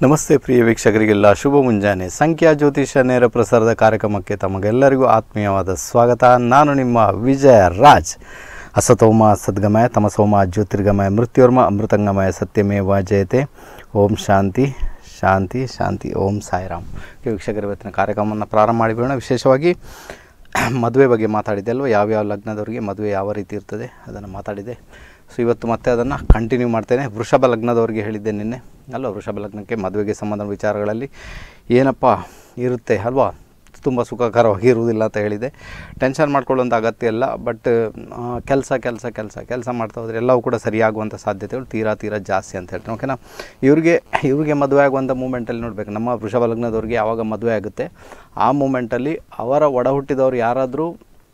ನಮಸ್ತೆ ಪ್ರಿಯ ವೀಕ್ಷಕರಿಗೆಲ್ಲ ಶುಭ ಮುಂಜಾನೆ ಸಂಖ್ಯಾ ಜ್ಯೋತಿಷ ನೇರ ಪ್ರಸಾರದ ಕಾರ್ಯಕ್ರಮಕ್ಕೆ ತಮಗೆಲ್ಲರಿಗೂ ಆತ್ಮೀಯವಾದ ಸ್ವಾಗತ ನಾನು ನಿಮ್ಮ ವಿಜಯ ರಾಜ್ ಅಸತೋಮ ಸದ್ಗಮಯ ತಮಸೋಮ ಜ್ಯೋತಿರ್ಗಮಯ ಮೃತ್ಯುರ್ಮ ಅಮೃತಂಗಮಯ ಸತ್ಯಮೇವ ಜಯತೆ ಓಂ ಶಾಂತಿ ಶಾಂತಿ ಶಾಂತಿ ಓಂ ಸಾಯಿರಾಮ್ ಓಕೆ, ವೀಕ್ಷಕರು ಇವತ್ತಿನ ಕಾರ್ಯಕ್ರಮವನ್ನು ಪ್ರಾರಂಭ ಮಾಡಿಬಿಡೋಣ ವಿಶೇಷವಾಗಿ ಮದುವೆ ಬಗ್ಗೆ ಮಾತಾಡಿದೆ ಅಲ್ವ ಯಾವ್ಯಾವ ಲಗ್ನದವರಿಗೆ ಮದುವೆ ಯಾವ ರೀತಿ ಇರ್ತದೆ ಅದನ್ನು ಮಾತಾಡಿದೆ ಸೊ ಇವತ್ತು ಮತ್ತೆ ಅದನ್ನು ಕಂಟಿನ್ಯೂ ಮಾಡ್ತೇನೆ ವೃಷಭ ಲಗ್ನದವರಿಗೆ ಹೇಳಿದ್ದೆ ನಿನ್ನೆ ಅಲ್ವಾ ವೃಷಭ ಲಗ್ನಕ್ಕೆ ಮದುವೆಗೆ ಸಂಬಂಧ ವಿಚಾರಗಳಲ್ಲಿ ಏನಪ್ಪ ಇರುತ್ತೆ ಅಲ್ವಾ ತುಂಬ ಸುಖಕರವಾಗಿ ಇರುವುದಿಲ್ಲ ಅಂತ ಹೇಳಿದೆ ಟೆನ್ಷನ್ ಮಾಡ್ಕೊಳ್ಳುವಂಥ ಅಗತ್ಯ ಇಲ್ಲ ಬಟ್ ಕೆಲಸ ಕೆಲಸ ಕೆಲಸ ಕೆಲಸ ಮಾಡ್ತಾ ಹೋದರೆ ಎಲ್ಲವೂ ಕೂಡ ಸರಿಯಾಗುವಂಥ ಸಾಧ್ಯತೆಗಳು ತೀರಾ ತೀರಾ ಜಾಸ್ತಿ ಅಂತ ಹೇಳ್ತೀನಿ ಓಕೆನಾ ಇವ್ರಿಗೆ ಇವ್ರಿಗೆ ಮದುವೆ ಆಗುವಂಥ ಮೂಮೆಂಟಲ್ಲಿ ನೋಡಬೇಕು ನಮ್ಮ ವೃಷಭ ಲಗ್ನದವ್ರಿಗೆ ಯಾವಾಗ ಮದುವೆ ಆಗುತ್ತೆ ಆ ಮೂಮೆಂಟಲ್ಲಿ ಅವರ ಒಡ ಹುಟ್ಟಿದವರು ಯಾರಾದರೂ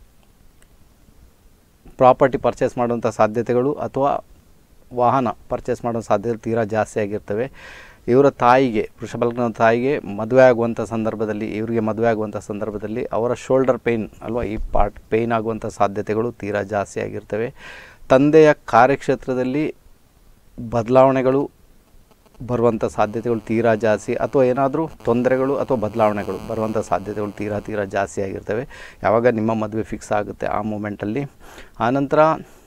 ಪ್ರಾಪರ್ಟಿ ಪರ್ಚೇಸ್ ಮಾಡುವಂಥ ಸಾಧ್ಯತೆಗಳು ಅಥವಾ ವಾಹನ ಪರ್ಚೇಸ್ ಮಾಡೋ ಸಾಧ್ಯತೆ ತೀರಾ ಜಾಸ್ತಿ ಆಗಿರ್ತವೆ ಇವರ ತಾಯಿಗೆ ವೃಷಭಲಗ್ನ ತಾಯಿಗೆ ಮದುವೆ ಆಗುವಂಥ ಸಂದರ್ಭದಲ್ಲಿ ಇವರಿಗೆ ಮದುವೆ ಆಗುವಂಥ ಸಂದರ್ಭದಲ್ಲಿ ಅವರ ಶೋಲ್ಡರ್ ಪೇಯ್ನ್ ಅಲ್ವಾ ಈ ಪಾರ್ಟ್ ಪೇಯ್ನ್ ಆಗುವಂಥ ಸಾಧ್ಯತೆಗಳು ತೀರಾ ಜಾಸ್ತಿ ಆಗಿರ್ತವೆ ತಂದೆಯ ಕಾರ್ಯಕ್ಷೇತ್ರದಲ್ಲಿ ಬದಲಾವಣೆಗಳು ಬರುವಂಥ ಸಾಧ್ಯತೆಗಳು ತೀರಾ ಜಾಸ್ತಿ ಅಥವಾ ಏನಾದರೂ ತೊಂದರೆಗಳು ಅಥವಾ ಬದಲಾವಣೆಗಳು ಬರುವಂಥ ಸಾಧ್ಯತೆಗಳು ತೀರಾ ತೀರಾ ಜಾಸ್ತಿ ಆಗಿರ್ತವೆ ಯಾವಾಗ ನಿಮ್ಮ ಮದುವೆ ಫಿಕ್ಸ್ ಆಗುತ್ತೆ ಆ ಮೂಮೆಂಟಲ್ಲಿ ಆನಂತರ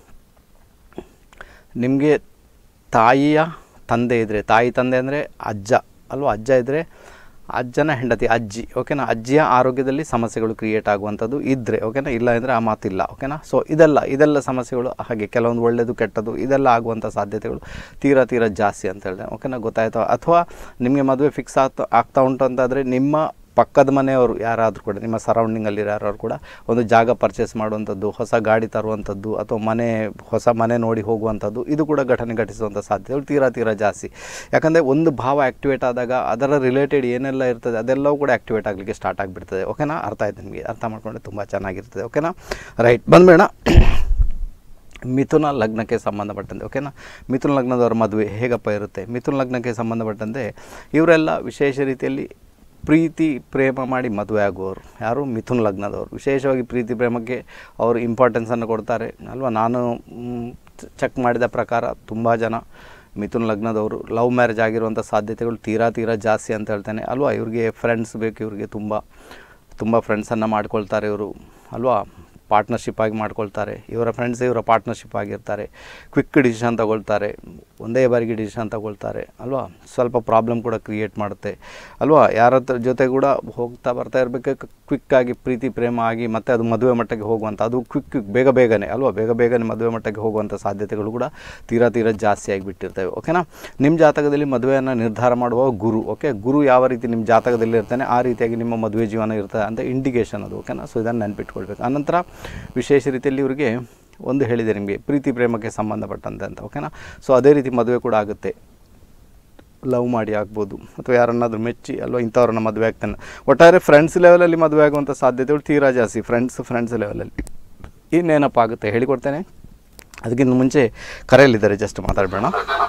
ನಿಮಗೆ ತಾಯಿಯ ತಂದೆ ಇದ್ದರೆ ತಾಯಿ ತಂದೆ ಅಂದರೆ ಅಜ್ಜ ಅಲ್ವಾ ಅಜ್ಜ ಇದ್ದರೆ ಅಜ್ಜನ ಹೆಂಡತಿ ಅಜ್ಜಿ ಓಕೆನಾ ಅಜ್ಜಿಯ ಆರೋಗ್ಯದಲ್ಲಿ ಸಮಸ್ಯೆಗಳು ಕ್ರಿಯೇಟ್ ಆಗುವಂಥದ್ದು ಇದ್ದರೆ ಓಕೆನಾ ಇಲ್ಲ ಅಂದರೆ ಆ ಮಾತಿಲ್ಲ ಓಕೆನಾ ಸೊ ಇದೆಲ್ಲ ಇದೆಲ್ಲ ಸಮಸ್ಯೆಗಳು ಹಾಗೆ ಕೆಲವೊಂದು ಒಳ್ಳೆಯದು ಕೆಟ್ಟದ್ದು ಇದೆಲ್ಲ ಆಗುವಂಥ ಸಾಧ್ಯತೆಗಳು ತೀರಾ ತೀರಾ ಜಾಸ್ತಿ ಅಂತ ಹೇಳಿದೆ ಓಕೆನಾ ಗೊತ್ತಾಯ್ತು ಅಥವಾ ನಿಮಗೆ ಮದುವೆ ಫಿಕ್ಸ್ ಆಗ್ತಾ ಆಗ್ತಾ ಉಂಟು ಅಂತಾದರೆ ನಿಮ್ಮ ಪಕ್ಕದ ಮನೆಯವರು ಯಾರಾದರೂ ಕೂಡ ನಿಮ್ಮ ಸರೌಂಡಿಂಗಲ್ಲಿ ಯಾರಾದ್ರು ಕೂಡ ಒಂದು ಜಾಗ ಪರ್ಚೇಸ್ ಮಾಡುವಂಥದ್ದು ಹೊಸ ಗಾಡಿ ತರುವಂಥದ್ದು ಅಥವಾ ಮನೆ ಹೊಸ ಮನೆ ನೋಡಿ ಹೋಗುವಂಥದ್ದು ಇದು ಕೂಡ ಘಟನೆ ಘಟಿಸುವಂಥ ಸಾಧ್ಯತೆಗಳು ತೀರಾ ತೀರಾ ಜಾಸ್ತಿ ಯಾಕಂದರೆ ಒಂದು ಭಾವ ಆ್ಯಕ್ಟಿವೇಟ್ ಆದಾಗ ಅದರ ರಿಲೇಟೆಡ್ ಏನೆಲ್ಲ ಇರ್ತದೆ ಅದೆಲ್ಲವೂ ಕೂಡ ಆ್ಯಕ್ಟಿವೇಟ್ ಆಗಲಿಕ್ಕೆ ಸ್ಟಾರ್ಟ್ ಆಗಿಬಿಡ್ತದೆ ಓಕೆನಾ ಅರ್ಥ ಆಯ್ತು ನಿಮಗೆ ಅರ್ಥ ಮಾಡ್ಕೊಂಡ್ರೆ ತುಂಬ ಚೆನ್ನಾಗಿರ್ತದೆ ಓಕೆನಾ ರೈಟ್ ಬಂದ್ಬೇಡ ಮಿಥುನ ಲಗ್ನಕ್ಕೆ ಸಂಬಂಧಪಟ್ಟಂತೆ ಓಕೆನಾ ಮಿಥುನ ಲಗ್ನದವರ ಮದುವೆ ಹೇಗಪ್ಪ ಇರುತ್ತೆ ಮಿಥುನ ಲಗ್ನಕ್ಕೆ ಸಂಬಂಧಪಟ್ಟಂತೆ ಇವರೆಲ್ಲ ವಿಶೇಷ ರೀತಿಯಲ್ಲಿ ಪ್ರೀತಿ ಪ್ರೇಮ ಮಾಡಿ ಮದುವೆ ಆಗುವವರು ಯಾರು ಮಿಥುನ ಲಗ್ನದವರು ವಿಶೇಷವಾಗಿ ಪ್ರೀತಿ ಪ್ರೇಮಕ್ಕೆ ಅವರು ಇಂಪಾರ್ಟೆನ್ಸನ್ನು ಕೊಡ್ತಾರೆ ಅಲ್ವಾ ನಾನು ಚೆಕ್ ಮಾಡಿದ ಪ್ರಕಾರ ತುಂಬ ಜನ ಮಿಥುನ ಲಗ್ನದವರು ಲವ್ ಮ್ಯಾರೇಜ್ ಆಗಿರುವಂಥ ಸಾಧ್ಯತೆಗಳು ತೀರಾ ತೀರಾ ಜಾಸ್ತಿ ಅಂತ ಹೇಳ್ತೇನೆ ಅಲ್ವಾ ಇವ್ರಿಗೆ ಫ್ರೆಂಡ್ಸ್ ಬೇಕು ಇವ್ರಿಗೆ ತುಂಬ ತುಂಬ ಫ್ರೆಂಡ್ಸನ್ನು ಮಾಡ್ಕೊಳ್ತಾರೆ ಇವರು ಅಲ್ವಾ ಪಾರ್ಟ್ನರ್ಶಿಪ್ ಆಗಿ ಮಾಡ್ಕೊಳ್ತಾರೆ ಇವರ ಫ್ರೆಂಡ್ಸ್ ಇವರ ಪಾರ್ಟ್ನರ್ಶಿಪ್ ಆಗಿರ್ತಾರೆ ಕ್ವಿಕ್ ಡಿಸಿಷನ್ ತಗೊಳ್ತಾರೆ ಒಂದೇ ಬಾರಿಗೆ ಡಿಸಿಷನ್ ತಗೊಳ್ತಾರೆ ಅಲ್ವಾ ಸ್ವಲ್ಪ ಪ್ರಾಬ್ಲಮ್ ಕೂಡ ಕ್ರಿಯೇಟ್ ಮಾಡುತ್ತೆ ಅಲ್ವಾ ಯಾರ ಹತ್ರ ಜೊತೆ ಕೂಡ ಹೋಗ್ತಾ ಬರ್ತಾ ಇರಬೇಕು ಕ್ವಿಕ್ಕಾಗಿ ಪ್ರೀತಿ ಪ್ರೇಮ ಆಗಿ ಮತ್ತೆ ಅದು ಮದುವೆ ಮಟ್ಟಕ್ಕೆ ಹೋಗುವಂಥ ಅದು ಕ್ವಿಕ್ ಕ್ವಿಕ್ ಬೇಗ ಬೇಗನೆ ಅಲ್ವಾ ಬೇಗ ಬೇಗನೆ ಮದುವೆ ಮಟ್ಟಕ್ಕೆ ಹೋಗುವಂಥ ಸಾಧ್ಯತೆಗಳು ಕೂಡ ತೀರಾ ತೀರಾ ಜಾಸ್ತಿ ಆಗಿಬಿಟ್ಟಿರ್ತವೆ ಓಕೆನಾ ನಿಮ್ಮ ಜಾತಕದಲ್ಲಿ ಮದುವೆಯನ್ನು ನಿರ್ಧಾರ ಮಾಡುವ ಗುರು ಓಕೆ ಗುರು ಯಾವ ರೀತಿ ನಿಮ್ಮ ಜಾತಕದಲ್ಲಿ ಇರ್ತಾನೆ ಆ ರೀತಿಯಾಗಿ ನಿಮ್ಮ ಮದುವೆ ಜೀವನ ಇರ್ತದೆ ಅಂತ ಇಂಡಿಕೇಷನ್ ಅದು ಓಕೆನಾ ಸೊ ಇದನ್ನು ನೆನ್ಪಿಟ್ಕೊಳ್ಬೇಕು ಆನಂತರ ವಿಶೇಷ ರೀತಿಯಲ್ಲಿ ಇವರಿಗೆ ಒಂದು ಹೇಳಿದೆ ನಿಮಗೆ ಪ್ರೀತಿ ಪ್ರೇಮಕ್ಕೆ ಸಂಬಂಧಪಟ್ಟಂತೆ ಅಂತ ಓಕೆನಾ ಸೊ ಅದೇ ರೀತಿ ಮದುವೆ ಕೂಡ ಆಗುತ್ತೆ ಲವ್ ಮಾಡಿ ಆಗ್ಬೋದು ಅಥವಾ ಯಾರನ್ನಾದರೂ ಮೆಚ್ಚಿ ಅಲ್ವಾ ಇಂಥವ್ರನ್ನ ಮದುವೆ ಆಗ್ತಾನೆ ಒಟ್ಟಾರೆ ಫ್ರೆಂಡ್ಸ್ ಲೆವೆಲಲ್ಲಿ ಮದುವೆ ಆಗುವಂಥ ಸಾಧ್ಯತೆಗಳು ತೀರಾ ಜಾಸ್ತಿ ಫ್ರೆಂಡ್ಸ್ ಫ್ರೆಂಡ್ಸ್ ಲೆವೆಲಲ್ಲಿ ಇನ್ನೇನಪ್ಪ ಆಗುತ್ತೆ ಹೇಳಿಕೊಡ್ತೇನೆ ಅದಕ್ಕಿಂತ ಮುಂಚೆ ಕರೆಯಲ್ಲಿದ್ದಾರೆ ಜಸ್ಟ್ ಮಾತಾಡಬೇಡ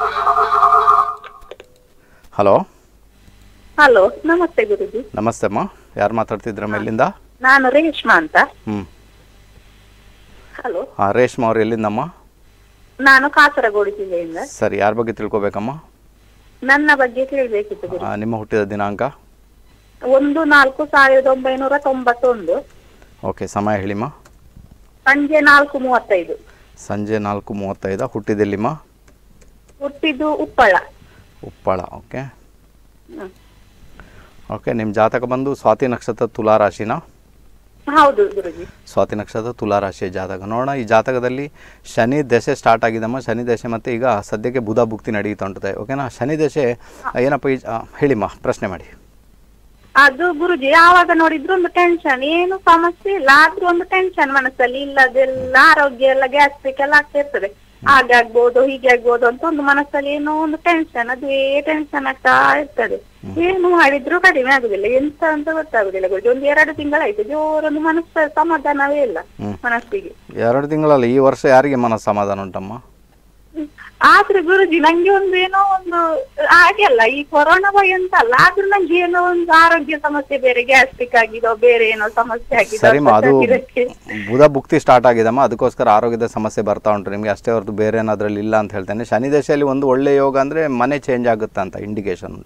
ಹಲೋ ಹಲೋ ನಮಸ್ತೆ ಗುರುಜಿ ನಮಸ್ತೆ ಅಮ್ಮ ಯಾರು ಮಾತಾಡ್ತಿದ್ರಮ್ಮ ಎಲ್ಲಿಂದ ನಾನು ರೇಷ್ಮಾ ಅಂತ ಹ್ಞೂ ಹಲೋ ಹಾಂ ರೇಷ್ಮಾ ಅವ್ರು ಎಲ್ಲಿಂದಮ್ಮ ನಾನು ಕಾಸರಗೋಡು ಜಿಲ್ಲೆಯಿಂದ ಸರಿ ಯಾರ ಬಗ್ಗೆ ತಿಳ್ಕೊಬೇಕಮ್ಮ ನನ್ನ ಬಗ್ಗೆ ಕೇಳಬೇಕಿತ್ತು ಗುರು ಆ, ನಿಮ್ಮ ಹುಟ್ಟಿದ ದಿನಾಂಕ ಒಂದು ನಾಲ್ಕು ಸಾವಿರದ ಒಂಬೈನೂರ ತೊಂಬತ್ತೊಂದು ಓಕೆ ಸಮಯ ಹೇಳಿಮ್ಮ ಸಂಜೆ ನಾಲ್ಕು ಮೂವತ್ತೈದು ಸಂಜೆ ನಾಲ್ಕು ಮೂವತ್ತೈದು ಹುಟ್ಟಿದೆಲ್ಲಿಮ್ಮ ಹುಟ್ಟಿದ್ದು Uppala Uppala okay hmm. Okay ನಿಮ್ಮ ಜಾತಕ ಬಂದು ಸ್ವಾತಿ ನಕ್ಷತ್ರ ತುಲಾ ರಾಶಿನ ಹೌದು ಗುರುಜಿ ಸ್ವಾತಿ ನಕ್ಷತ್ರ ತುಲಾ ರಾಶಿಯ ಜಾತಕ ನೋಡೋಣ ಈ ಜಾತಕದಲ್ಲಿ ಶನಿ ದಶೆ ಸ್ಟಾರ್ಟ್ ಆಗಿದಮ್ಮ ಶನಿ ದಶೆ ಮತ್ತು ಈಗ ಸದ್ಯಕ್ಕೆ ಬುಧ ಭುಕ್ತಿ ನಡೀತಾ ಉಂಟದೆ ಓಕೆನಾ ಶನಿ ದಶೆ ಏನಪ್ಪ ಈ ಆ, ಹೇಳಿಮ್ಮ ಪ್ರಶ್ನೆ ಮಾಡಿ ಅದು ಗುರುಜಿ ಯಾವಾಗ ನೋಡಿದ್ರು ಒಂದು ಟೆನ್ಷನ್ ಏನು ಸಮಸ್ಯೆ ಇಲ್ಲ ಆದ್ರೂ ಒಂದು ಟೆನ್ಷನ್ ಮನಸ್ಸಲ್ಲಿ ಇಲ್ಲದೆಲ್ಲ ಆರೋಗ್ಯ ಎಲ್ಲ ಗ್ಯಾಸ್ಟ್ರಿಕ್ ಎಲ್ಲ ಆಗ್ತಾ ಇರ್ತದೆ ಹಾಗೆ ಆಗ್ಬೋದು ಹೀಗೆ ಆಗ್ಬೋದು ಅಂತ ಒಂದು ಮನಸ್ಸಲ್ಲಿ ಏನೋ ಒಂದು ಟೆನ್ಷನ್ ಅದೇ ಟೆನ್ಷನ್ ಆಗ್ತಾ ಇರ್ತದೆ ಏನು ಮಾಡಿದ್ರು ಕಡಿಮೆ ಆಗುದಿಲ್ಲ ಎಂತ ಅಂತ ಗೊತ್ತಾಗುದಿಲ್ಲ ಗುರುಜಿ ಒಂದು ಎರಡು ತಿಂಗಳಾಯ್ತು ಜೋರೊಂದು ಮನಸ್ಸು ಸಮಾಧಾನವೇ ಇಲ್ಲ ಹ್ಮ್. ಮನಸ್ಸಿಗೆ ಎರಡು ತಿಂಗಳಲ್ಲ ಈ ವರ್ಷ ಯಾರಿಗೆ ಮನಸ್ಸು ಸಮಾಧಾನ ಉಂಟಮ್ಮ ಆದ್ರೆ ಗುರುಜಿ ನಂಗೆ ಒಂದು ಏನೋ ಒಂದು ಹಾಗೆ ಅಲ್ಲ ಈ ಕೊರೋನಾ ಭಯ ಅಂತ ಅಲ್ಲ ಆದ್ರೂ ನಂಗೆ ಏನೋ ಒಂದು ಆರೋಗ್ಯ ಸಮಸ್ಯೆ ಬೇರೆ ಗ್ಯಾಸ್ಟ್ರಿಕ್ ಆಗಿದೋ ಬೇರೆ ಏನೋ ಸಮಸ್ಯೆ ಆಗಿದೋ ಸರಿಮ್ಮ ಅಂತ ಅದು ಇದಕ್ಕೆ. ಬುಧ ಭುಕ್ತಿ ಸ್ಟಾರ್ಟ್ ಆಗಿದಮ್ಮ ಅದಕ್ಕೋಸ್ಕರ ಆರೋಗ್ಯದ ಸಮಸ್ಯೆ ಬರ್ತಾ ಉಂಟು ನಿಮಗೆ ಅಷ್ಟೇ ಹೊರತು ಬೇರೆ ಏನಾದ್ರಲ್ಲಿ ಇಲ್ಲ ಅಂತ ಹೇಳ್ತೇನೆ ಶನಿ ದಶೆಯಲ್ಲಿ ಒಂದು ಒಳ್ಳೆ ಯೋಗ ಅಂದರೆ ಮನೆ ಚೇಂಜ್ ಆಗುತ್ತೆ ಅಂತ ಇಂಡಿಕೇಶನ್ ಉಂಟು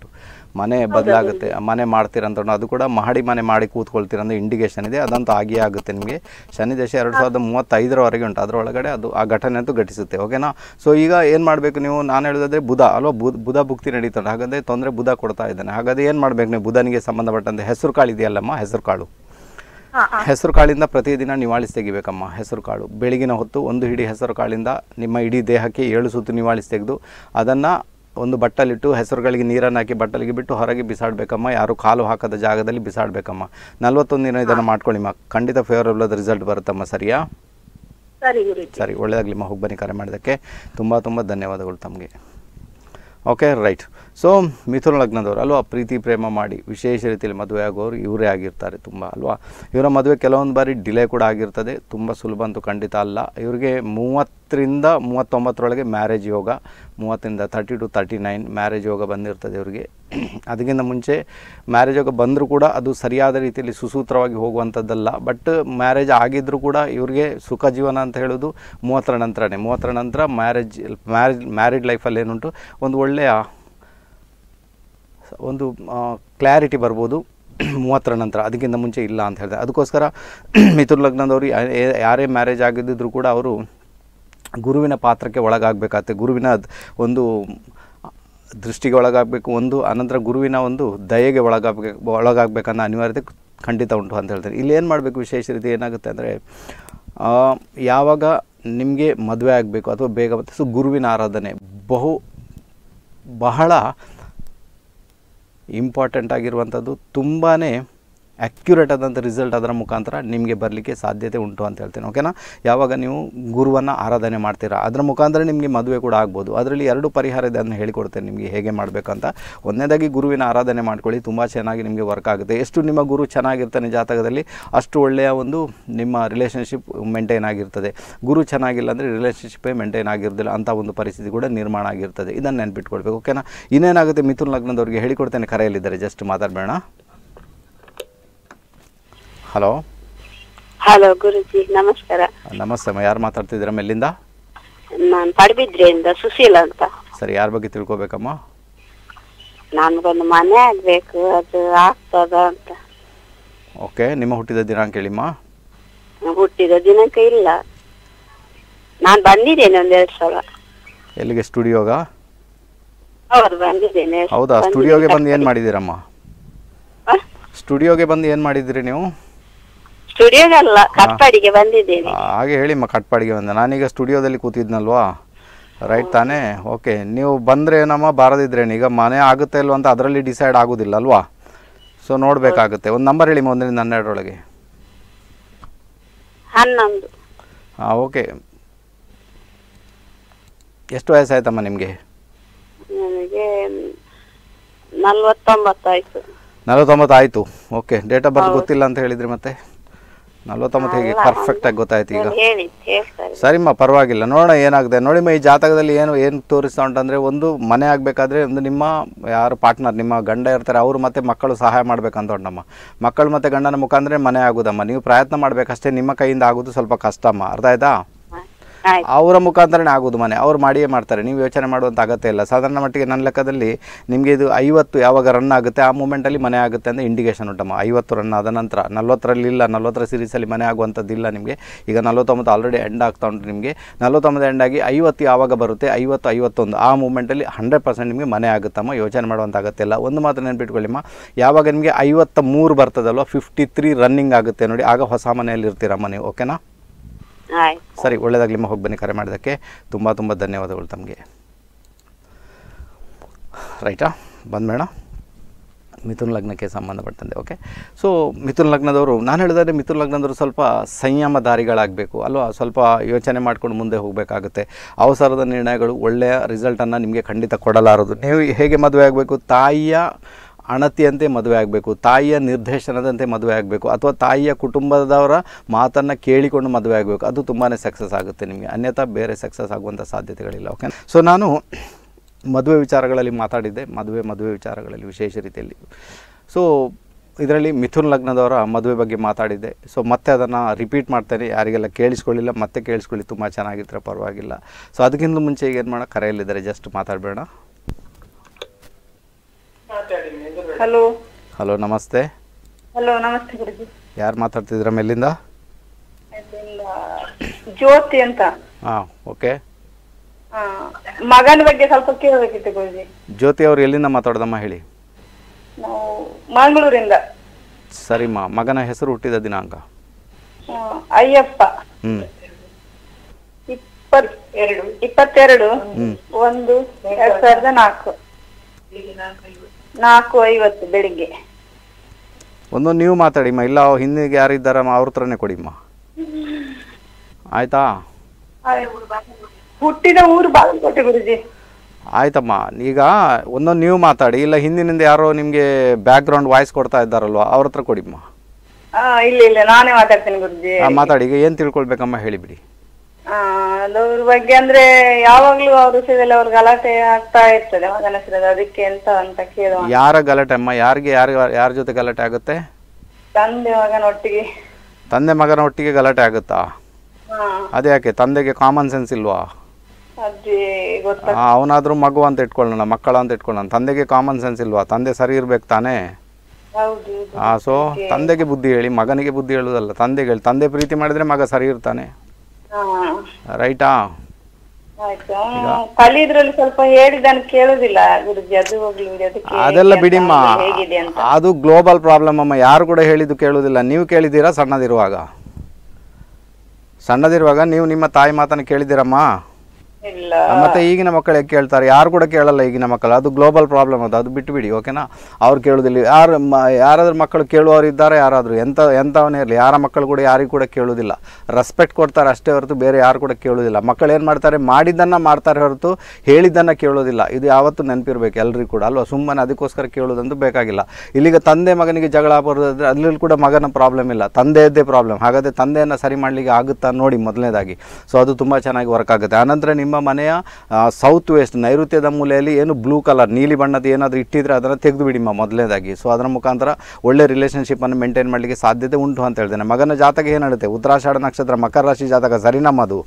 ಮನೆ ಬದಲಾಗುತ್ತೆ ಮನೆ ಮಾಡ್ತೀರಂತ ಅದು ಕೂಡ ಮಹಡಿ ಮನೆ ಮಾಡಿ ಕೂತ್ಕೊಳ್ತೀರ ಅಂದರೆ ಇಂಡಿಕೇಶನ್ ಇದೆ ಅದಂತೂ ಆಗಿಯೇ ಆಗುತ್ತೆ ನಿಮಗೆ ಶನಿ ದಶೆ ಎರಡು ಸಾವಿರದ ಮೂವತ್ತೈದರವರೆಗೆ ಉಂಟು ಅದರೊಳಗಡೆ ಅದು ಆ ಘಟನೆ ಅಂತೂ ಘಟಿಸುತ್ತೆ ಓಕೆನಾ ಸೊ ಈಗ ಏನು ಮಾಡಬೇಕು ನೀವು ನಾನು ಹೇಳೋದಾದ್ರೆ ಬುಧ ಅಲ್ವಾ ಬುಧ ಬುಧ ಭುಕ್ತಿ ನಡೀತದೆ ಹಾಗಾದರೆ ತೊಂದರೆ ಬುಧ ಕೊಡ್ತಾ ಇದ್ದಾನೆ ಹಾಗಾದರೆ ಏನು ಮಾಡಬೇಕು ನೀವು ಬುಧನಿಗೆ ಸಂಬಂಧಪಟ್ಟಂತೆ ಹೆಸರು ಕಾಳು ಇದೆಯಲ್ಲಮ್ಮ ಹೆಸರು ಕಾಳು ಹಾ ಹಾ ಹೆಸರು ಕಾಳಿಂದ ಪ್ರತಿದಿನ ನಿವಾಳಿಸಿ ತೆಗಿಬೇಕಮ್ಮ ಹೆಸರು ಕಾಳು ಬೆಳಗಿನ ಹೊತ್ತು ಒಂದು ಹಿಡಿ ಹೆಸರು ಕಾಳಿಂದ ನಿಮ್ಮ ಇಡೀ ದೇಹಕ್ಕೆ ಏಳು ಸುತ್ತು ನಿವಾಳಿಸಿ ತೆಗೆದು ಅದನ್ನು ಒಂದು ಬಟ್ಟಲಿಟ್ಟು ಹೆಸರುಗಳಿಗೆ ನೀರನ್ನು ಹಾಕಿ ಬಟ್ಟಲಿಗೆ ಬಿಟ್ಟು ಹೊರಗೆ ಬಿಸಾಡಬೇಕಮ್ಮ ಯಾರು ಕಾಲು ಹಾಕದ ಜಾಗದಲ್ಲಿ ಬಿಸಾಡಬೇಕಮ್ಮ ನಲ್ವತ್ತೊಂದು ದಿನ ಇದನ್ನು ಮಾಡ್ಕೊಳ್ಳಿಮ್ಮ ಖಂಡಿತ ಫೇವರಬಲ್ ಆದ ರಿಸಲ್ಟ್ ಬರುತ್ತಮ್ಮ ಸರಿಯಾ ಸರಿ ಗುರುಜಿ ಸರಿ ಒಳ್ಳೆಯದಾಗಲಿಮ್ಮ ಹೋಗಿ ಬನ್ನಿ ಕರೆ ಮಾಡಿದ್ದಕ್ಕೆ ತುಂಬ ತುಂಬ ಧನ್ಯವಾದಗಳು ತಮಗೆ ಓಕೆ ರೈಟ್ ಸೊ ಮಿಥುನ ಲಗ್ನದವರು ಅಲ್ವಾ ಪ್ರೀತಿ ಪ್ರೇಮ ಮಾಡಿ ವಿಶೇಷ ರೀತಿಯಲ್ಲಿ ಮದುವೆ ಆಗೋರು ಇವರೇ ಆಗಿರ್ತಾರೆ ತುಂಬ ಅಲ್ವಾ ಇವರ ಮದುವೆ ಕೆಲವೊಂದು ಬಾರಿ ಡಿಲೇ ಕೂಡ ಆಗಿರ್ತದೆ ತುಂಬ ಸುಲಭ ಅಂತೂ ಖಂಡಿತ ಅಲ್ಲ ಇವರಿಗೆ ಮೂವತ್ತರಿಂದ ಮೂವತ್ತೊಂಬತ್ತರೊಳಗೆ ಮ್ಯಾರೇಜ್ ಯೋಗ ಮೂವತ್ತರಿಂದ thirty two thirty nine marriage ಯೋಗ ಬಂದಿರ್ತದೆ ಇವರಿಗೆ ಅದಕ್ಕಿಂತ ಮುಂಚೆ ಮ್ಯಾರೇಜ್ ಯೋಗ ಬಂದರೂ ಕೂಡ ಅದು ಸರಿಯಾದ ರೀತಿಯಲ್ಲಿ ಸುಸೂತ್ರವಾಗಿ ಹೋಗುವಂಥದ್ದಲ್ಲ ಬಟ್ ಮ್ಯಾರೇಜ್ ಆಗಿದ್ದರೂ ಕೂಡ ಇವ್ರಿಗೆ ಸುಖ ಜೀವನ ಅಂತ ಹೇಳೋದು ಮೂವತ್ತರ ನಂತರನೇ ಮೂವತ್ತರ ನಂತರ ಮ್ಯಾರೇಜ್ ಮ್ಯಾರೇಜ್ ಮ್ಯಾರಿಡ್ ಲೈಫಲ್ಲಿ ಏನುಂಟು ಒಂದು ಒಳ್ಳೆಯ ಒಂದು ಕ್ಲಾರಿಟಿ ಬರ್ಬೋದು ಮೂವತ್ತರ ನಂತರ ಅದಕ್ಕಿಂತ ಮುಂಚೆ ಇಲ್ಲ ಅಂತ ಹೇಳಿದೆ ಅದಕ್ಕೋಸ್ಕರ ಮಿಥುನ ಲಗ್ನದವರು ಯಾ- ಯಾ- ಯಾರೇ ಮ್ಯಾರೇಜ್ ಆಗಿದ್ದರೂ ಕೂಡ ಅವರು ಗುರುವಿನ ಪಾತ್ರಕ್ಕೆ ಒಳಗಾಗಬೇಕಾಗುತ್ತೆ ಗುರುವಿನ ದ್- ಒಂದು ದೃಷ್ಟಿಗೆ ಒಳಗಾಗಬೇಕು ಒಂದು ಅನಂತರ ಗುರುವಿನ ಒಂದು ದಯೆಗೆ ಒಳಗಾಗಬೇಕು ಒಳಗಾಗಬೇಕನ್ನೋ ಅನಿವಾರ್ಯತೆ ಖಂಡಿತ ಉಂಟು ಅಂತ ಹೇಳ್ತಾರೆ ಇಲ್ಲಿ ಏನು ಮಾಡಬೇಕು ವಿಶೇಷ ರೀತಿ ಏನಾಗುತ್ತೆ ಅಂದರೆ ಯಾವಾಗ ನಿಮಗೆ ಮದುವೆ ಆಗಬೇಕು ಅಥವಾ ಬೇಗ ಮತ್ತೆ ಸೊ ಗುರುವಿನ ಆರಾಧನೆ ಬಹು ಬಹಳ ಇಂಪಾರ್ಟೆಂಟ್ ಆಗಿರುವಂಥದ್ದು ತುಂಬಾ ಅಕ್ಯುರೇಟ್ ಆದಂಥ ರಿಸಲ್ಟ್ ಅದರ ಮುಖಾಂತರ ನಿಮಗೆ ಬರಲಿಕ್ಕೆ ಸಾಧ್ಯತೆ ಉಂಟು ಅಂತ ಹೇಳ್ತೇನೆ ಓಕೆನಾ ಯಾವಾಗ ನೀವು ಗುರುವನ್ನು ಆರಾಧನೆ ಮಾಡ್ತೀರಾ ಅದರ ಮುಖಾಂತರ ನಿಮಗೆ ಮದುವೆ ಕೂಡ ಆಗ್ಬೋದು ಅದರಲ್ಲಿ ಎರಡು ಪರಿಹಾರ ಇದೆ ಅದನ್ನು ಹೇಳಿಕೊಡ್ತೇನೆ ನಿಮಗೆ ಹೇಗೆ ಮಾಡಬೇಕಂತ ಒಂದನೇದಾಗಿ ಗುರುವಿನ ಆರಾಧನೆ ಮಾಡ್ಕೊಳ್ಳಿ ತುಂಬ ಚೆನ್ನಾಗಿ ನಿಮಗೆ ವರ್ಕ್ ಆಗುತ್ತೆ ಎಷ್ಟು ನಿಮ್ಮ ಗುರು ಚೆನ್ನಾಗಿರ್ತಾನೆ ಜಾತಕದಲ್ಲಿ ಅಷ್ಟು ಒಳ್ಳೆಯ ಒಂದು ನಿಮ್ಮ ರಿಲೇಷನ್ಶಿಪ್ ಮೇಂಟೈನ್ ಆಗಿರ್ತದೆ ಗುರು ಚೆನ್ನಾಗಿಲ್ಲ ಅಂದರೆ ರಿಲೇಷನ್ಶಿಪ್ಪೇ ಮೇಂಟೈನ್ ಆಗಿರೋದಿಲ್ಲ ಅಂತ ಒಂದು ಪರಿಸ್ಥಿತಿ ಕೂಡ ನಿರ್ಮಾಣ ಆಗಿರ್ತದೆ ಇದನ್ನು ನೆನ್ಪಿಟ್ಕೊಳ್ಬೇಕು ಓಕೆನಾ ಇನ್ನೇನಾಗುತ್ತೆ ಮಿಥುನ್ ಲಗ್ನದವ್ರಿಗೆ ಹೇಳಿಕೊಡ್ತೇನೆ ಕರೆಯಲ್ಲಿದ್ದಾರೆ ಜಸ್ಟ್ ಮಾತಾಡಬೇಡ ಹಲೋ ಹಲೋ ಗುರುಜಿ ನಮಸ್ಕಾರ ನಮಸ್ತೆ ಅಮ್ಮ ಯಾರು ಮಾತಾಡ್ತಿದ್ದೀರಾ ಎಲ್ಲಿಂದ ನಾನು ಪಡುಬಿದ್ರೆಯಿಂದ ಸುಶೀಲ ಅಂತ ಸರಿ ಯಾರ ಬಗ್ಗೆ ತಿಳ್ಕೊಬೇಕಮ್ಮ ನನ್ಗೊಂದು ಮನೆ ಆಗ್ಬೇಕು ಅದು ಆಗ್ತದ ಅಂತ ಓಕೆ ನಿಮ್ಮ ಹುಟ್ಟಿದ ದಿನಾಂಕ ಹೇಳಿಮ್ಮ ಹುಟ್ಟಿದ ದಿನಾಂಕ ಇಲ್ಲ ನಾನು ಬಂದಿದ್ದೇನೆ ಒಂದೆರಡು ಸಲ ಎಲ್ಲಿಗೆ ಸ್ಟುಡಿಯೋಗ ಹೌದು ಬಂದಿದ್ದೇನೆ ಹೌದಾ ಸ್ಟುಡಿಯೋಗೆ ಬಂದು ಏನು ಮಾಡಿದ್ದೀರಮ್ಮ ಸ್ಟುಡಿಯೋಗೆ ಬಂದು ಏನು ಮಾಡಿದ್ದೀರಿ ನೀವು ಸ್ಟುಡಿಯೋಗಲ್ಲ ಕಟ್ಪಾಡಿಗೆ ಬಂದಿದ್ದೇನೆ ಆ, ಹಾಗೆ ಹೇಳಿಮ್ಮ ಕಟ್ಪಾಡಿಗೆ ಬಂದೆ ನಾನೀಗ ಸ್ಟುಡಿಯೋದಲ್ಲಿ ಕೂತಿದ್ನಲ್ವಾ ರೈಟ್ ತಾನೇ ಓಕೆ ನೀವು ಬಂದರೆ ಏನಮ್ಮ ಬಾರದಿದ್ರೇನು ಈಗ ಮನೆ ಆಗುತ್ತೆ ಇಲ್ವ ಅಂತ ಅದರಲ್ಲಿ ಡಿಸೈಡ್ ಆಗೋದಿಲ್ಲ ಅಲ್ವಾ ಸೊ ನೋಡಬೇಕಾಗುತ್ತೆ ಒಂದು ನಂಬರ್ ಹೇಳಿ ಒಂದರಿಂದ ಹನ್ನೆರಡರೊಳಗೆ ಹನ್ನೊಂದು ಹಾಂ ಓಕೆ ಎಷ್ಟು ವಯಸ್ಸಾಯ್ತಮ್ಮ ನಿಮಗೆ ನನಗೆ ನಲ್ವತ್ತೊಂಬತ್ತಾಯ್ತು ನಲವತ್ತೊಂಬತ್ತು ಆಯಿತು ಓಕೆ ಡೇಟ್ ಆಫ್ ಬರ್ತ್ ಗೊತ್ತಿಲ್ಲ ಅಂತ ಹೇಳಿದ್ರಿ ಮತ್ತೆ ನಲವತ್ತೊಂಬತ್ತು ಹೇಗೆ ಪರ್ಫೆಕ್ಟಾಗಿ ಗೊತ್ತಾಯ್ತು ಈಗ ಹೇಳಿ ಹೇಳ್ತಾರೆ ಸರಿಮ್ಮ ಪರವಾಗಿಲ್ಲ ನೋಡೋಣ ಏನಾಗಿದೆ ನೋಡಿಮ್ಮ ಈ ಜಾತಕದಲ್ಲಿ ಏನು ಏನು ತೋರಿಸ್ತಾ ಉಂಟಂದರೆ ಒಂದು ಮನೆ ಆಗಬೇಕಾದ್ರೆ ಒಂದು ನಿಮ್ಮ ಯಾರು ಪಾರ್ಟ್ನರ್ ನಿಮ್ಮ ಗಂಡ ಇರ್ತಾರೆ ಅವರು ಮತ್ತೆ ಮಕ್ಕಳು ಸಹಾಯ ಮಾಡ್ಬೇಕಂತ ಉಂಟಮ್ಮ ಮಕ್ಕಳು ಮತ್ತು ಗಂಡನ ಮುಖಾಂತರ ಮನೆ ಆಗೋದಮ್ಮ ನೀವು ಪ್ರಯತ್ನ ಮಾಡಬೇಕಷ್ಟೇ ನಿಮ್ಮ ಕೈಯಿಂದ ಆಗೋದು ಸ್ವಲ್ಪ ಕಷ್ಟಮ್ಮ ಅರ್ಥ ಆಯ್ತಾ ಆಯ್ತು ಅವರ ಮುಖಾಂತರನೇ ಆಗೋದು ಮನೆ ಅವ್ರು ಮಾಡಿಯೇ ಮಾಡ್ತಾರೆ ನೀವು ಯೋಚನೆ ಮಾಡುವಂಥ ಅಗತ್ಯ ಇಲ್ಲ ಸಾಧಾರಣ ಮಟ್ಟಿಗೆ ನನ್ನ ಲೆಕ್ಕದಲ್ಲಿ ನಿಮಗೆ ಇದು ಐವತ್ತು ಯಾವಾಗ ರನ್ ಆಗುತ್ತೆ ಆ ಮೂಮೆಂಟಲ್ಲಿ ಮನೆ ಆಗುತ್ತೆ ಅಂತ ಇಂಡಿಕೇಶನ್ ಉಂಟಮ್ಮ ಐವತ್ತು ರನ್ ಆದ ನಂತರ ನಲ್ವತ್ತರಲ್ಲಿ ಇಲ್ಲ ನಲ್ವತ್ತರ ಸೀರೀಸಲ್ಲಿ ಮನೆ ಆಗುವಂಥದ್ದಿಲ್ಲ ನಿಮಗೆ ಈಗ ನಲ್ವತ್ತೊಂಬತ್ತು ಆಲ್ರೆಡಿ ಎಂಡ್ ಆಗ್ತಾ ಉಂಟು ನಿಮಗೆ ನಲ್ವತ್ತೊಂಬತ್ತು ಎಂಡ್ ಆಗಿ ಐವತ್ತು ಯಾವಾಗ ಬರುತ್ತೆ ಐವತ್ತು ಐವತ್ತೊಂದು ಆ ಮೂಮೆಂಟಲ್ಲಿ ಹಂಡ್ರೆಡ್ ಪರ್ಸೆಂಟ್ ನಿಮಗೆ ಮನೆ ಆಗುತ್ತಮ್ಮ ಯೋಚನೆ ಮಾಡುವಂಥ ಅಗತ್ಯ ಇಲ್ಲ ಒಂದು ಮಾತು ನೆನ್ಪಿಟ್ಕೊಳ್ಳಿಮ್ಮ ಯಾವಾಗ ನಿಮಗೆ ಐವತ್ತ ಮೂರು ಬರ್ತದಲ್ವ ಫಿಫ್ಟಿ ತ್ರೀ ರನ್ನಿಂಗ್ ಆಗುತ್ತೆ ನೋಡಿ ಆಗ ಹೊಸ ಮನೆಯಲ್ಲಿ ಇರ್ತೀರಮ್ಮ ನೀವು ಓಕೆನಾ ಆಯ್ತು ಸರಿ ಒಳ್ಳೆಯದಾಗಲಿ ಹೋಗಿ ಬನ್ನಿ ಕರೆ ಮಾಡೋದಕ್ಕೆ ತುಂಬ ತುಂಬ ಧನ್ಯವಾದಗಳು ತಮಗೆ ರೈಟಾ ಬಂದ್ಬೇಡ ಮಿಥುನ್ ಲಗ್ನಕ್ಕೆ ಸಂಬಂಧಪಟ್ಟಂತೆ ಓಕೆ ಸೊ ಮಿಥುನ್ ಲಗ್ನದವರು ನಾನು ಹೇಳಿದ್ರೆ ಮಿಥುನ್ ಲಗ್ನದವರು ಸ್ವಲ್ಪ ಸಂಯಮಧಾರಿಗಳಾಗಬೇಕು ಅಲ್ವಾ ಸ್ವಲ್ಪ ಯೋಚನೆ ಮಾಡ್ಕೊಂಡು ಮುಂದೆ ಹೋಗಬೇಕಾಗುತ್ತೆ ಅವಸರದ ನಿರ್ಣಯಗಳು ಒಳ್ಳೆಯ ರಿಸಲ್ಟನ್ನು ನಿಮಗೆ ಖಂಡಿತ ಕೊಡಲಾರದು ನೀವು ಹೇಗೆ ಮದುವೆ ಆಗಬೇಕು ತಾಯಿಯ ಅಣತಿಯಂತೆ ಮದುವೆ ಆಗಬೇಕು ತಾಯಿಯ ನಿರ್ದೇಶನದಂತೆ ಮದುವೆ ಆಗಬೇಕು ಅಥವಾ ತಾಯಿಯ ಕುಟುಂಬದವರ ಮಾತನ್ನು ಕೇಳಿಕೊಂಡು ಮದುವೆ ಆಗಬೇಕು ಅದು ತುಂಬಾ ಸಕ್ಸಸ್ ಆಗುತ್ತೆ ನಿಮಗೆ ಅನ್ಯಥಾ ಬೇರೆ ಸಕ್ಸಸ್ ಆಗುವಂಥ ಸಾಧ್ಯತೆಗಳಿಲ್ಲ ಓಕೆ ಸೊ ನಾನು ಮದುವೆ ವಿಚಾರಗಳಲ್ಲಿ ಮಾತಾಡಿದ್ದೆ ಮದುವೆ ಮದುವೆ ವಿಚಾರಗಳಲ್ಲಿ ವಿಶೇಷ ರೀತಿಯಲ್ಲಿ ಸೊ ಇದರಲ್ಲಿ ಮಿಥುನ್ ಲಗ್ನದವರ ಮದುವೆ ಬಗ್ಗೆ ಮಾತಾಡಿದ್ದೆ ಸೊ ಮತ್ತೆ ಅದನ್ನು ರಿಪೀಟ್ ಮಾಡ್ತೇನೆ ಯಾರಿಗೆಲ್ಲ ಕೇಳಿಸ್ಕೊಳ್ಳಿಲ್ಲ ಮತ್ತೆ ಕೇಳಿಸ್ಕೊಳ್ಳಿ ತುಂಬ ಚೆನ್ನಾಗಿದ್ದರೆ ಪರವಾಗಿಲ್ಲ ಸೊ ಅದಕ್ಕಿಂತ ಮುಂಚೆ ಈಗ ಏನು ಮಾಡೋ ಕರೆಯಲ್ಲಿದ್ದಾರೆ ಜಸ್ಟ್ ಮಾತಾಡಬೇಡ ಮಾತಾಡಿ ಹಲೋ ಹಲೋ ನಮಸ್ತೆ ಹಲೋ ನಮಸ್ತೆ ಗುರುಜಿ ಯಾರು ಮಾತಾಡ್ತಿದ್ದೀರಾ ಎಲ್ಲಿಂದ ಇಲ್ಲಿಂದ ಜ್ಯೋತಿ ಅಂತ ಹಾಂ ಓಕೆ ಆ, ಮಗನ ಬಗ್ಗೆ ಸ್ವಲ್ಪ ಕೇಳಬೇಕಿತ್ತು ಗುರುಜಿ ಜ್ಯೋತಿ ಅವ್ರು ಎಲ್ಲಿಂದ ಮಾತಾಡೋದಮ್ಮ ಹೇಳಿ ನಾವು ಮಂಗಳೂರಿಂದ ಸರಿಮ್ಮ ಮಗನ ಹೆಸರು ಹುಟ್ಟಿದ ದಿನಾಂಕ ಆ, ಅಯ್ಯಪ್ಪ ಹ್ಞೂ ಇಪ್ಪತ್ ಎರಡು ಇಪ್ಪತ್ತೆರಡು ಹ್ಮ್. ಒಂದು ಎರಡ್ ಸಾವಿರದ ನಾಲ್ಕು ನಾಲ್ಕು ಐವತ್ತು ಬೆಳಿಗ್ಗೆ ಒಂದು ನೀವು ಮಾತಾಡಿಮ್ಮ ಇಲ್ಲ ಹಿಂದಿಗೆ ಯಾರಿದ್ದಾರಮ್ಮ ಅವ್ರ ಹತ್ರನೇ ಕೊಡಿಮ್ಮ ಆಯಿತಾ ಹುಟ್ಟಿದ ಊರು ಬಾಗಲಕೋಟೆ ಗುರುಜಿ ಆಯ್ತಮ್ಮ ಈಗ ಒಂದೊಂದು ನೀವು ಮಾತಾಡಿ ಇಲ್ಲ ಹಿಂದಿನಿಂದ ಯಾರೋ ನಿಮಗೆ ಬ್ಯಾಕ್ಗ್ರೌಂಡ್ ವಾಯ್ಸ್ ಕೊಡ್ತಾ ಇದ್ದಾರಲ್ವ ಅವ್ರ ಹತ್ರ ಕೊಡಿಮ್ಮ ಆ ಇಲ್ಲ ಇಲ್ಲ ನಾನೇ ಮಾತಾಡ್ತೇನೆ ಗುರುಜಿ ಆ, ಮಾತಾಡಿ ಈಗ ಏನು ತಿಳ್ಕೊಳ್ಬೇಕಮ್ಮ ಹೇಳಿಬಿಡಿ ಆ, ಅದ್ರ ಬಗ್ಗೆ ಅಂದ್ರೆ ಯಾವಾಗ್ಲೂ ಅವ್ರ ವಿಷಯದಲ್ಲಿ ಅವ್ರ ಗಲಾಟೆ ಆಗ್ತಾ ಇರ್ತದೆ ಮಗನ ಹೆಸರಲ್ಲಿ ಅದಕ್ಕೆ ಎಂತ ಅಂತ ಕೇಳುವ ಯಾರ ಗಲಾಟೆ ಅಮ್ಮ ಯಾರಿಗೆ ಯಾರು ಯಾರ ಜೊತೆ ಗಲಾಟೆ ಆಗುತ್ತೆ ತಂದೆ ಮಗನೊಟ್ಟಿಗೆ ತಂದೆ ಮಗನ ಒಟ್ಟಿಗೆ ಗಲಾಟೆ ಆಗುತ್ತಾ ಹಾ ಅದೇ ಯಾಕೆ ತಂದೆಗೆ ಕಾಮನ್ ಸೆನ್ಸ್ ಇಲ್ವಾ ಅದೇ ಗೊತ್ತ ಅವನಾದರೂ ಮಗು ಅಂತ ಇಟ್ಕೊಳ್ಳೋಣ ಮಕ್ಕಳ ಅಂತ ಇಟ್ಕೊಳ್ಳೋಣ ತಂದೆಗೆ ಕಾಮನ್ ಸೆನ್ಸ್ ಇಲ್ವಾ ತಂದೆ ಸರಿ ಇರ್ಬೇಕು ತಾನೇ ಹೌದು ಆ ಸೊ ತಂದೆಗೆ ಬುದ್ಧಿ ಹೇಳಿ ಮಗನಿಗೆ ಬುದ್ಧಿ ಹೇಳೋದಲ್ಲ ತಂದೆಗೆ ಹೇಳಿ ತಂದೆ ಪ್ರೀತಿ ಮಾಡಿದ್ರೆ ಮಗ ಸರಿ ಇರ್ತಾನೆ ಹಾ ರೈಟಾ ಆಯ್ತು ಅವ್ನು ಕಲಿಯುದ್ರಲ್ಲಿ ಸ್ವಲ್ಪ ಹೇಳಿದನ್ನು ಕೇಳುದಿಲ್ಲ ಗುರುಜಿ ಅದು ಹೋಗ್ಲಿ ಬಿಡಿ ಅದಕ್ಕೆ ಅದೆಲ್ಲ ಎಂತ ಬಿಡಿಮ್ಮ ಅಂದ್ರೆ ಹೇಗಿದೆ ಅಂತ ಅದು ಗ್ಲೋಬಲ್ ಪ್ರಾಬ್ಲಮ್ ಅಮ್ಮ ಯಾರು ಕೂಡ ಹೇಳಿದ್ದು ಕೇಳುವುದಿಲ್ಲ ನೀವು ಕೇಳಿದ್ದೀರಾ ಸಣ್ಣದಿರುವಾಗ ಸಣ್ಣದಿರುವಾಗ ನೀವು ನಿಮ್ಮ ತಾಯಿ ಮಾತನ್ನು ಕೇಳಿದ್ದೀರಮ್ಮ ಇಲ್ಲ ಮತ್ತೆ ಈಗಿನ ಮಕ್ಕಳು ಹೇಗೆ ಕೇಳ್ತಾರೆ ಯಾರು ಕೂಡ ಕೇಳಲ್ಲ ಈಗಿನ ಮಕ್ಕಳು ಅದು ಗ್ಲೋಬಲ್ ಪ್ರಾಬ್ಲಮ್ ಅದು ಅದು ಬಿಟ್ಟು ಬಿಡಿ ಓಕೆನಾ ಅವ್ರು ಕೇಳೋದಿಲ್ಲ ಯಾರು ಮ ಯಾರಾದ್ರೂ ಮಕ್ಕಳು ಕೇಳುವವರು ಇದ್ದಾರೆ ಯಾರಾದರೂ ಎಂಥ ಎಂಥವನೇ ಇರಲಿ ಯಾರ ಮಕ್ಕಳು ಕೂಡ ಯಾರಿಗೂ ಕೂಡ ಕೇಳೋದಿಲ್ಲ ರೆಸ್ಪೆಕ್ಟ್ ಕೊಡ್ತಾರೆ ಅಷ್ಟೇ ಹೊರತು ಬೇರೆ ಯಾರು ಕೂಡ ಕೇಳೋದಿಲ್ಲ ಮಕ್ಕಳು ಏನು ಮಾಡ್ತಾರೆ ಮಾಡಿದ್ದನ್ನು ಮಾಡ್ತಾರೆ ಹೊರತು ಹೇಳಿದ್ದನ್ನು ಕೇಳೋದಿಲ್ಲ ಇದು ಯಾವತ್ತೂ ನೆನಪಿರ್ಬೇಕು ಎಲ್ರಿಗೂ ಕೂಡ ಅಲ್ವಾ ಸುಮ್ಮನೆ ಅದಕ್ಕೋಸ್ಕರ ಕೇಳೋದಂತೂ ಬೇಕಾಗಿಲ್ಲ ಇಲ್ಲಿಗ ತಂದೆ ಮಗನಿಗೆ ಜಗಳ ಬರೋದಾದ್ರೆ ಅದ್ರಲ್ಲಿ ಕೂಡ ಮಗನ ಪ್ರಾಬ್ಲಮ್ ಇಲ್ಲ ತಂದೆಯದ್ದೇ ಪ್ರಾಬ್ಲಮ್ ಹಾಗಾದರೆ ತಂದೆಯನ್ನು ಸರಿ ಮಾಡಲಿಕ್ಕೆ ಆಗುತ್ತಾ ನೋಡಿ ಮೊದಲನೇದಾಗಿ ಸೊ ಅದು ತುಂಬ ಚೆನ್ನಾಗಿ ವರ್ಕ್ ಆಗುತ್ತೆ ಆನಂತರ ನಿಮ್ಮ ಮನೆಯ ಸೌತ್ ವೆಸ್ಟ್ ನೈಋತ್ಯದ ಮೂಲೆಯಲ್ಲಿ ಏನು ಬ್ಲೂ ಕಲರ್ ನೀಲಿ ಬಣ್ಣದ ಏನಾದರೂ ಇಟ್ಟಿದ್ರೆ ಅದನ್ನು ತೆಗೆದು ಬಿಡಿಮ್ಮ ಮೊದಲನೇದಾಗಿ ಸೊ ಅದರ ಮುಖಾಂತರ ಒಳ್ಳೆ ರಿಲೇಷನ್ಶಿಪ್ಪನ್ನು ಮೇಂಟೈನ್ ಮಾಡಲಿಕ್ಕೆ ಸಾಧ್ಯತೆ ಉಂಟು ಅಂತ ಹೇಳ್ತೇನೆ ಮಗನ ಜಾತಕ ಏನಾಡುತ್ತೆ ಉತ್ತರಾಷಾಢ ನಕ್ಷತ್ರ ಮಕರ ರಾಶಿ ಜಾತಕ ಸರಿನಮ್ಮ ಅದು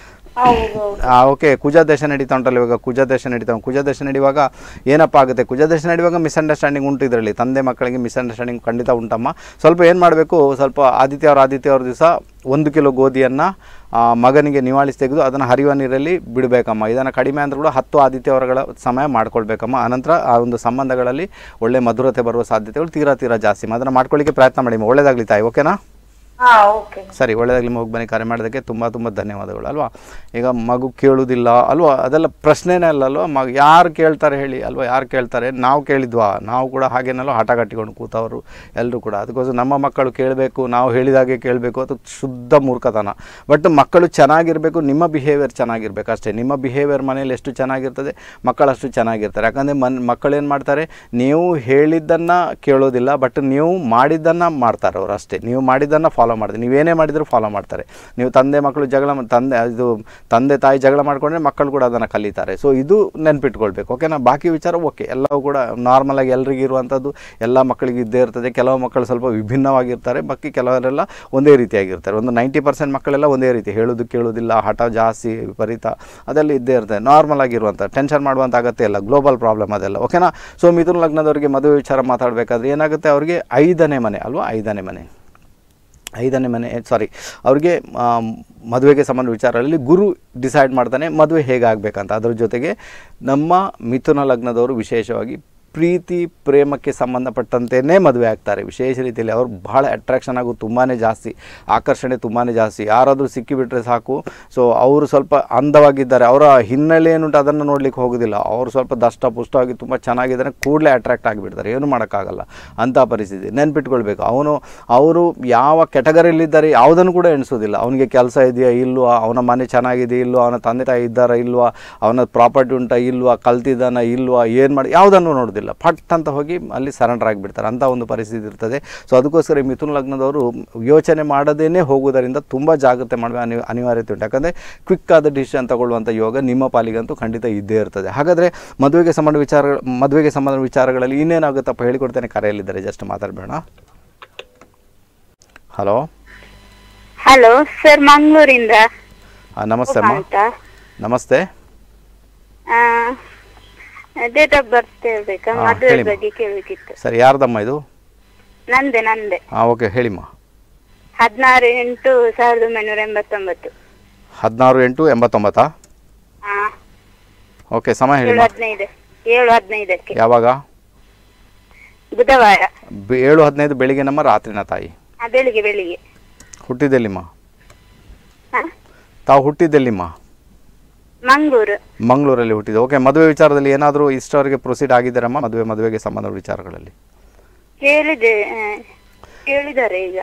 ಹೌದು ಓಕೆ ಕುಜ ದೇಶ ನಡೀತಾ ಉಂಟಲ್ಲ ಇವಾಗ ಕುಜ ದೇಶ ನಡೀತಾ ಉಂಟು ಕುಜ ದೇಶ ನಡೆಯುವಾಗ ಏನಪ್ಪ ಆಗುತ್ತೆ ಕುಜ ದೇಶ ನಡೆಯುವಾಗ ಮಿಸ್ಅಂಡರ್ಸ್ಟ್ಯಾಂಡಿಂಗ್ ಉಂಟು ಇದರಲ್ಲಿ ತಂದೆ ಮಕ್ಕಳಿಗೆ ಮಿಸ್ಅಂಡರ್ಸ್ಟ್ಯಾಂಡಿಂಗ್ ಖಂಡಿತ ಉಂಟಮ್ಮ ಸ್ವಲ್ಪ ಏನು ಮಾಡಬೇಕು ಸ್ವಲ್ಪ ಆದಿತ್ಯವಾರ ಆದಿತ್ಯವಾರ ದಿವಸ ಒಂದು ಕಿಲೋ ಗೋಧಿಯನ್ನು ಮಗನಿಗೆ ನಿವಾಳಿಸಿ ತೆಗೆದು ಅದನ್ನು ಹರಿಯುವ ನೀರಲ್ಲಿ ಬಿಡಬೇಕಮ್ಮ ಇದನ್ನು ಕಡಿಮೆ ಅಂದರೂ ಕೂಡ ಹತ್ತು ಆದಿತ್ಯವಾರಗಳ ಸಮಯ ಮಾಡ್ಕೊಳ್ಬೇಕಮ್ಮ ಆನಂತರ ಆ ಒಂದು ಸಂಬಂಧಗಳಲ್ಲಿ ಒಳ್ಳೆ ಮಧುರತೆ ಬರುವ ಸಾಧ್ಯತೆಗಳು ತೀರಾ ತೀರಾ ಜಾಸ್ತಿ ಅದನ್ನು ಮಾಡ್ಕೊಳ್ಳಿಕ್ಕೆ ಪ್ರಯತ್ನ ಮಾಡಿ ಒಳ್ಳೇದಾಗಲಿ ತಾಯಿ ಓಕೆನಾ ಹಾ ಓಕೆ ಸರಿ ಒಳ್ಳೆದಾಗಲಿ ಹೋಗಿ ಬನ್ನಿ ಕರೆ ಮಾಡೋದಕ್ಕೆ ತುಂಬ ತುಂಬ ಧನ್ಯವಾದಗಳು ಅಲ್ವಾ ಈಗ ಮಗು ಕೇಳುವುದಿಲ್ಲ ಅಲ್ವಾ ಅದೆಲ್ಲ ಪ್ರಶ್ನೆನೇ ಅಲ್ಲ ಅಲ್ವಾ ಮಗ ಯಾರು ಕೇಳ್ತಾರೆ ಹೇಳಿ ಅಲ್ವಾ ಯಾರು ಕೇಳ್ತಾರೆ ನಾವು ಕೇಳಿದ್ವಾ ನಾವು ಕೂಡ ಹಾಗೇನಲ್ವ ಹಠ ಕಟ್ಟಿಕೊಂಡು ಕೂತವರು ಎಲ್ಲರೂ ಕೂಡ ಅದಕ್ಕೋಸ್ಕರ ನಮ್ಮ ಮಕ್ಕಳು ಕೇಳಬೇಕು ನಾವು ಹೇಳಿದಾಗೆ ಕೇಳಬೇಕು ಅದು ಶುದ್ಧ ಮೂರ್ಖತನ ಬಟ್ ಮಕ್ಕಳು ಚೆನ್ನಾಗಿರಬೇಕು ನಿಮ್ಮ ಬಿಹೇವಿಯರ್ ಚೆನ್ನಾಗಿರ್ಬೇಕು ಅಷ್ಟೇ ನಿಮ್ಮ ಬಿಹೇವಿಯರ್ ಮನೇಲಿ ಎಷ್ಟು ಚೆನ್ನಾಗಿರ್ತದೆ ಮಕ್ಕಳಷ್ಟು ಚೆನ್ನಾಗಿರ್ತಾರೆ ಯಾಕಂದರೆ ಮನ್ ಮಕ್ಕಳು ಏನು ಮಾಡ್ತಾರೆ ನೀವು ಹೇಳಿದ್ದನ್ನು ಕೇಳೋದಿಲ್ಲ ಬಟ್ ನೀವು ಮಾಡಿದ್ದನ್ನು ಮಾಡ್ತಾರೆ ಅವರು ಅಷ್ಟೇ ನೀವು ಮಾಡಿದ್ದನ್ನು ಫಾಲೋ ಮಾಡ್ತಾರೆ ನೀವೇನೇ ಮಾಡಿದರೂ ಫಾಲೋ ಮಾಡ್ತಾರೆ ನೀವು ತಂದೆ ಮಕ್ಕಳು ಜಗಳ ಮಾ- ತಂದೆ ಇದು ತಂದೆ ತಾಯಿ ಜಗಳ ಮಾಡಿಕೊಂಡ್ರೆ ಮಕ್ಕಳು ಕೂಡ ಅದನ್ನು ಕಲಿತಾರೆ ಸೊ ಇದು ನೆನ್ಪಿಟ್ಕೊಳ್ಬೇಕು ಓಕೆನಾ ಬಾಕಿ ವಿಚಾರ ಓಕೆ ಎಲ್ಲವೂ ಕೂಡ ನಾರ್ಮಲಾಗಿ ಎಲ್ರಿಗೂ ಇರುವಂಥದ್ದು ಎಲ್ಲ ಮಕ್ಕಳಿಗೆ ಇದ್ದೇ ಇರ್ತದೆ ಕೆಲವು ಮಕ್ಕಳು ಸ್ವಲ್ಪ ವಿಭಿನ್ನವಾಗಿರ್ತಾರೆ ಬಾಕಿ ಕೆಲವರೆಲ್ಲ ಒಂದೇ ರೀತಿಯಾಗಿರ್ತಾರೆ ಒಂದು ನೈಂಟಿ ಪರ್ಸೆಂಟ್ ಮಕ್ಕಳೆಲ್ಲ ಒಂದೇ ರೀತಿ ಹೇಳೋದು ಕೇಳೋದಿಲ್ಲ ಹಠ ಜಾಸ್ತಿ ವಿಪರೀತ ಅದೆಲ್ಲ ಇದ್ದೇ ಇರ್ತದೆ ನಾರ್ಮಲ್ ಆಗಿರುವಂಥ ಟೆನ್ಷನ್ ಮಾಡುವಂಥ ಅಗತ್ಯ ಇಲ್ಲ ಗ್ಲೋಬಲ್ ಪ್ರಾಬ್ಲಮ್ ಅದೆಲ್ಲ ಓಕೆನಾ ಸೊ ಮಿಥುನ ಲಗ್ನದವರಿಗೆ ಮದುವೆ ವಿಚಾರ ಮಾತಾಡಬೇಕಾದ್ರೆ ಏನಾಗುತ್ತೆ ಅವರಿಗೆ ಐದನೇ ಮನೆ ಅಲ್ವಾ ಐದನೇ ಮನೆ ಐದನೇ ಮನೆ ಸಾರಿ ಅವ್ರಿಗೆ ಮದುವೆಗೆ ಸಂಬಂಧ ವಿಚಾರಗಳಲ್ಲಿ ಗುರು ಡಿಸೈಡ್ ಮಾಡ್ತಾನೆ ಮದುವೆ ಹೇಗಾಗಬೇಕಂತ ಅದ್ರ ಜೊತೆಗೆ ನಮ್ಮ ಮಿಥುನ ಲಗ್ನದವರು ವಿಶೇಷವಾಗಿ ಪ್ರೀತಿ ಪ್ರೇಮಕ್ಕೆ ಸಂಬಂಧಪಟ್ಟಂತೆಯೇ ಮದುವೆ ಆಗ್ತಾರೆ ವಿಶೇಷ ರೀತಿಯಲ್ಲಿ ಅವರು ಬಹಳ ಅಟ್ರಾಕ್ಷನ್ ಆಗೋದು ತುಂಬಾ ಜಾಸ್ತಿ ಆಕರ್ಷಣೆ ತುಂಬಾ ಜಾಸ್ತಿ ಯಾರಾದರೂ ಸಿಕ್ಕಿಬಿಟ್ರೆ ಸಾಕು ಸೊ ಅವರು ಸ್ವಲ್ಪ ಅಂದವಾಗಿದ್ದಾರೆ ಅವರ ಹಿನ್ನೆಲೆ ಏನುಂಟು ಅದನ್ನು ನೋಡ್ಲಿಕ್ಕೆ ಹೋಗೋದಿಲ್ಲ ಅವರು ಸ್ವಲ್ಪ ದಷ್ಟ ಪುಷ್ಟವಾಗಿ ತುಂಬ ಚೆನ್ನಾಗಿದ್ದಾರೆ ಕೂಡಲೇ ಅಟ್ರಾಕ್ಟ್ ಆಗಿಬಿಡ್ತಾರೆ ಏನು ಮಾಡೋಕ್ಕಾಗಲ್ಲ ಅಂಥ ಪರಿಸ್ಥಿತಿ ನೆನ್ಪಿಟ್ಕೊಳ್ಬೇಕು ಅವನು ಅವರು ಯಾವ ಕೆಟಗರಿಯಲ್ಲಿದ್ದಾರೆ ಯಾವುದನ್ನು ಕೂಡ ಎಣಿಸೋದಿಲ್ಲ ಅವನಿಗೆ ಕೆಲಸ ಇದೆಯಾ ಇಲ್ವಾ ಅವನ ಮನೆ ಚೆನ್ನಾಗಿದೆ ಇಲ್ವಾ ಅವನ ತಂದೆ ತಾಯಿ ಇದ್ದಾರಾ ಇಲ್ವಾ ಅವನ ಪ್ರಾಪರ್ಟಿ ಉಂಟಾ ಇಲ್ವಾ ಕಲ್ತಿದ್ದಾನ ಇಲ್ವಾ ಏನು ಮಾಡಿ ಯಾವುದನ್ನು ನೋಡೋದಿಲ್ಲ ಪಟ್ ಅಂತ ಹೋಗಿ ಅಲ್ಲಿ ಸರೆಂಡರ್ ಆಗಿಬಿಡ್ತಾರೆ ಅಂಥ ಒಂದು ಪರಿಸ್ಥಿತಿ ಇರ್ತದೆ ಸೊ ಅದಕ್ಕೋಸ್ಕರ ಈ ಮಿಥುನ ಲಗ್ನದವರು ಯೋಚನೆ ಮಾಡದೇನೆ ಹೋಗುವುದರಿಂದ ತುಂಬ ಜಾಗ್ರತೆ ಮಾಡುವ ಅನಿ ಅನಿವಾರ್ಯತೆ ಉಂಟು ಯಾಕಂದರೆ ಕ್ವಿಕ್ ಆದ ಡಿಸಿಷನ್ ತಗೊಳ್ಳುವಂಥ ಯೋಗ ನಿಮ್ಮ ಪಾಲಿಗಂತೂ ಖಂಡಿತ ಇದ್ದೇ ಇರ್ತದೆ ಹಾಗಾದರೆ ಮದುವೆಗೆ ಸಂಬಂಧ ವಿಚಾರ ಮದುವೆಗೆ ಸಂಬಂಧ ವಿಚಾರಗಳಲ್ಲಿ ಇನ್ನೇನಾಗುತ್ತಪ್ಪ ಹೇಳಿಕೊಡ್ತೇನೆ ಕರೆಯಲ್ಲಿದ್ದಾರೆ ಜಸ್ಟ್ ಮಾತಾಡಬೇಡ ಹಲೋ ಹಲೋ ಸರ್ ಮಂಗಳೂರಿಂದ ನಮಸ್ತೆ ಅಮ್ಮ ಅಂತ ನಮಸ್ತೆ ಆ, ಡೇಟ್ ಆಫ್ ಬರ್ತ್ ಹೇಳ್ಬೇಕಾ ಹಾ, ಮದುವೆ ಹೇಳಿಮ್ಮ. ಬಗ್ಗೆ ಕೇಳಬೇಕಿತ್ತು ಸರಿ ಯಾರ್ದಮ್ಮ ಇದು ನಂದೆ ನಂದೆ ಹಾಂ ಓಕೆ ಹೇಳಿಮ್ಮ ಹದಿನಾರು ಎಂಟು ಸಾವಿರದ ಒಂಬೈನೂರ ಎಂಬತ್ತೊಂಬತ್ತು ಹದಿನಾರು ಎಂಟು ಎಂಬತ್ತೊಂಬತ್ತಾ ಹಾ ಓಕೆ ಸಮಯ ಏಳು ಹೇಳಿಮ್ಮ ಹದಿನೈದು ಏಳು ಹದಿನೈದಕ್ಕೆ ಯಾವಾಗ ಬುಧವಾರ ಬೆ- ಏಳು ಹದಿನೈದು ಬೆಳಿಗ್ಗೆ ನಮ್ಮ ರಾತ್ರಿನ ತಾಯಿ ಆ, ಬೆಳಿಗ್ಗೆ ಬೆಳಿಗ್ಗೆ ಹುಟ್ಟಿದ್ದೆಲ್ಲಿಮ್ಮ ಹಾ ತಾವು ಹುಟ್ಟಿದ್ದೆಲ್ಲಿಮ್ಮ ಮಂಗಳೂರು ಮಂಗಳೂರಲ್ಲಿ ಹುಟ್ಟಿದ್ದು ಓಕೆ ಮದುವೆ ವಿಚಾರದಲ್ಲಿ ಏನಾದರೂ ಇಷ್ಟವರೆಗೆ ಪ್ರೊಸೀಡ್ ಆಗಿದ್ದಾರಮ್ಮ ಮದುವೆ ಮದುವೆಗೆ ಸಂಬಂಧ ವಿಚಾರಗಳಲ್ಲಿ ಕೇಳಿದೆ ಆ, ಕೇಳಿದ್ದಾರೆ ಈಗ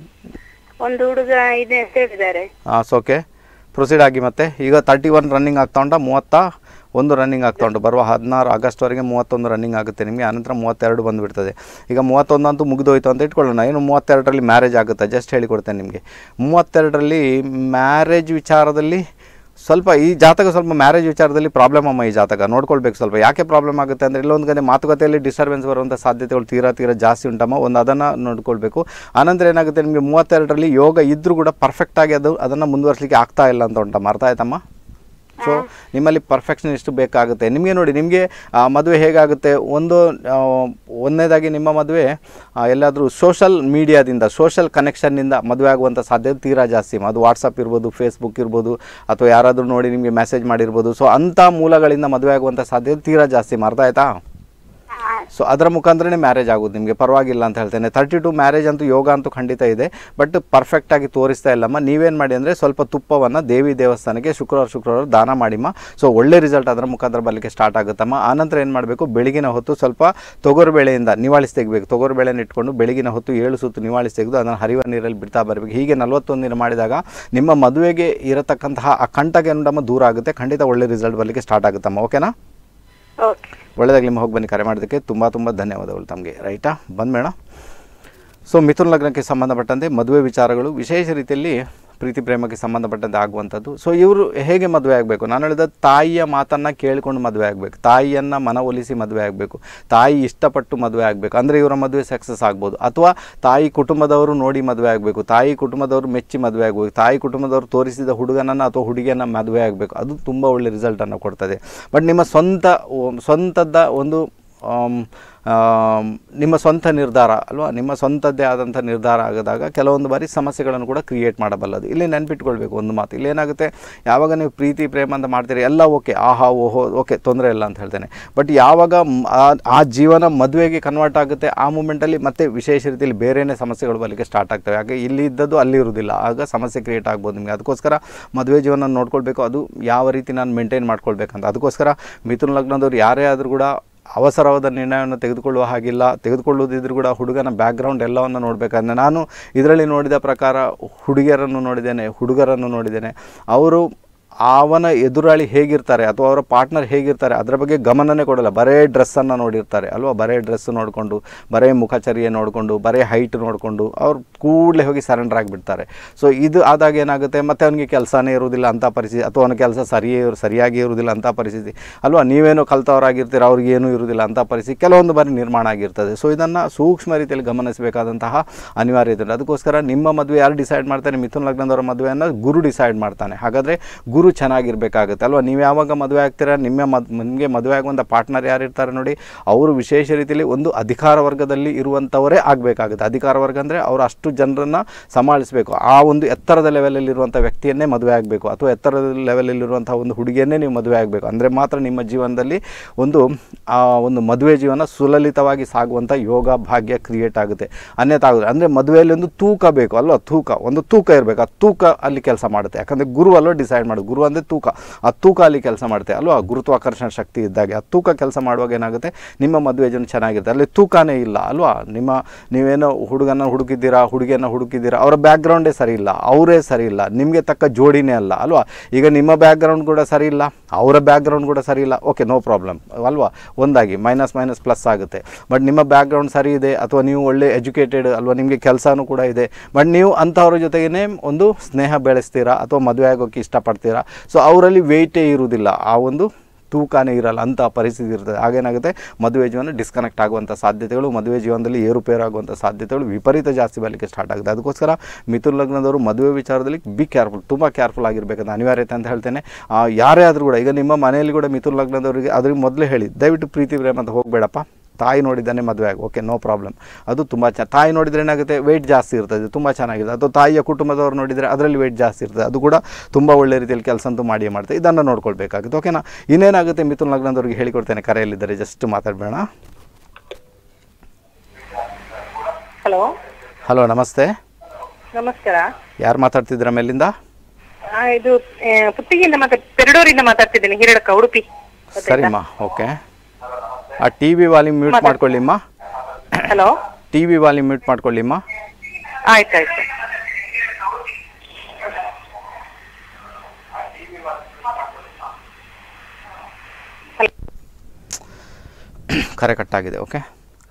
ಒಂದು ಹುಡುಗ ಇದೆ ಅಂತ ಹೇಳಿದ್ದಾರೆ ಹಾಂ ಸೊ ಓಕೆ ಪ್ರೊಸೀಡ್ ಆಗಿ ಮತ್ತೆ ಈಗ ತರ್ಟಿ ಒನ್ ರನ್ನಿಂಗ್ ಆಗ್ತಾ ಉಂಟಾ ಮೂವತ್ತ ಒಂದು ರನ್ನಿಂಗ್ ಆಗ್ತಾ ಉಂಟು ಬರುವ ಹದಿನಾರು ಆಗಸ್ಟ್ವರೆಗೆ ಮೂವತ್ತೊಂದು ರನ್ನಿಂಗ್ ಆಗುತ್ತೆ ನಿಮಗೆ ಆನಂತರ ಮೂವತ್ತೆರಡು ಬಂದುಬಿಡ್ತದೆ ಈಗ ಮೂವತ್ತೊಂದು ಅಂತೂ ಮುಗಿದೋಯ್ತು ಅಂತ ಇಟ್ಕೊಳ್ಳೋಣ ಏನು ಮೂವತ್ತೆರಡರಲ್ಲಿ ಮ್ಯಾರೇಜ್ ಆಗುತ್ತೆ ಜಸ್ಟ್ ಹೇಳಿಕೊಡ್ತೇನೆ ನಿಮಗೆ ಮೂವತ್ತೆರಡರಲ್ಲಿ ಮ್ಯಾರೇಜ್ ವಿಚಾರದಲ್ಲಿ ಸ್ವಲ್ಪ ಈ ಜಾತಕ ಸ್ವಲ್ಪ ಮ್ಯಾರೇಜ್ ವಿಚಾರದಲ್ಲಿ ಪ್ರಾಬ್ಲಮ್ ಅಮ್ಮ ಈ ಜಾತಕ ನೋಡ್ಕೊಳ್ಬೇಕು ಸ್ವಲ್ಪ ಯಾಕೆ ಪ್ರಾಬ್ಲಮ್ ಆಗುತ್ತೆ ಅಂದರೆ ಇಲ್ಲೊಂದು ಕಡೆ ಮಾತುಕತೆಯಲ್ಲಿ ಡಿಸ್ಟರ್ಬೆನ್ಸ್ ಬರುವಂಥ ಸಾಧ್ಯತೆಗಳು ತೀರಾ ತೀರಾ ಜಾಸ್ತಿ ಉಂಟಮ್ಮ ಒಂದು ಅದನ್ನು ನೋಡ್ಕೊಳ್ಬೇಕು ಆನಂತರ ಏನಾಗುತ್ತೆ ನಿಮಗೆ ಮೂವತ್ತೆರಡರಲ್ಲಿ ಯೋಗ ಇದ್ದರೂ ಕೂಡ ಪರ್ಫೆಕ್ಟಾಗಿ ಅದು ಅದನ್ನು ಮುಂದುವರಿಸಲಿಕ್ಕೆ ಆಗ್ತಾ ಇಲ್ಲ ಅಂತ ಉಂಟಮ್ಮ ಅರ್ಥ ಆಯ್ತಮ್ಮ ಸೊ ನಿಮ್ಮಲ್ಲಿ ಪರ್ಫೆಕ್ಷನ್ ಎಷ್ಟು ಬೇಕಾಗುತ್ತೆ ನಿಮಗೆ ನೋಡಿ ನಿಮಗೆ ಮದುವೆ ಹೇಗಾಗುತ್ತೆ ಒಂದು ಆ, ಒಂದನೇದಾಗಿ ನಿಮ್ಮ ಮದುವೆ ಆ, ಎಲ್ಲಾದರೂ ಸೋಷಲ್ ಮೀಡಿಯಾದಿಂದ ಸೋಷಲ್ ಕನೆಕ್ಷನ್ನಿಂದ ಮದುವೆ ಆಗುವಂಥ ಸಾಧ್ಯತೆ ತೀರಾ ಜಾಸ್ತಿ ಅದು ವಾಟ್ಸಪ್ ಇರ್ಬೋದು ಫೇಸ್ಬುಕ್ ಇರ್ಬೋದು ಅಥವಾ ಯಾರಾದರೂ ನೋಡಿ ನಿಮಗೆ ಮೆಸೇಜ್ ಮಾಡಿರ್ಬೋದು ಸೊ ಅಂಥ ಮೂಲಗಳಿಂದ ಮದುವೆ ಆಗುವಂಥ ಸಾಧ್ಯತೆ ತೀರಾ ಜಾಸ್ತಿ ಅರ್ಥ ಆಯ್ತಾ ಹಾ ಸೊ ಅದರ ಮುಖಾಂತರನೇ ಮ್ಯಾರೇಜ್ ಆಗೋದು ನಿಮಗೆ ಪರವಾಗಿಲ್ಲ ಅಂತ ಹೇಳ್ತೇನೆ ತರ್ಟಿ ಟು ಮ್ಯಾರೇಜ್ ಅಂತೂ ಯೋಗ ಅಂತೂ ಖಂಡಿತ ಇದೆ ಬಟ್ ಪರ್ಫೆಕ್ಟಾಗಿ ತೋರಿಸ್ತಾ ಇಲ್ಲಮ್ಮ ನೀವೇನು ಮಾಡಿ ಅಂದರೆ ಸ್ವಲ್ಪ ತುಪ್ಪವನ್ನು ದೇವಿ ದೇವಸ್ಥಾನಕ್ಕೆ ಶುಕ್ರವಾರ ಶುಕ್ರವಾರ ದಾನ ಮಾಡಿಮ್ಮ ಸೊ ಒಳ್ಳೆ ರಿಸಲ್ಟ್ ಅದರ ಮುಖಾಂತರ ಬರಲಿಕ್ಕೆ ಸ್ಟಾರ್ಟ್ ಆಗುತ್ತಮ್ಮ ಆನಂತರ ಏನು ಮಾಡಬೇಕು ಬೆಳಗಿನ ಹೊತ್ತು ಸ್ವಲ್ಪ ತೊಗರು ಬೇಳೆಯಿಂದ ನಿವಾಳಿಸಿ ತೆಗಿಬೇಕು ತೊಗರು ಬೇಳೆನ ಇಟ್ಕೊಂಡು ಬೆಳಗಿನ ಹೊತ್ತು ಏಳು ಸುತ್ತು ನಿವಾಳಿಸಿ ತೆಗೆದು ಅದನ್ನು ಹರಿವ ನೀರಲ್ಲಿ ಬಿಡ್ತಾ ಬರಬೇಕು ಹೀಗೆ ನಲವತ್ತೊಂದು ದಿನ ಮಾಡಿದಾಗ ನಿಮ್ಮ ಮದುವೆಗೆ ಇರತಕ್ಕಂತಹ ಆ ಕಂಟಕ ಏನಮ್ಮ ದೂರ ಆಗುತ್ತೆ ಖಂಡಿತ ಒಳ್ಳೆ ರಿಸಲ್ಟ್ ಬರಲಿಕ್ಕೆ ಸ್ಟಾರ್ಟ್ ಆಗುತ್ತಮ್ಮ ಓಕೆನಾ ಓಕೆ ಒಳ್ಳೆದಾಗಿ ನಿಮ್ಮ ಹೋಗಿ ಬನ್ನಿ ಕರೆ ಮಾಡೋದಕ್ಕೆ ತುಂಬ ತುಂಬ ಧನ್ಯವಾದಗಳು ತಮಗೆ ರೈಟಾ ಬಂದ ಮೇಡಮ್ ಸೊ ಮಿಥುನ್ ಲಗ್ನಕ್ಕೆ ಸಂಬಂಧಪಟ್ಟಂತೆ ಮದುವೆ ವಿಚಾರಗಳು ವಿಶೇಷ ರೀತಿಯಲ್ಲಿ ಪ್ರೀತಿ ಪ್ರೇಮಕ್ಕೆ ಸಂಬಂಧಪಟ್ಟಂತೆ ಆಗುವಂಥದ್ದು ಸೊ ಇವರು ಹೇಗೆ ಮದುವೆ ಆಗಬೇಕು ನಾನು ಹೇಳಿದ ತಾಯಿಯ ಮಾತನ್ನು ಕೇಳಿಕೊಂಡು ಮದುವೆ ಆಗಬೇಕು ತಾಯಿಯನ್ನು ಮನವೊಲಿಸಿ ಮದುವೆ ಆಗಬೇಕು ತಾಯಿ ಇಷ್ಟಪಟ್ಟು ಮದುವೆ ಆಗಬೇಕು ಅಂದರೆ ಇವರ ಮದುವೆ ಸಕ್ಸಸ್ ಆಗ್ಬೋದು ಅಥವಾ ತಾಯಿ ಕುಟುಂಬದವರು ನೋಡಿ ಮದುವೆ ಆಗಬೇಕು ತಾಯಿ ಕುಟುಂಬದವರು ಮೆಚ್ಚಿ ಮದುವೆ ಆಗಬೇಕು ತಾಯಿ ಕುಟುಂಬದವರು ತೋರಿಸಿದ ಹುಡುಗನನ್ನು ಅಥವಾ ಹುಡುಗಿಯನ್ನು ಮದುವೆ ಆಗಬೇಕು ಅದು ತುಂಬ ಒಳ್ಳೆ ರಿಸಲ್ಟನ್ನು ಕೊಡ್ತದೆ ಬಟ್ ನಿಮ್ಮ ಸ್ವಂತ ಸ್ವಂತದ ಒಂದು ಆಮ್, ಆಮ್, ನಿಮ್ಮ ಸ್ವಂತ ನಿರ್ಧಾರ ಅಲ್ವಾ ನಿಮ್ಮ ಸ್ವಂತದ್ದೇ ಆದಂಥ ನಿರ್ಧಾರ ಆಗದಾಗ ಕೆಲವೊಂದು ಬಾರಿ ಸಮಸ್ಯೆಗಳನ್ನು ಕೂಡ ಕ್ರಿಯೇಟ್ ಮಾಡಬಲ್ಲದು ಇಲ್ಲಿ ನೆನ್ಪಿಟ್ಕೊಳ್ಬೇಕು ಒಂದು ಮಾತು ಇಲ್ಲಿ ಏನಾಗುತ್ತೆ ಯಾವಾಗ ನೀವು ಪ್ರೀತಿ ಪ್ರೇಮ ಅಂತ ಮಾಡ್ತೀರಿ ಎಲ್ಲ ಓಕೆ ಆಹಾ ಓಹೋ ಓಕೆ ತೊಂದರೆ ಇಲ್ಲ ಅಂತ ಹೇಳ್ತೇನೆ ಬಟ್ ಯಾವಾಗ ಮ್- ಆ- ಆ ಜೀವನ ಮದುವೆಗೆ ಕನ್ವರ್ಟ್ ಆಗುತ್ತೆ ಆ ಮೂಮೆಂಟಲ್ಲಿ ಮತ್ತೆ ವಿಶೇಷ ರೀತಿಯಲ್ಲಿ ಬೇರೆಯೇ ಸಮಸ್ಯೆಗಳು ಬರಲಿಕ್ಕೆ ಸ್ಟಾರ್ಟ್ ಆಗ್ತವೆ ಹಾಗೆ ಇಲ್ಲಿ ಇದ್ದದ್ದು ಅಲ್ಲಿ ಇರುವುದಿಲ್ಲ ಆಗ ಸಮಸ್ಯೆ ಕ್ರಿಯೇಟ್ ಆಗ್ಬೋದು ನಿಮಗೆ ಅದಕ್ಕೋಸ್ಕರ ಮದುವೆ ಜೀವನ ನೋಡ್ಕೊಳ್ಬೇಕು ಅದು ಯಾವ ರೀತಿ ನಾನು ಮೇಂಟೈನ್ ಮಾಡ್ಕೊಳ್ಬೇಕಂತ ಅದಕ್ಕೋಸ್ಕರ ಮಿಥುನ ಲಗ್ನದವ್ರು ಯಾರೇ ಆದರೂ ಕೂಡ ಅವಸರವಾದ ನಿರ್ಣಯವನ್ನು ತೆಗೆದುಕೊಳ್ಳುವ ಹಾಗಿಲ್ಲ ತೆಗೆದುಕೊಳ್ಳುವುದಿದ್ರೂ ಕೂಡ ಹುಡುಗನ ಬ್ಯಾಕ್ಗ್ರೌಂಡ್ ಎಲ್ಲವನ್ನು ನೋಡಬೇಕಂದ್ರೆ ನಾನು ಇದರಲ್ಲಿ ನೋಡಿದ ಪ್ರಕಾರ ಹುಡುಗಿಯರನ್ನು ನೋಡಿದ್ದೇನೆ ಹುಡುಗರನ್ನು ನೋಡಿದ್ದೇನೆ ಅವರು ಅವನ ಎದುರಾಳಿ ಹೇಗಿರ್ತಾರೆ ಅಥವಾ ಅವರ ಪಾರ್ಟ್ನರ್ ಹೇಗಿರ್ತಾರೆ ಅದರ ಬಗ್ಗೆ ಗಮನನೇ ಕೊಡಲ್ಲ ಬರೇ ಡ್ರೆಸ್ಸನ್ನು ನೋಡಿರ್ತಾರೆ ಅಲ್ವಾ ಬರೇ ಡ್ರೆಸ್ ನೋಡಿಕೊಂಡು ಬರೇ ಮುಖಚರ್ಯೆ ನೋಡಿಕೊಂಡು ಬರೇ ಹೈಟ್ ನೋಡಿಕೊಂಡು ಅವ್ರು ಕೂಡಲೇ ಹೋಗಿ ಸರೆಂಡರ್ ಆಗಿಬಿಡ್ತಾರೆ ಸೊ ಇದು ಆದಾಗ ಏನಾಗುತ್ತೆ ಮತ್ತು ಅವನಿಗೆ ಕೆಲಸನೇ ಇರುವುದಿಲ್ಲ ಅಂಥ ಪರಿಸ್ಥಿತಿ ಅಥವಾ ಅವನ ಕೆಲಸ ಸರಿಯೇ ಇರು ಸರಿಯಾಗಿ ಇರುವುದಿಲ್ಲ ಅಂಥ ಪರಿಸ್ಥಿತಿ ಅಲ್ವಾ ನೀವೇನೋ ಕಲ್ತವರಾಗಿರ್ತೀರ ಅವ್ರಿಗೆ ಏನೂ ಇರುವುದಿಲ್ಲ ಅಂಥ ಪರಿಸ್ಥಿತಿ ಕೆಲವೊಂದು ಬಾರಿ ನಿರ್ಮಾಣ ಆಗಿರ್ತದೆ ಸೊ ಇದನ್ನು ಸೂಕ್ಷ್ಮ ರೀತಿಯಲ್ಲಿ ಗಮನಿಸಬೇಕಾದಂತಹ ಅನಿವಾರ್ಯತೆ ಇದೆ ಅದಕ್ಕೋಸ್ಕರ ನಿಮ್ಮ ಮದುವೆ ಯಾರು ಡಿಸೈಡ್ ಮಾಡ್ತಾರೆ ಮಿಥುನ್ ಲಗ್ನದವರ ಮದುವೆಯನ್ನು ಗುರು ಡಿಸೈಡ್ ಮಾಡ್ತಾನೆ ಹಾಗಾದರೆ ಗುರು ಚೆನ್ನಾಗಿರಬೇಕಾಗುತ್ತೆ ಅಲ್ವಾ ನೀವು ಯಾವಾಗ ಮದುವೆ ಆಗ್ತೀರಾ ನಿಮ್ಮ ಮದ್ ನಿಮಗೆ ಮದುವೆ ಆಗುವಂಥ ಪಾರ್ಟ್ನರ್ ಯಾರು ಇರ್ತಾರೆ ನೋಡಿ ಅವರು ವಿಶೇಷ ರೀತಿಯಲ್ಲಿ ಒಂದು ಅಧಿಕಾರ ವರ್ಗದಲ್ಲಿ ಇರುವಂಥವರೇ ಆಗಬೇಕಾಗುತ್ತೆ ಅಧಿಕಾರ ವರ್ಗ ಅಂದರೆ ಅವರು ಅಷ್ಟು ಜನರನ್ನು ಸಮಾಳಿಸಬೇಕು ಆ ಒಂದು ಎತ್ತರದ ಲೆವೆಲಲ್ಲಿ ಇರುವಂಥ ವ್ಯಕ್ತಿಯನ್ನೇ ಮದುವೆ ಆಗಬೇಕು ಅಥವಾ ಎತ್ತರದ ಲೆವೆಲಲ್ಲಿರುವಂಥ ಒಂದು ಹುಡುಗಿಯನ್ನೇ ನೀವು ಮದುವೆ ಆಗಬೇಕು ಅಂದರೆ ಮಾತ್ರ ನಿಮ್ಮ ಜೀವನದಲ್ಲಿ ಒಂದು ಆ ಒಂದು ಮದುವೆ ಜೀವನ ಸುಲಲಿತವಾಗಿ ಸಾಗುವಂಥ ಯೋಗ ಭಾಗ್ಯ ಕ್ರಿಯೇಟ್ ಆಗುತ್ತೆ ಅನ್ಯತಾ ಆಗುತ್ತೆ ಅಂದರೆ ಮದುವೆಯಲ್ಲಿ ಒಂದು ತೂಕ ಬೇಕು ಅಲ್ವಾ ತೂಕ ಒಂದು ತೂಕ ಇರಬೇಕು ಆ ತೂಕ ಅಲ್ಲಿ ಕೆಲಸ ಮಾಡುತ್ತೆ ಯಾಕಂದರೆ ಗುರು ಅಲ್ವಾ ಡಿಸೈಡ್ ಮಾಡೋದು ಗುರು ಅಂದರೆ ತೂಕ ಆ ತೂಕ ಅಲ್ಲಿ ಕೆಲಸ ಮಾಡುತ್ತೆ ಅಲ್ವಾ ಗುರುತ್ವಾಕರ್ಷಣ ಶಕ್ತಿ ಇದ್ದಾಗೆ ಆ ತೂಕ ಕೆಲಸ ಮಾಡುವಾಗ ಏನಾಗುತ್ತೆ ನಿಮ್ಮ ಮದುವೆ ಜೀವನ ಚೆನ್ನಾಗಿರುತ್ತೆ ಅಲ್ಲಿ ತೂಕನೇ ಇಲ್ಲ ಅಲ್ವಾ ನಿಮ್ಮ ನೀವೇನೋ ಹುಡುಗನ ಹುಡುಕಿದ್ದೀರಾ ಹುಡುಗಿಯನ್ನು ಹುಡುಕಿದ್ದೀರಾ ಅವರ ಬ್ಯಾಕ್ಗ್ರೌಂಡೇ ಸರಿ ಇಲ್ಲ ಅವರೇ ಸರಿ ಇಲ್ಲ ನಿಮಗೆ ತಕ್ಕ ಜೋಡಿನೇ ಅಲ್ಲ ಅಲ್ವಾ ಈಗ ನಿಮ್ಮ ಬ್ಯಾಕ್ಗ್ರೌಂಡ್ ಕೂಡ ಸರಿ ಇಲ್ಲ ಅವರ ಬ್ಯಾಕ್ಗ್ರೌಂಡ್ ಕೂಡ ಸರಿ ಇಲ್ಲ ಓಕೆ ನೋ ಪ್ರಾಬ್ಲಮ್ ಅಲ್ವಾ ಒಂದಾಗಿ ಮೈನಸ್ ಮೈನಸ್ ಪ್ಲಸ್ ಆಗುತ್ತೆ ಬಟ್ ನಿಮ್ಮ ಬ್ಯಾಕ್ಗ್ರೌಂಡ್ ಸರಿ ಇದೆ ಅಥವಾ ನೀವು ಒಳ್ಳೆ ಎಜುಕೇಟೆಡ್ ಅಲ್ವಾ ನಿಮಗೆ ಕೆಲಸನೂ ಕೂಡ ಇದೆ ಬಟ್ ನೀವು ಅಂಥವ್ರ ಜೊತೆಗೇ ಒಂದು ಸ್ನೇಹ ಬೆಳೆಸ್ತೀರಾ ಅಥವಾ ಮದುವೆ ಆಗೋಕ್ಕೆ ಇಷ್ಟಪಡ್ತೀರಾ ಸೊ ಅವರಲ್ಲಿ ವೆಯ್ಟೇ ಇರುವುದಿಲ್ಲ ಆ ಒಂದು ತೂಕನೇ ಇರಲ್ಲ ಅಂಥ ಪರಿಸ್ಥಿತಿ ಇರ್ತದೆ ಆಗೇನಾಗುತ್ತೆ ಮದುವೆ ಜೀವನ ಡಿಸ್ಕನೆಕ್ಟ್ ಆಗುವಂಥ ಸಾಧ್ಯತೆಗಳು ಮದುವೆ ಜೀವನದಲ್ಲಿ ಏರುಪೇರು ಆಗುವಂಥ ಸಾಧ್ಯತೆಗಳು ವಿಪರೀತ ಜಾಸ್ತಿ ಬರಲಿಕ್ಕೆ ಸ್ಟಾರ್ಟ್ ಆಗುತ್ತೆ ಅದಕ್ಕೋಸ್ಕರ ಮಿಥುನ್ ಲಗ್ನದವರು ಮದುವೆ ವಿಚಾರದಲ್ಲಿ ಬಿ ಕೇರ್ಫುಲ್ ತುಂಬ ಕೇರ್ಫುಲ್ ಆಗಿರಬೇಕಂತ ಅನಿವಾರ್ಯತೆ ಅಂತ ಹೇಳ್ತೇನೆ ಆ, ಯಾರೇ ಆದರೂ ಕೂಡ ಈಗ ನಿಮ್ಮ ಮನೆಯಲ್ಲಿ ಕೂಡ ಮಿಥುನ್ ಲಗ್ನದವರಿಗೆ ಅದ್ರಿಗೆ ಮೊದಲೇ ಹೇಳಿ ದಯವಿಟ್ಟು ಪ್ರೀತಿ ಪ್ರೇಮ ಅಂತ ಹೋಗಬೇಡಪ್ಪ ತಾಯಿ ನೋಡಿದ್ದಾನೆ ಮದುವೆ ಆಗಿ ಓಕೆ ನೋ ಪ್ರಾಬ್ಲಮ್ ಅದು ತುಂಬ ಚ ತಾಯಿ ನೋಡಿದರೆ ಏನಾಗುತ್ತೆ ವೆಯ್ಟ್ ಜಾಸ್ತಿ ಇರ್ತದೆ ತುಂಬ ಚೆನ್ನಾಗಿದೆ ಅಥವಾ ತಾಯಿಯ ಕುಟುಂಬದವ್ರು ನೋಡಿದರೆ ಅದರಲ್ಲಿ ವೆಯ್ಟ್ ಜಾಸ್ತಿ ಇರ್ತದೆ ಅದು ಕೂಡ ತುಂಬ ಒಳ್ಳೆ ರೀತಿಯಲ್ಲಿ ಕೆಲಸ ಅಂತೂ ಮಾಡಿಯೇ ಮಾಡ್ತಾರೆ ಇದನ್ನು ನೋಡ್ಕೊಳ್ಬೇಕಾಗುತ್ತೆ ಓಕೆನಾ ಇನ್ನೇನಾಗುತ್ತೆ ಮಿಥುನ್ ಲಗ್ನದವ್ರಿಗೆ ಹೇಳಿಕೊಡ್ತೇನೆ ಕರೆಯಲ್ಲಿದ್ದಾರೆ ಜಸ್ಟ್ ಮಾತಾಡಬೇಡ ಹಲೋ ಹಲೋ ನಮಸ್ತೆ ನಮಸ್ಕಾರ ಯಾರು ಮಾತಾಡ್ತಿದ್ದೀರಾ ಮೇಲಿಂದ ಆ, ಇದು ಆ, ಪುತ್ತಿಗೆಯಿಂದ ಮಾತಾಡ್ ಪೆರಡೂರಿಂದ ಮಾತಾಡ್ತಿದ್ದೀನಿ ಹಿರಡಕ ಉಡುಪಿ ಸರಿಮ್ಮ ಓಕೆ ಆ ಟಿ ವಿ ವಾಲ್ಯೂಮ್ ಮ್ಯೂಟ್ ಮಾಡ್ಕೊಳ್ಳಿಮ್ಮ hello TV volume mute ಮಾಡ್ಕೊಳ್ಳಿಮ್ಮ ಆಯ್ತಾಯ್ತು ಕರೆ ಕಟ್ಟಾಗಿದೆ ಓಕೆ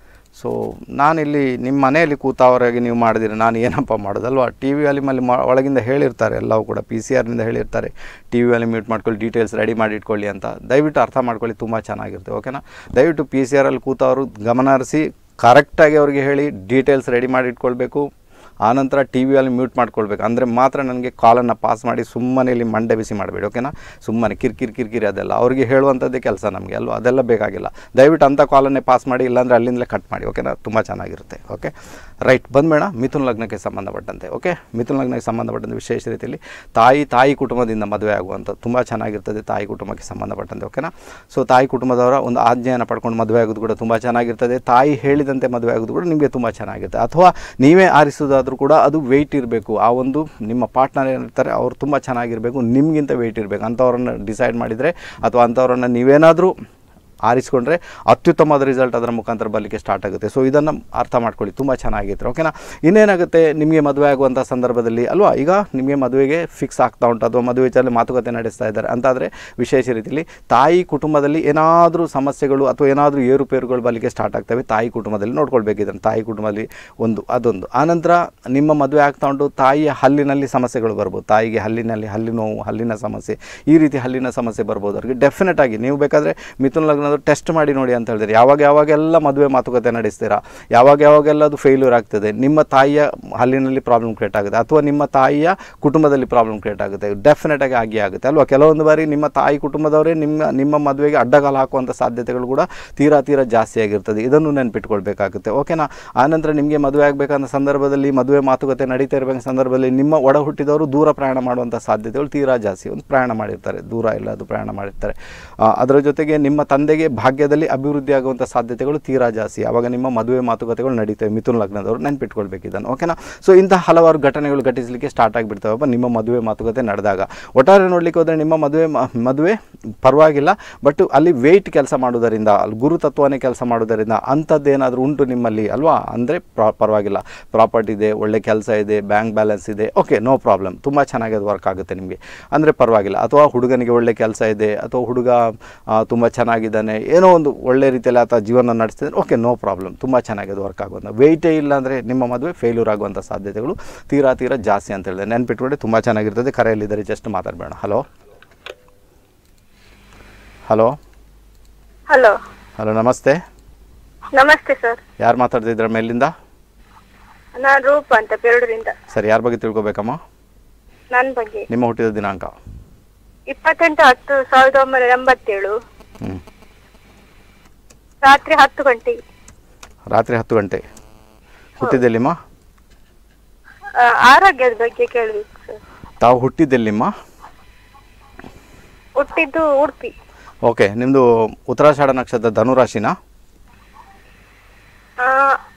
ಸೊ ನಾನಿಲ್ಲಿ ನಿಮ್ಮ ಮನೆಯಲ್ಲಿ ಕೂತವರಾಗಿ ನೀವು ಮಾಡಿದಿರಿ ನಾನು ಏನಪ್ಪ ಮಾಡೋದಲ್ವಾ ಟಿ ವಿ ವಾಲ್ಯೂಮಲ್ಲಿ ಮಾ ಒಳಗಿಂದ ಹೇಳಿರ್ತಾರೆ ಎಲ್ಲವೂ ಕೂಡ ಪಿ ಸಿ ಆರ್ನಿಂದ ಹೇಳಿರ್ತಾರೆ ಟಿ ವಿ ವಾಲ್ಯೂಮ್ ಮ್ಯೂಟ್ ಮಾಡ್ಕೊಳ್ಳಿ ಡೀಟೇಲ್ಸ್ ರೆಡಿ ಮಾಡಿ ಇಟ್ಕೊಳ್ಳಿ ಅಂತ ದಯವಿಟ್ಟು ಅರ್ಥ ಮಾಡ್ಕೊಳ್ಳಿ ತುಂಬ ಚೆನ್ನಾಗಿರುತ್ತೆ ಓಕೆನಾ ದಯವಿಟ್ಟು ಪಿ ಸಿ ಆರಲ್ಲಿ ಕೂತವರು ಗಮನ ಹರಿಸಿ ಕರೆಕ್ಟಾಗಿ ಅವ್ರಿಗೆ ಹೇಳಿ ಡೀಟೇಲ್ಸ್ ರೆಡಿ ಮಾಡಿ ಇಟ್ಕೊಳ್ಬೇಕು ಆನಂತರ ಟಿ ವಿಯಲ್ಲಿ ಮ್ಯೂಟ್ ಮಾಡ್ಕೊಳ್ಬೇಕು ಅಂದರೆ ಮಾತ್ರ ನನಗೆ ಕಾಲನ್ನು ಪಾಸ್ ಮಾಡಿ ಸುಮ್ಮನೆ ಇಲ್ಲಿ ಮಂಡೆ ಬಿಸಿ ಮಾಡಬೇಡಿ ಓಕೆನಾ ಸುಮ್ಮನೆ ಕಿರಿಕಿರಿ ಕಿರಿಕಿರಿ ಅದೆಲ್ಲ ಅವ್ರಿಗೆ ಹೇಳುವಂಥದ್ದೇ ಕೆಲಸ ನಮಗೆ ಅಲ್ವಾ ಅದೆಲ್ಲ ಬೇಕಾಗಿಲ್ಲ ದಯವಿಟ್ಟು ಅಂಥ ಕಾಲನ್ನೇ ಪಾಸ್ ಮಾಡಿ ಇಲ್ಲಾಂದರೆ ಅಲ್ಲಿಂದಲೇ ಕಟ್ ಮಾಡಿ ಓಕೆನಾ ತುಂಬ ಚೆನ್ನಾಗಿರುತ್ತೆ ಓಕೆ ರೈಟ್ ಬಂದ್ಬೇಡ ಮಿಥುನ್ ಲಗ್ನಕ್ಕೆ ಸಂಬಂಧಪಟ್ಟಂತೆ ಓಕೆ ಮಿಥುನ್ ಲಗ್ನಕ್ಕೆ ಸಂಬಂಧಪಟ್ಟಂತೆ ವಿಶೇಷ ರೀತಿಯಲ್ಲಿ ತಾಯಿ ತಾಯಿ ಕುಟುಂಬದಿಂದ ಮದುವೆ ಆಗುವಂಥ ತುಂಬ ಚೆನ್ನಾಗಿರ್ತದೆ ತಾಯಿ ಕುಟುಂಬಕ್ಕೆ ಸಂಬಂಧಪಟ್ಟಂತೆ ಓಕೆನಾ ಸೊ ತಾಯಿ ಕುಟುಂಬದವರ ಒಂದು ಆಜ್ಞೆಯನ್ನು ಪಡ್ಕೊಂಡು ಮದುವೆ ಆಗೋದು ಕೂಡ ತುಂಬ ಚೆನ್ನಾಗಿರ್ತದೆ ತಾಯಿ ಹೇಳಿದಂತೆ ಮದುವೆ ಆಗೋದು ಕೂಡ ನಿಮಗೆ ತುಂಬ ಚೆನ್ನಾಗಿರುತ್ತೆ ಅಥವಾ ನೀವೇ ಆರಿಸೋದಾದರೂ ಕೂಡ ಅದು ವೆಯ್ಟ್ ಇರಬೇಕು ಆ ಒಂದು ನಿಮ್ಮ ಪಾರ್ಟ್ನರ್ ಏನಿರ್ತಾರೆ ಅವ್ರು ತುಂಬ ಚೆನ್ನಾಗಿರಬೇಕು ನಿಮಗಿಂತ ವೆಯ್ಟ್ ಇರಬೇಕು ಅಂಥವ್ರನ್ನ ಡಿಸೈಡ್ ಮಾಡಿದರೆ ಅಥವಾ ಅಂಥವ್ರನ್ನ ನೀವೇನಾದರೂ ಆರಿಸ್ಕೊಂಡ್ರೆ ಅತ್ಯುತ್ತಮವಾದ ರಿಸಲ್ಟ್ ಅದರ ಮುಖಾಂತರ ಬರಲಿಕ್ಕೆ ಸ್ಟಾರ್ಟ್ ಆಗುತ್ತೆ ಸೊ ಇದನ್ನು ಅರ್ಥ ಮಾಡ್ಕೊಳ್ಳಿ ತುಂಬ ಚೆನ್ನಾಗಿತ್ತು ಓಕೆನಾ ಇನ್ನೇನಾಗುತ್ತೆ ನಿಮಗೆ ಮದುವೆ ಆಗುವಂಥ ಸಂದರ್ಭದಲ್ಲಿ ಅಲ್ವಾ ಈಗ ನಿಮಗೆ ಮದುವೆಗೆ ಫಿಕ್ಸ್ ಆಗ್ತಾ ಉಂಟು ಅಥವಾ ಮದುವೆ ವಿಚಾರದಲ್ಲಿ ಮಾತುಕತೆ ನಡೆಸ್ತಾ ಇದ್ದಾರೆ ಅಂತಾದರೆ ವಿಶೇಷ ರೀತಿಯಲ್ಲಿ ತಾಯಿ ಕುಟುಂಬದಲ್ಲಿ ಏನಾದರೂ ಸಮಸ್ಯೆಗಳು ಅಥವಾ ಏನಾದರೂ ಏರುಪೇರುಗಳು ಬರಲಿಕ್ಕೆ ಸ್ಟಾರ್ಟ್ ಆಗ್ತವೆ ತಾಯಿ ಕುಟುಂಬದಲ್ಲಿ ನೋಡ್ಕೊಳ್ಬೇಕು ಇದನ್ನು ತಾಯಿ ಕುಟುಂಬದಲ್ಲಿ ಒಂದು ಅದೊಂದು ಆನಂತರ ನಿಮ್ಮ ಮದುವೆ ಆಗ್ತಾ ಉಂಟು ತಾಯಿಯ ಹಲ್ಲಿನಲ್ಲಿ ಸಮಸ್ಯೆಗಳು ಬರ್ಬೋದು ತಾಯಿಗೆ ಹಲ್ಲಿನಲ್ಲಿ ಹಲ್ಲಿ ನೋವು ಹಲ್ಲಿನ ಸಮಸ್ಯೆ ಈ ರೀತಿ ಹಲ್ಲಿನ ಸಮಸ್ಯೆ ಬರ್ಬೋದು ಅವ್ರಿಗೆ ಡೆಫಿನೆಟ್ ಆಗಿ ನೀವು ಬೇಕಾದರೆ ಮಿಥುನ್ ಲಗ್ನದ ಟೆಸ್ಟ್ ಮಾಡಿ ನೋಡಿ ಅಂತ ಹೇಳಿದ್ರೆ ಯಾವಾಗ ಯಾವಾಗೆಲ್ಲ ಮದುವೆ ಮಾತುಕತೆ ನಡೆಸ್ತೀರಾ ಯಾವಾಗ ಯಾವಾಗೆಲ್ಲ ಅದು ಫೇಲ್ಯೂರ್ ಆಗ್ತದೆ ನಿಮ್ಮ ತಾಯಿಯ ಹಲ್ಲಿನಲ್ಲಿ ಪ್ರಾಬ್ಲಮ್ ಕ್ರಿಯೇಟ್ ಆಗುತ್ತೆ ಅಥವಾ ನಿಮ್ಮ ತಾಯಿಯ ಕುಟುಂಬದಲ್ಲಿ ಪ್ರಾಬ್ಲಮ್ ಕ್ರಿಯೇಟ್ ಆಗುತ್ತೆ ಡೆಫಿನೆಟ್ ಆಗಿ ಆಗಿ ಆಗುತ್ತೆ ಅಲ್ವಾ ಕೆಲವೊಂದು ಬಾರಿ ನಿಮ್ಮ ತಾಯಿ ಕುಟುಂಬದವರೇ ನಿಮ್ಮ ನಿಮ್ಮ ಮದುವೆಗೆ ಅಡ್ಡಗಾಲ ಹಾಕುವಂಥ ಸಾಧ್ಯತೆಗಳು ಕೂಡ ತೀರಾ ತೀರಾ ಜಾಸ್ತಿ ಆಗಿರ್ತದೆ ಇದನ್ನು ನೆನ್ಪಿಟ್ಕೊಳ್ಬೇಕಾಗುತ್ತೆ ಓಕೆನಾ ಆನಂತರ ನಿಮಗೆ ಮದುವೆ ಆಗಬೇಕಂತ ಸಂದರ್ಭದಲ್ಲಿ ಮದುವೆ ಮಾತುಕತೆ ನಡೀತಾ ಇರಬೇಕ ಸಂದರ್ಭದಲ್ಲಿ ನಿಮ್ಮ ಒಡ ಹುಟ್ಟಿದವರು ದೂರ ಪ್ರಯಾಣ ಮಾಡುವಂಥ ಸಾಧ್ಯತೆಗಳು ತೀರಾ ಜಾಸ್ತಿ ಒಂದು ಪ್ರಯಾಣ ಮಾಡಿರ್ತಾರೆ ದೂರ ಇಲ್ಲ ಅದು ಪ್ರಯಾಣ ಮಾಡಿರ್ತಾರೆ ಆ, ಅದರ ಜೊತೆಗೆ ನಿಮ್ಮ ತಂದೆಗೆ ಭಾಗ್ಯದಲ್ಲಿ ಅಭಿವೃದ್ಧಿ ಆಗುವಂಥ ಸಾಧ್ಯತೆಗಳು ತೀರಾ ಜಾಸ್ತಿ ಆವಾಗ ನಿಮ್ಮ ಮದುವೆ ಮಾತುಕತೆಗಳು ನಡೀತವೆ ಮಿಥುನ್ ಲಗ್ನದವರು ನೆನ್ಪಿಟ್ಕೊಳ್ಬೇಕು ಇದನ್ನು ಓಕೆನಾ ಸೊ ಇಂತಹ ಹಲವಾರು ಘಟನೆಗಳು ಘಟಿಸಲಿಕ್ಕೆ ಸ್ಟಾರ್ಟ್ ಆಗಿಬಿಡ್ತಾವಪ್ಪ ನಿಮ್ಮ ಮದುವೆ ಮಾತುಕತೆ ನಡೆದಾಗ ಒಟ್ಟಾರೆ ನೋಡ್ಲಿಕ್ಕೆ ಹೋದರೆ ನಿಮ್ಮ ಮದುವೆ ಮ- ಮದುವೆ ಪರವಾಗಿಲ್ಲ ಬಟ್ ಅಲ್ಲಿ ವೆಯ್ಟ್ ಕೆಲಸ ಮಾಡೋದರಿಂದ ಅಲ್ಲಿ ಗುರು ತತ್ವನೇ ಕೆಲಸ ಮಾಡೋದರಿಂದ ಅಂಥದ್ದೇನಾದರೂ ಉಂಟು ನಿಮ್ಮಲ್ಲಿ ಅಲ್ವಾ ಅಂದರೆ ಪ್ರಾ ಪರವಾಗಿಲ್ಲ ಪ್ರಾಪರ್ಟಿ ಇದೆ ಒಳ್ಳೆ ಕೆಲಸ ಇದೆ ಬ್ಯಾಂಕ್ ಬ್ಯಾಲೆನ್ಸ್ ಇದೆ ಓಕೆ ನೋ ಪ್ರಾಬ್ಲಮ್ ತುಂಬ ಚೆನ್ನಾಗಿ ಅದು ವರ್ಕ್ ಆಗುತ್ತೆ ನಿಮಗೆ ಅಂದರೆ ಪರವಾಗಿಲ್ಲ ಅಥವಾ ಹುಡುಗನಿಗೆ ಒಳ್ಳೆ ಕೆಲಸ ಇದೆ ಅಥವಾ ಹುಡುಗ ತುಂಬ ಚೆನ್ನಾಗಿದ್ದಾನೆ ಏನೋ ಒಂದು ಒಳ್ಳೆ ರೀತಿಯಲ್ಲಿ ಆತ ಜೀವನ ನಡೆಸ್ತಿದ್ರೆ ಓಕೆ ನೋ ಪ್ರಾಬ್ಲಮ್ ತುಂಬ ಚೆನ್ನಾಗಿ ಅದು ವರ್ಕ್ ಆಗುವಂಥ ವೆಯ್ಟೇ ಇಲ್ಲ ಅಂದರೆ ನಿಮ್ಮ ಮದುವೆ ಫೇಲ್ಯೂರ್ ಆಗುವಂಥ ಸಾಧ್ಯತೆಗಳು ತೀರಾ ತೀರಾ ಜಾಸ್ತಿ ಅಂತ ಹೇಳಿದೆ ನೆನ್ಪಿಟ್ಕೊಂಡೆ ತುಂಬ ಚೆನ್ನಾಗಿರ್ತದೆ ಕರೆಯಲ್ಲಿದ್ದಾರೆ ಜಸ್ಟ್ ಮಾತಾಡಬೇಡ ಹಲೋ ಹಲೋ ಹಲೋ ಹಲೋ ನಮಸ್ತೆ ನಮಸ್ತೆ ಸರ್ ಯಾರು ಮಾತಾಡ್ತಿದ್ರ ಮೇಲಿಂದ ನಾನು ರೂಪ ಅಂತ ಪೆರಡೂರಿಂದ ಸರಿ ಯಾರ ಬಗ್ಗೆ ತಿಳ್ಕೊಬೇಕಮ್ಮ ನನ್ನ ಬಗ್ಗೆ ನಿಮ್ಮ ಹುಟ್ಟಿದ ದಿನಾಂಕ ಇಪ್ಪತ್ತೆಂಟು ಹತ್ತು ಸಾವಿರದ ಒಂಬೈನೂರ ಎಂಬತ್ತೇಳು ಹ್ಞೂ ರಾತ್ರಿ ಹತ್ತು ಗಂಟೆಗೆ ರಾತ್ರಿ ಹತ್ತು ಗಂಟೆ ಹುಟ್ಟಿದ್ದೆಲ್ಲಿಮ್ಮ ಆ, ಆರೋಗ್ಯದ ಬಗ್ಗೆ ಕೇಳಬೇಕು ಸರ್ ತಾವು ಹುಟ್ಟಿದ್ದೆಲ್ಲಿಮ್ಮ ಹುಟ್ಟಿದ್ದು ಉಡುಪಿ ಓಕೆ ನಿಮ್ಮದು ಉತ್ತರಾಷಾಢ ನಕ್ಷತ್ರ ಧನುರಾಶಿನಾ ಆ,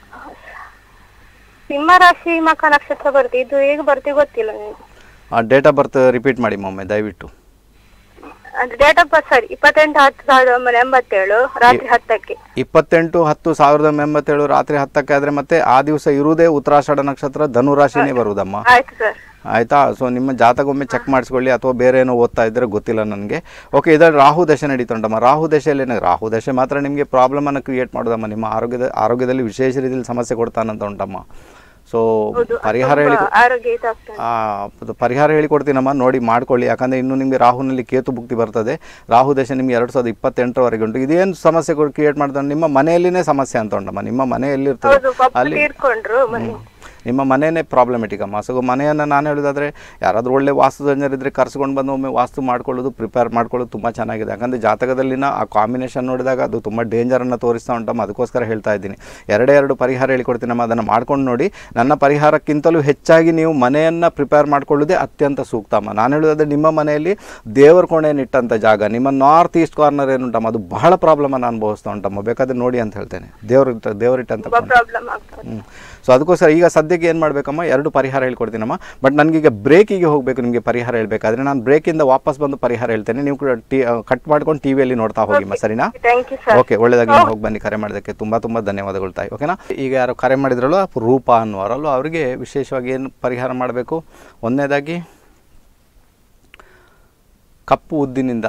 ಸಿಂಹ ರಾಶಿ ಮಕ ನಕ್ಷತ್ರ ಬರುತ್ತೆ ಇದು ಹೇಗೆ ಬರುತ್ತೆ ಗೊತ್ತಿಲ್ಲ ನನಗೆ ಡೇಟ್ ಆಫ್ ಬರ್ತ್ ರಿಪೀಟ್ ಮಾಡಿ ಮೊಮ್ಮೆ ದಯವಿಟ್ಟು ಅದು ಡೇಟ್ ಆಫ್ ಬರ್ತ್ ಸರಿ ಇಪ್ಪತ್ತೆಂಟು ಹತ್ತು ಸಾವಿರದ ಒಂಬೈನೂರ ಎಂಬತ್ತೇಳು ರಾತ್ರಿ ಹತ್ತಕ್ಕೆ ಇಪ್ಪತ್ತೆಂಟು ಹತ್ತು ಸಾವಿರದ ಎಂಬತ್ತೇಳು ರಾತ್ರಿ ಹತ್ತಕ್ಕೆ ಆದರೆ ಮತ್ತೆ ಆ ದಿವಸ ಇರುವುದೇ ಉತ್ತರಾಷಾಢ ನಕ್ಷತ್ರ ಧನುರಾಶಿನೇ ಬರುವುದಮ್ಮ ಆಯ್ತು ಸರ್ ಆಯಿತಾ ಸೊ ನಿಮ್ಮ ಜಾತಕೊಮ್ಮೆ ಚೆಕ್ ಮಾಡಿಸ್ಕೊಳ್ಳಿ ಅಥವಾ ಬೇರೆ ಏನೋ ಓದ್ತಾ ಇದ್ದರೆ ಗೊತ್ತಿಲ್ಲ ನನಗೆ ಓಕೆ ಇದರಲ್ಲಿ ರಾಹು ದಶೆ ನಡೀತುಂಟಮ್ಮ ರಾಹು ದಶೆಯಲ್ಲಿ ಏನಾಗ ರಾಹು ದಶೆ ಮಾತ್ರ ನಿಮಗೆ ಪ್ರಾಬ್ಲಮನ್ನು ಕ್ರಿಯೇಟ್ ಮಾಡೋದಮ್ಮ ನಿಮ್ಮ ಆರೋಗ್ಯದ ಆರೋಗ್ಯದಲ್ಲಿ ವಿಶೇಷ ರೀತಿಯಲ್ಲಿ ಸಮಸ್ಯೆ ಕೊಡ್ತಾನಂತ ಉಂಟಮ್ಮ ಸೊ ಹೌದು ಪರಿಹಾರ ಹೇಳಿ ತುಂಬಾ ಆರೋಗ್ಯ ಇದಾಗ್ತದೆ ಆ, ಅದು ಪರಿಹಾರ ಹೇಳಿಕೊಡ್ತೀನಮ್ಮ ನೋಡಿ ಮಾಡ್ಕೊಳ್ಳಿ ಯಾಕಂದರೆ ಇನ್ನು ನಿಮಗೆ ರಾಹುನಲ್ಲಿ ಕೇತು ಭುಕ್ತಿ ಬರ್ತದೆ ರಾಹು ದೇಶ ನಿಮ್ಗೆ ಎರಡು ಸಾವಿರದ ಇಪ್ಪತ್ತೆಂಟರವರೆಗೆ ಉಂಟು ಇದೇನು ಸಮಸ್ಯೆ ಕ್ರಿಯೇಟ್ ಮಾಡ್ತಾರೆ ನಿಮ್ಮ ಮನೆಯಲ್ಲಿನೇ ಸಮಸ್ಯೆ ಅಂತ ಉಂಟಮ್ಮ ನಿಮ್ಮ ಮನೆಯಲ್ಲಿರ್ತದೆ ಹೌದು ಪಪ್ಪ ಅಲ್ಲಿ ತೀರ್ಕೊಂಡ್ರು ಮನೆ ನಿಮ್ಮ ಮನೆಯೇ ಪ್ರಾಬ್ಲಮೆಟಿಕ್ ಅಮ್ಮ ಸೊ ಮನೆಯನ್ನು ನಾನು ಹೇಳೋದಾದರೆ ಯಾರಾದರೂ ಒಳ್ಳೆ ವಾಸ್ತುತಜ್ಞರಿದ್ದರೆ ಕರ್ಸ್ಕೊಂಡು ಬಂದು ಒಮ್ಮೆ ವಾಸ್ತು ಮಾಡ್ಕೊಳ್ಳೋದು ಪ್ರಿಪೇರ್ ಮಾಡ್ಕೊಳ್ಳೋದು ತುಂಬ ಚೆನ್ನಾಗಿದೆ ಯಾಕಂದರೆ ಜಾತಕದಲ್ಲಿನ ಆ ಕಾಂಬಿನೇಷನ್ ನೋಡಿದಾಗ ಅದು ತುಂಬ ಡೇಂಜರನ್ನು ತೋರಿಸ್ತಾ ಉಂಟಮ್ಮ ಅದಕ್ಕೋಸ್ಕರ ಹೇಳ್ತಾ ಇದ್ದೀನಿ ಎರಡೇ ಎರಡು ಪರಿಹಾರ ಹೇಳಿಕೊಡ್ತೀನಮ್ಮ ಅದನ್ನು ಮಾಡ್ಕೊಂಡು ನೋಡಿ ನನ್ನ ಪರಿಹಾರಕ್ಕಿಂತಲೂ ಹೆಚ್ಚಾಗಿ ನೀವು ಮನೆಯನ್ನು ಪ್ರಿಪೇರ್ ಮಾಡ್ಕೊಳ್ಳೋದೇ ಅತ್ಯಂತ ಸೂಕ್ತ ಅಮ್ಮ ನಾನು ಹೇಳೋದಾದ್ರೆ ನಿಮ್ಮ ಮನೆಯಲ್ಲಿ ದೇವರ ಕೋಣೆಯನ್ನು ಇಟ್ಟಂಥ ಜಾಗ ನಿಮ್ಮ ನಾರ್ತ್ ಈಸ್ಟ್ ಕಾರ್ನರ್ ಏನುಂಟಮ್ಮ ಅದು ಬಹಳ ಪ್ರಾಬ್ಲಮನ್ನು ಅನುಭವಿಸ್ತಾ ಉಂಟಮ್ಮ ಬೇಕಾದ್ರೆ ನೋಡಿ ಅಂತ ಹೇಳ್ತೇನೆ ದೇವ್ರ ದೇವರಿಟ್ಟಂಥ ತುಂಬಾ ಕೋಣೆ ಪ್ರಾಬ್ಲಮ್ ಆಗ್ತದೆ ಹ್ಮ್. ಸೊ ಅದಕ್ಕೋಸ್ಕರ ಈಗ ಸದ್ಯಕ್ಕೆ ಏನು ಮಾಡಬೇಕಮ್ಮ ಎರಡು ಪರಿಹಾರ ಹೇಳ್ಕೊಡ್ತೀನಮ್ಮ ಬಟ್ ನನಗೀಗ ಬ್ರೇಕಿಗೆ ಹೋಗಬೇಕು ನಿಮಗೆ ಪರಿಹಾರ ಹೇಳಬೇಕಾದ್ರೆ ನಾನು ಬ್ರೇಕಿಂದ ವಾಪಸ್ ಬಂದು ಪರಿಹಾರ ಹೇಳ್ತೇನೆ ನೀವು ಕೂಡ ಟಿ ಕಟ್ ಮಾಡ್ಕೊಂಡು ಟಿ ವಿಯಲ್ಲಿ ನೋಡ್ತಾ ಹೋಗಿಮ್ಮ ಸರಿನಾ ಥ್ಯಾಂಕ್ ಯು ಸರ್ ಓಕೆ ಒಳ್ಳೆದಾಗಿ ಹೋಗಿ ಬನ್ನಿ ಕರೆ ಮಾಡೋದಕ್ಕೆ ತುಂಬ ತುಂಬ ಧನ್ಯವಾದಗಳು ತಾಯಿ ಓಕೆನಾ ಈಗ ಯಾರು ಕರೆ ಮಾಡಿದ್ರಲ್ಲ ರೂಪ ಅನ್ನುವರಲ್ಲೂ ಅವರಿಗೆ ವಿಶೇಷವಾಗಿ ಏನು ಪರಿಹಾರ ಮಾಡಬೇಕು ಒಂದನೇದಾಗಿ ಕಪ್ಪು ಉದ್ದಿನಿಂದ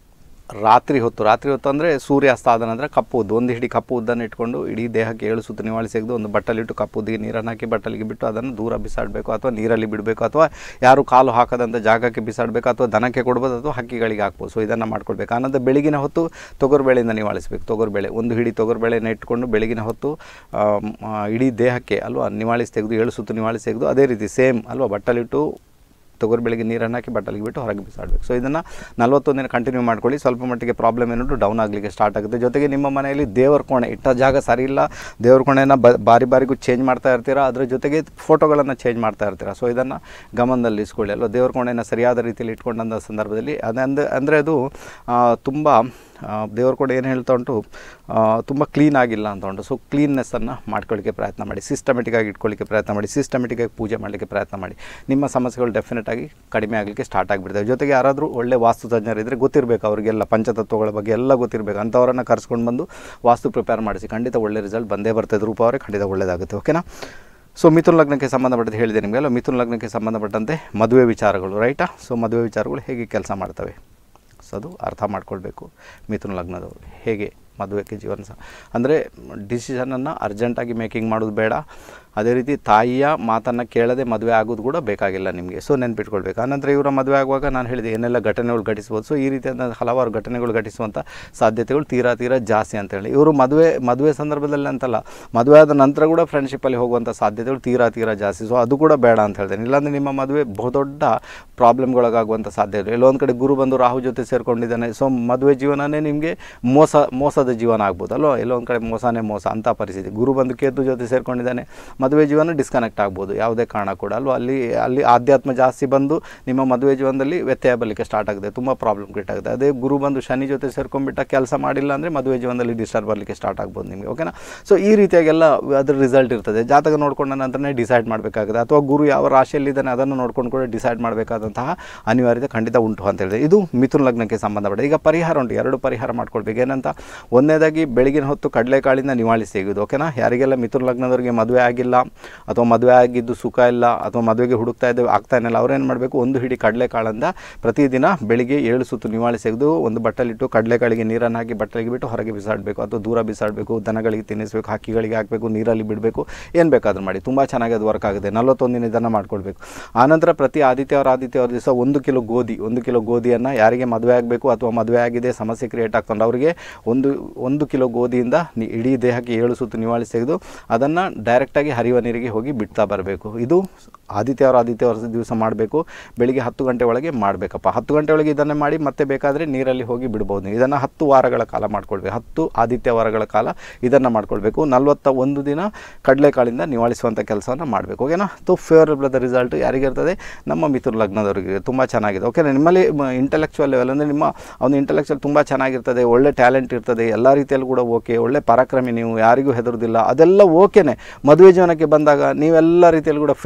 ರಾತ್ರಿ ಹೊತ್ತು ರಾತ್ರಿ ಹೊತ್ತು ಅಂದರೆ ಸೂರ್ಯಾಸ್ತ ಆದ ನಂತರ ಕಪ್ಪು ಉದ್ದು ಒಂದು ಹಿಡಿ ಕಪ್ಪು ಉದ್ದನ್ನು ಇಟ್ಕೊಂಡು ಇಡೀ ದೇಹಕ್ಕೆ ಏಳು ಸುತ್ತು ನಿವಾಳಿಸಿ ತೆಗೆದು ಒಂದು ಬಟ್ಟಲಿಟ್ಟು ಕಪ್ಪು ಉದ್ದಿಗೆ ನೀರನ್ನು ಹಾಕಿ ಬಟ್ಟಲಿಗೆ ಬಿಟ್ಟು ಅದನ್ನು ದೂರ ಬಿಸಾಡಬೇಕು ಅಥವಾ ನೀರಲ್ಲಿ ಬಿಡಬೇಕು ಅಥವಾ ಯಾರು ಕಾಲು ಹಾಕದಂಥ ಜಾಗಕ್ಕೆ ಬಿಸಾಡಬೇಕು ಅಥವಾ ದನಕ್ಕೆ ಕೊಡ್ಬೋದು ಅಥವಾ ಹಕ್ಕಿಗಳಿಗೆ ಹಾಕ್ಬೋದು ಸೊ ಇದನ್ನು ಮಾಡ್ಕೊಳ್ಬೇಕು ಆನಂತರ ಬೆಳಗಿನ ಹೊತ್ತು ತೊಗರುಬೇಳೆಯಿಂದ ನಿವಾಳಿಸಬೇಕು ತೊಗರುಬೇಳೆ ಒಂದು ಹಿಡಿ ತೊಗರುಬೇಳೆನ ಇಟ್ಕೊಂಡು ಬೆಳಗಿನ ಹೊತ್ತು ಆಮ್, ಆ, ಇಡೀ ದೇಹಕ್ಕೆ ಅಲ್ವಾ ನಿವಾಳಿಸಿ ತೆಗೆದು ಏಳು ಸುತ್ತು ನಿವಾಳಿಸಿ ತೆಗೆದು ಅದೇ ರೀತಿ ಸೇಮ್ ಅಲ್ವಾ ಬಟ್ಟಲಿಟ್ಟು ತೊಗರು ಬೆಳಿಗ್ಗೆ ನೀರನ್ನು ಹಾಕಿ ಬಟ್ಟಲಿಗೆ ಬಿಟ್ಟು ಹೊರಗೆ ಬಿಸಾಡಬೇಕು ಸೊ ಇದನ್ನು ನಲವತ್ತೊಂದು ದಿನ ಕಂಟಿನ್ಯೂ ಮಾಡ್ಕೊಳ್ಳಿ ಸ್ವಲ್ಪ ಮಟ್ಟಿಗೆ ಪ್ರಾಬ್ಲಮ್ ಏನುಂಟು ಡೌನ್ ಆಗಲಿಕ್ಕೆ ಸ್ಟಾರ್ಟ್ ಆಗುತ್ತೆ ಜೊತೆಗೆ ನಿಮ್ಮ ಮನೆಯಲ್ಲಿ ದೇವರ ಕೋಣೆ ಇಟ್ಟ ಜಾಗ ಸರಿ ಇಲ್ಲ ದೇವ್ರ ಕೋಣೆನ ಬ ಬಾರಿ ಬಾರಿಗೂ ಚೇಂಜ್ ಮಾಡ್ತಾ ಇರ್ತೀರಾ ಅದ್ರ ಜೊತೆಗೆ ಫೋಟೋಗಳನ್ನು ಚೇಂಜ್ ಮಾಡ್ತಾ ಇರ್ತೀರಾ ಸೊ ಇದನ್ನು ಗಮನದಲ್ಲಿ ಇಸ್ಕೊಳ್ಳಿ ಅಲ್ವಾ ದೇವ್ರ ಕೋಣೆನ ಸರಿಯಾದ ರೀತಿಯಲ್ಲಿ ಇಟ್ಕೊಂಡಂಥ ಸಂದರ್ಭದಲ್ಲಿ ಅದಂದ್ರೆ ಅಂದರೆ ಅದು ತುಂಬ ದೇವ್ರ ಕೂಡ ಏನು ಹೇಳ್ತಾ ಉಂಟು ತುಂಬ ಕ್ಲೀನ್ ಆಗಿಲ್ಲ ಅಂತ ಉಂಟು ಸೊ ಕ್ಲೀನ್ನೆಸ್ಸನ್ನು ಮಾಡ್ಕೊಳ್ಳಿಕ್ಕೆ ಪ್ರಯತ್ನ ಮಾಡಿ ಸಿಸ್ಟಮೆಟಿಕ್ ಆಗಿ ಇಟ್ಕೊಳ್ಳಿಕ್ಕೆ ಪ್ರಯತ್ನ ಮಾಡಿ ಸಿಸ್ಟಮೆಟಿಕ್ ಆಗಿ ಪೂಜೆ ಮಾಡಲಿಕ್ಕೆ ಪ್ರಯತ್ನ ಮಾಡಿ ನಿಮ್ಮ ಸಮಸ್ಯೆಗಳು ಡೆಫಿನೆಟ್ ಆಗಿ ಕಡಿಮೆ ಆಗಲಿಕ್ಕೆ ಸ್ಟಾರ್ಟ್ ಆಗಿಬಿಡ್ತವೆ ಜೊತೆಗೆ ಯಾರಾದರೂ ಒಳ್ಳೆ ವಾಸ್ತು ತಜ್ಞರಿದ್ದರೆ ಗೊತ್ತಿರಬೇಕು ಅವರಿಗೆಲ್ಲ ಪಂಚತತ್ವಗಳ ಬಗ್ಗೆ ಎಲ್ಲ ಗೊತ್ತಿರಬೇಕು ಅಂಥವರನ್ನು ಕರ್ಸ್ಕೊಂಡು ಬಂದು ವಾಸ್ತು ಪ್ರಿಪೇರ್ ಮಾಡಿಸಿ ಖಂಡಿತ ಒಳ್ಳೆ ರಿಸಲ್ಟ್ ಬಂದೇ ಬರ್ತದೆ ರೂಪ ಅವರೇ ಖಂಡಿತ ಒಳ್ಳೆಯದಾಗುತ್ತೆ ಓಕೆನಾ ಸೊ ಮಿಥುನ್ ಲಗ್ನಕ್ಕೆ ಸಂಬಂಧಪಟ್ಟದ್ದು ಹೇಳಿದೆ ನಿಮಗೆ ಅಲ್ಲ ಮಿಥುನ್ ಲಗ್ನಕ್ಕೆ ಸಂಬಂಧಪಟ್ಟಂತೆ ಮದುವೆ ವಿಚಾರಗಳು ರೈಟಾ ಸೊ ಮದುವೆ ವಿಚಾರಗಳು ಹೇಗೆ ಕೆಲಸ ಮಾಡ್ತವೆ ಸೊ ಅದು ಅರ್ಥ ಮಾಡ್ಕೊಳ್ಬೇಕು ಮಿಥುನ ಲಗ್ನದವರು ಹೇಗೆ ಮದುವೆಗೆ ಜೀವನ ಸಹ ಅಂದರೆ ಡಿಸಿಷನನ್ನು ಅರ್ಜೆಂಟಾಗಿ ಮೇಕಿಂಗ್ ಮಾಡೋದು ಬೇಡ ಅದೇ ರೀತಿ ತಾಯಿಯ ಮಾತನ್ನು ಕೇಳದೆ ಮದುವೆ ಆಗೋದು ಕೂಡ ಬೇಕಾಗಿಲ್ಲ ನಿಮಗೆ ಸೊ ನೆನ್ಪಿಟ್ಕೊಳ್ಬೇಕು ಆನಂತರ ಇವರ ಮದುವೆ ಆಗುವಾಗ ನಾನು ಹೇಳಿದೆ ಏನೆಲ್ಲ ಘಟನೆಗಳು ಘಟಿಸ್ಬೋದು ಸೊ ಈ ರೀತಿಯಾದ ಹಲವಾರು ಘಟನೆಗಳು ಘಟಿಸುವಂಥ ಸಾಧ್ಯತೆಗಳು ತೀರಾ ತೀರಾ ಜಾಸ್ತಿ ಅಂತೇಳಿ ಇವರು ಮದುವೆ ಮದುವೆ ಸಂದರ್ಭದಲ್ಲಿ ಅಂತಲ್ಲ ಮದುವೆ ಆದ ನಂತರ ಕೂಡ ಫ್ರೆಂಡ್ಶಿಪ್ಪಲ್ಲಿ ಹೋಗುವಂಥ ಸಾಧ್ಯತೆಗಳು ತೀರಾ ತೀರಾ ಜಾಸ್ತಿ ಸೊ ಅದು ಕೂಡ ಬೇಡ ಅಂತ ಹೇಳ್ತೇನೆ ಇಲ್ಲಾಂದರೆ ನಿಮ್ಮ ಮದುವೆ ಬಹುದೊಡ್ಡ ಪ್ರಾಬ್ಲಮ್ಗೊಳಗಾಗುವಂಥ ಸಾಧ್ಯತೆ ಎಲ್ಲೊಂದು ಕಡೆ ಗುರು ಬಂದು ರಾಹು ಜೊತೆ ಸೇರ್ಕೊಂಡಿದ್ದಾನೆ ಸೊ ಮದುವೆ ಜೀವನನೇ ನಿಮಗೆ ಮೋಸ ಮೋಸದ ಜೀವನ ಆಗ್ಬೋದು ಅಲ್ವಾ ಎಲ್ಲೋ ಒಂದು ಕಡೆ ಮೋಸನೇ ಮೋಸ ಅಂಥ ಪರಿಸ್ಥಿತಿ ಗುರು ಬಂದು ಕೇತು ಜೊತೆ ಸೇರ್ಕೊಂಡಿದ್ದಾನೆ ಮದುವೆ ಜೀವನ ಡಿಸ್ಕನೆಕ್ಟ್ ಆಗ್ಬೋದು ಯಾವುದೇ ಕಾರಣ ಕೂಡ ಅಲ್ವಾ ಅಲ್ಲಿ ಅಲ್ಲಿ ಆಧ್ಯಾತ್ಮ ಜಾಸ್ತಿ ಬಂದು ನಿಮ್ಮ ಮದುವೆ ಜೀವನದಲ್ಲಿ ವ್ಯತ್ಯಯ ಬರಲಿಕ್ಕೆ ಸ್ಟಾರ್ಟ್ ಆಗುತ್ತೆ ತುಂಬ ಪ್ರಾಬ್ಲಮ್ ಕ್ರಿಯೇಟ್ ಆಗುತ್ತೆ ಅದೇ ಗುರು ಬಂದು ಶನಿ ಜೊತೆ ಸೇರ್ಕೊಂಡ್ಬಿಟ್ಟ ಕೆಲಸ ಮಾಡಿಲ್ಲ ಅಂದರೆ ಮದುವೆ ಜೀವನದಲ್ಲಿ ಡಿಸ್ಟರ್ಬ್ ಬರಲಿಕ್ಕೆ ಸ್ಟಾರ್ಟ್ ಆಗ್ಬೋದು ನಿಮಗೆ ಓಕೆನಾ ಸೊ ಈ ರೀತಿಯಾಗೆಲ್ಲ ಅದ್ರ ರಿಸಲ್ಟ್ ಇರ್ತದೆ ಜಾತಕ ನೋಡ್ಕೊಂಡ ನಂತರನೇ ಡಿಸೈಡ್ ಮಾಡಬೇಕಾಗುತ್ತೆ ಅಥವಾ ಗುರು ಯಾವ ರಾಶಿಯಲ್ಲಿದ್ದಾನೆ ಅದನ್ನು ನೋಡ್ಕೊಂಡು ಕೂಡ ಡಿಸೈಡ್ ಮಾಡಬೇಕಾದಂತಹ ಅನಿವಾರ್ಯತೆ ಖಂಡಿತ ಉಂಟು ಅಂತ ಹೇಳಿದೆ ಇದು ಮಿಥುನ್ ಲಗ್ನಕ್ಕೆ ಸಂಬಂಧಪಟ್ಟ ಈಗ ಪರಿಹಾರ ಉಂಟು ಎರಡು ಪರಿಹಾರ ಮಾಡ್ಕೊಳ್ಬೇಕು ಏನಂತ ಒಂದನೇದಾಗಿ ಬೆಳಗಿನ ಹೊತ್ತು ಕಡಲೆಕಾಳಿಂದ ನಿವಾಳಿಸಿ ತೆಗೆದು ಓಕೆನಾ ಯಾರಿಗೆಲ್ಲ ಮಿಥುನ್ ಲಗ್ನದವರಿಗೆ ಮದುವೆ ಆಗಿಲ್ಲ ಅಥವಾ ಮದುವೆ ಆಗಿದ್ದು ಸುಖ ಇಲ್ಲ ಅಥವಾ ಮದುವೆಗೆ ಹುಡುಕ್ತಾ ಇದ್ದೇವೆ ಆಗ್ತಾ ಇಲ್ಲ ಅವ್ರೇನು ಮಾಡಬೇಕು ಒಂದು ಹಿಡಿ ಕಡಲೆಕಾಳಿಂದ ಪ್ರತಿದಿನ ಬೆಳಿಗ್ಗೆ ಏಳು ಸುತ್ತು ನಿವಾಳಿಸಿ ತೆಗೆದು ಒಂದು ಬಟ್ಟಲಿಟ್ಟು ಕಡಲೆಕಾಳಿಗೆ ನೀರನ್ನು ಹಾಕಿ ಬಟ್ಟಲಿಗೆ ಬಿಟ್ಟು ಹೊರಗೆ ಬಿಸಾಡಬೇಕು ಅಥವಾ ದೂರ ಬಿಸಾಡಬೇಕು ದನಗಳಿಗೆ ತಿನ್ನಿಸಬೇಕು ಹಕ್ಕಿಗಳಿಗೆ ಹಾಕಬೇಕು ನೀರಲ್ಲಿ ಬಿಡಬೇಕು ಏನು ಬೇಕಾದ್ರೂ ಮಾಡಿ ತುಂಬ ಚೆನ್ನಾಗಿ ಅದು ವರ್ಕ್ ಆಗುತ್ತೆ ನಲವತ್ತೊಂದು ದಿನ ಇದನ್ನು ಮಾಡ್ಕೊಳ್ಬೇಕು ಆನಂತರ ಪ್ರತಿ ಆದಿತ್ಯವಾರ ಆದಿತ್ಯವಾರ ದಿವಸ ಒಂದು ಕಿಲೋ ಗೋಧಿ ಒಂದು ಕಿಲೋ ಗೋಧಿಯನ್ನು ಯಾರಿಗೆ ಮದುವೆ ಆಗಬೇಕು ಅಥವಾ ಮದುವೆ ಆಗಿದೆ ಸಮಸ್ಯೆ ಕ್ರಿಯೇಟ್ ಆಗ್ತಂಡು ಅವರಿಗೆ ಒಂದು ಒಂದು ಕಿಲೋ ಗೋಧಿಯಿಂದ ನಿ- ಇಡೀ ದೇಹಕ್ಕೆ ಏಳು ಸುತ್ತು ನಿವಾಳಿಸಿ ತೆಗೆದು ಅದನ್ನು ಡೈರೆಕ್ಟಾಗಿ ಹರಿಯುವ ನೀರಿಗೆ ಹೋಗಿ ಬಿಡ್ತಾ ಬರಬೇಕು ಇದು ಆದಿತ್ಯವಾರ ಆದಿತ್ಯವಾರ ದಿವಸ ಮಾಡಬೇಕು ಬೆಳಿಗ್ಗೆ ಹತ್ತು ಗಂಟೆ ಒಳಗೆ ಮಾಡಬೇಕಪ್ಪ ಹತ್ತು ಗಂಟೆ ಒಳಗೆ ಇದನ್ನೇ ಮಾಡಿ ಮತ್ತೆ ಬೇಕಾದರೆ ನೀರಲ್ಲಿ ಹೋಗಿ ಬಿಡ್ಬೋದು ಇದನ್ನು ಹತ್ತು ವಾರಗಳ ಕಾಲ ಮಾಡ್ಕೊಳ್ಬೇಕು ಹತ್ತು ಆದಿತ್ಯವಾರಗಳ ಕಾಲ ಇದನ್ನು ಮಾಡ್ಕೊಳ್ಬೇಕು ನಲವತ್ತ ಒಂದು ದಿನ ಕಡಲೆಕಾಳಿಂದ ನಿವಾಳಿಸುವಂಥ ಕೆಲಸವನ್ನು ಮಾಡಬೇಕು ಓಕೆನಾ ತು ಫೇವರಬಲ್ ಆದ ರಿಸಲ್ಟ್ ಯಾರಿಗಿರ್ತದೆ ನಮ್ಮ ಮಿಥುನ ಲಗ್ನದವರಿಗೆ ತುಂಬ ಚೆನ್ನಾಗಿದೆ ಓಕೆ ನಿಮ್ಮಲ್ಲಿ ಇಂಟೆಲೆಕ್ಚುವಲ್ ಲೆವೆಲ್ ಅಂದರೆ ನಿಮ್ಮ ಒಂದು ಇಂಟೆಲೆಕ್ಚುವಲ್ ತುಂಬ ಚೆನ್ನಾಗಿರ್ತದೆ ಒಳ್ಳೆ ಟ್ಯಾಲೆಂಟ್ ಇರ್ತದೆ ಎಲ್ಲ ರೀತಿಯಲ್ಲೂ ಕೂಡ ಓಕೆ ಒಳ್ಳೆ ಪರಾಕ್ರಮಿ ನೀವು ಯಾರಿಗೂ ಹೆದರೋದಿಲ್ಲ ಅದೆಲ್ಲ ಓಕೆನೆ ಮದುವೆ ಜೀವನಕ್ಕೆ ಬಂದಾಗ ನೀವೆಲ್ಲ ರೀತಿಯಲ್ಲಿ ಕೂಡ ಫೇಲ್ಯೂರೇ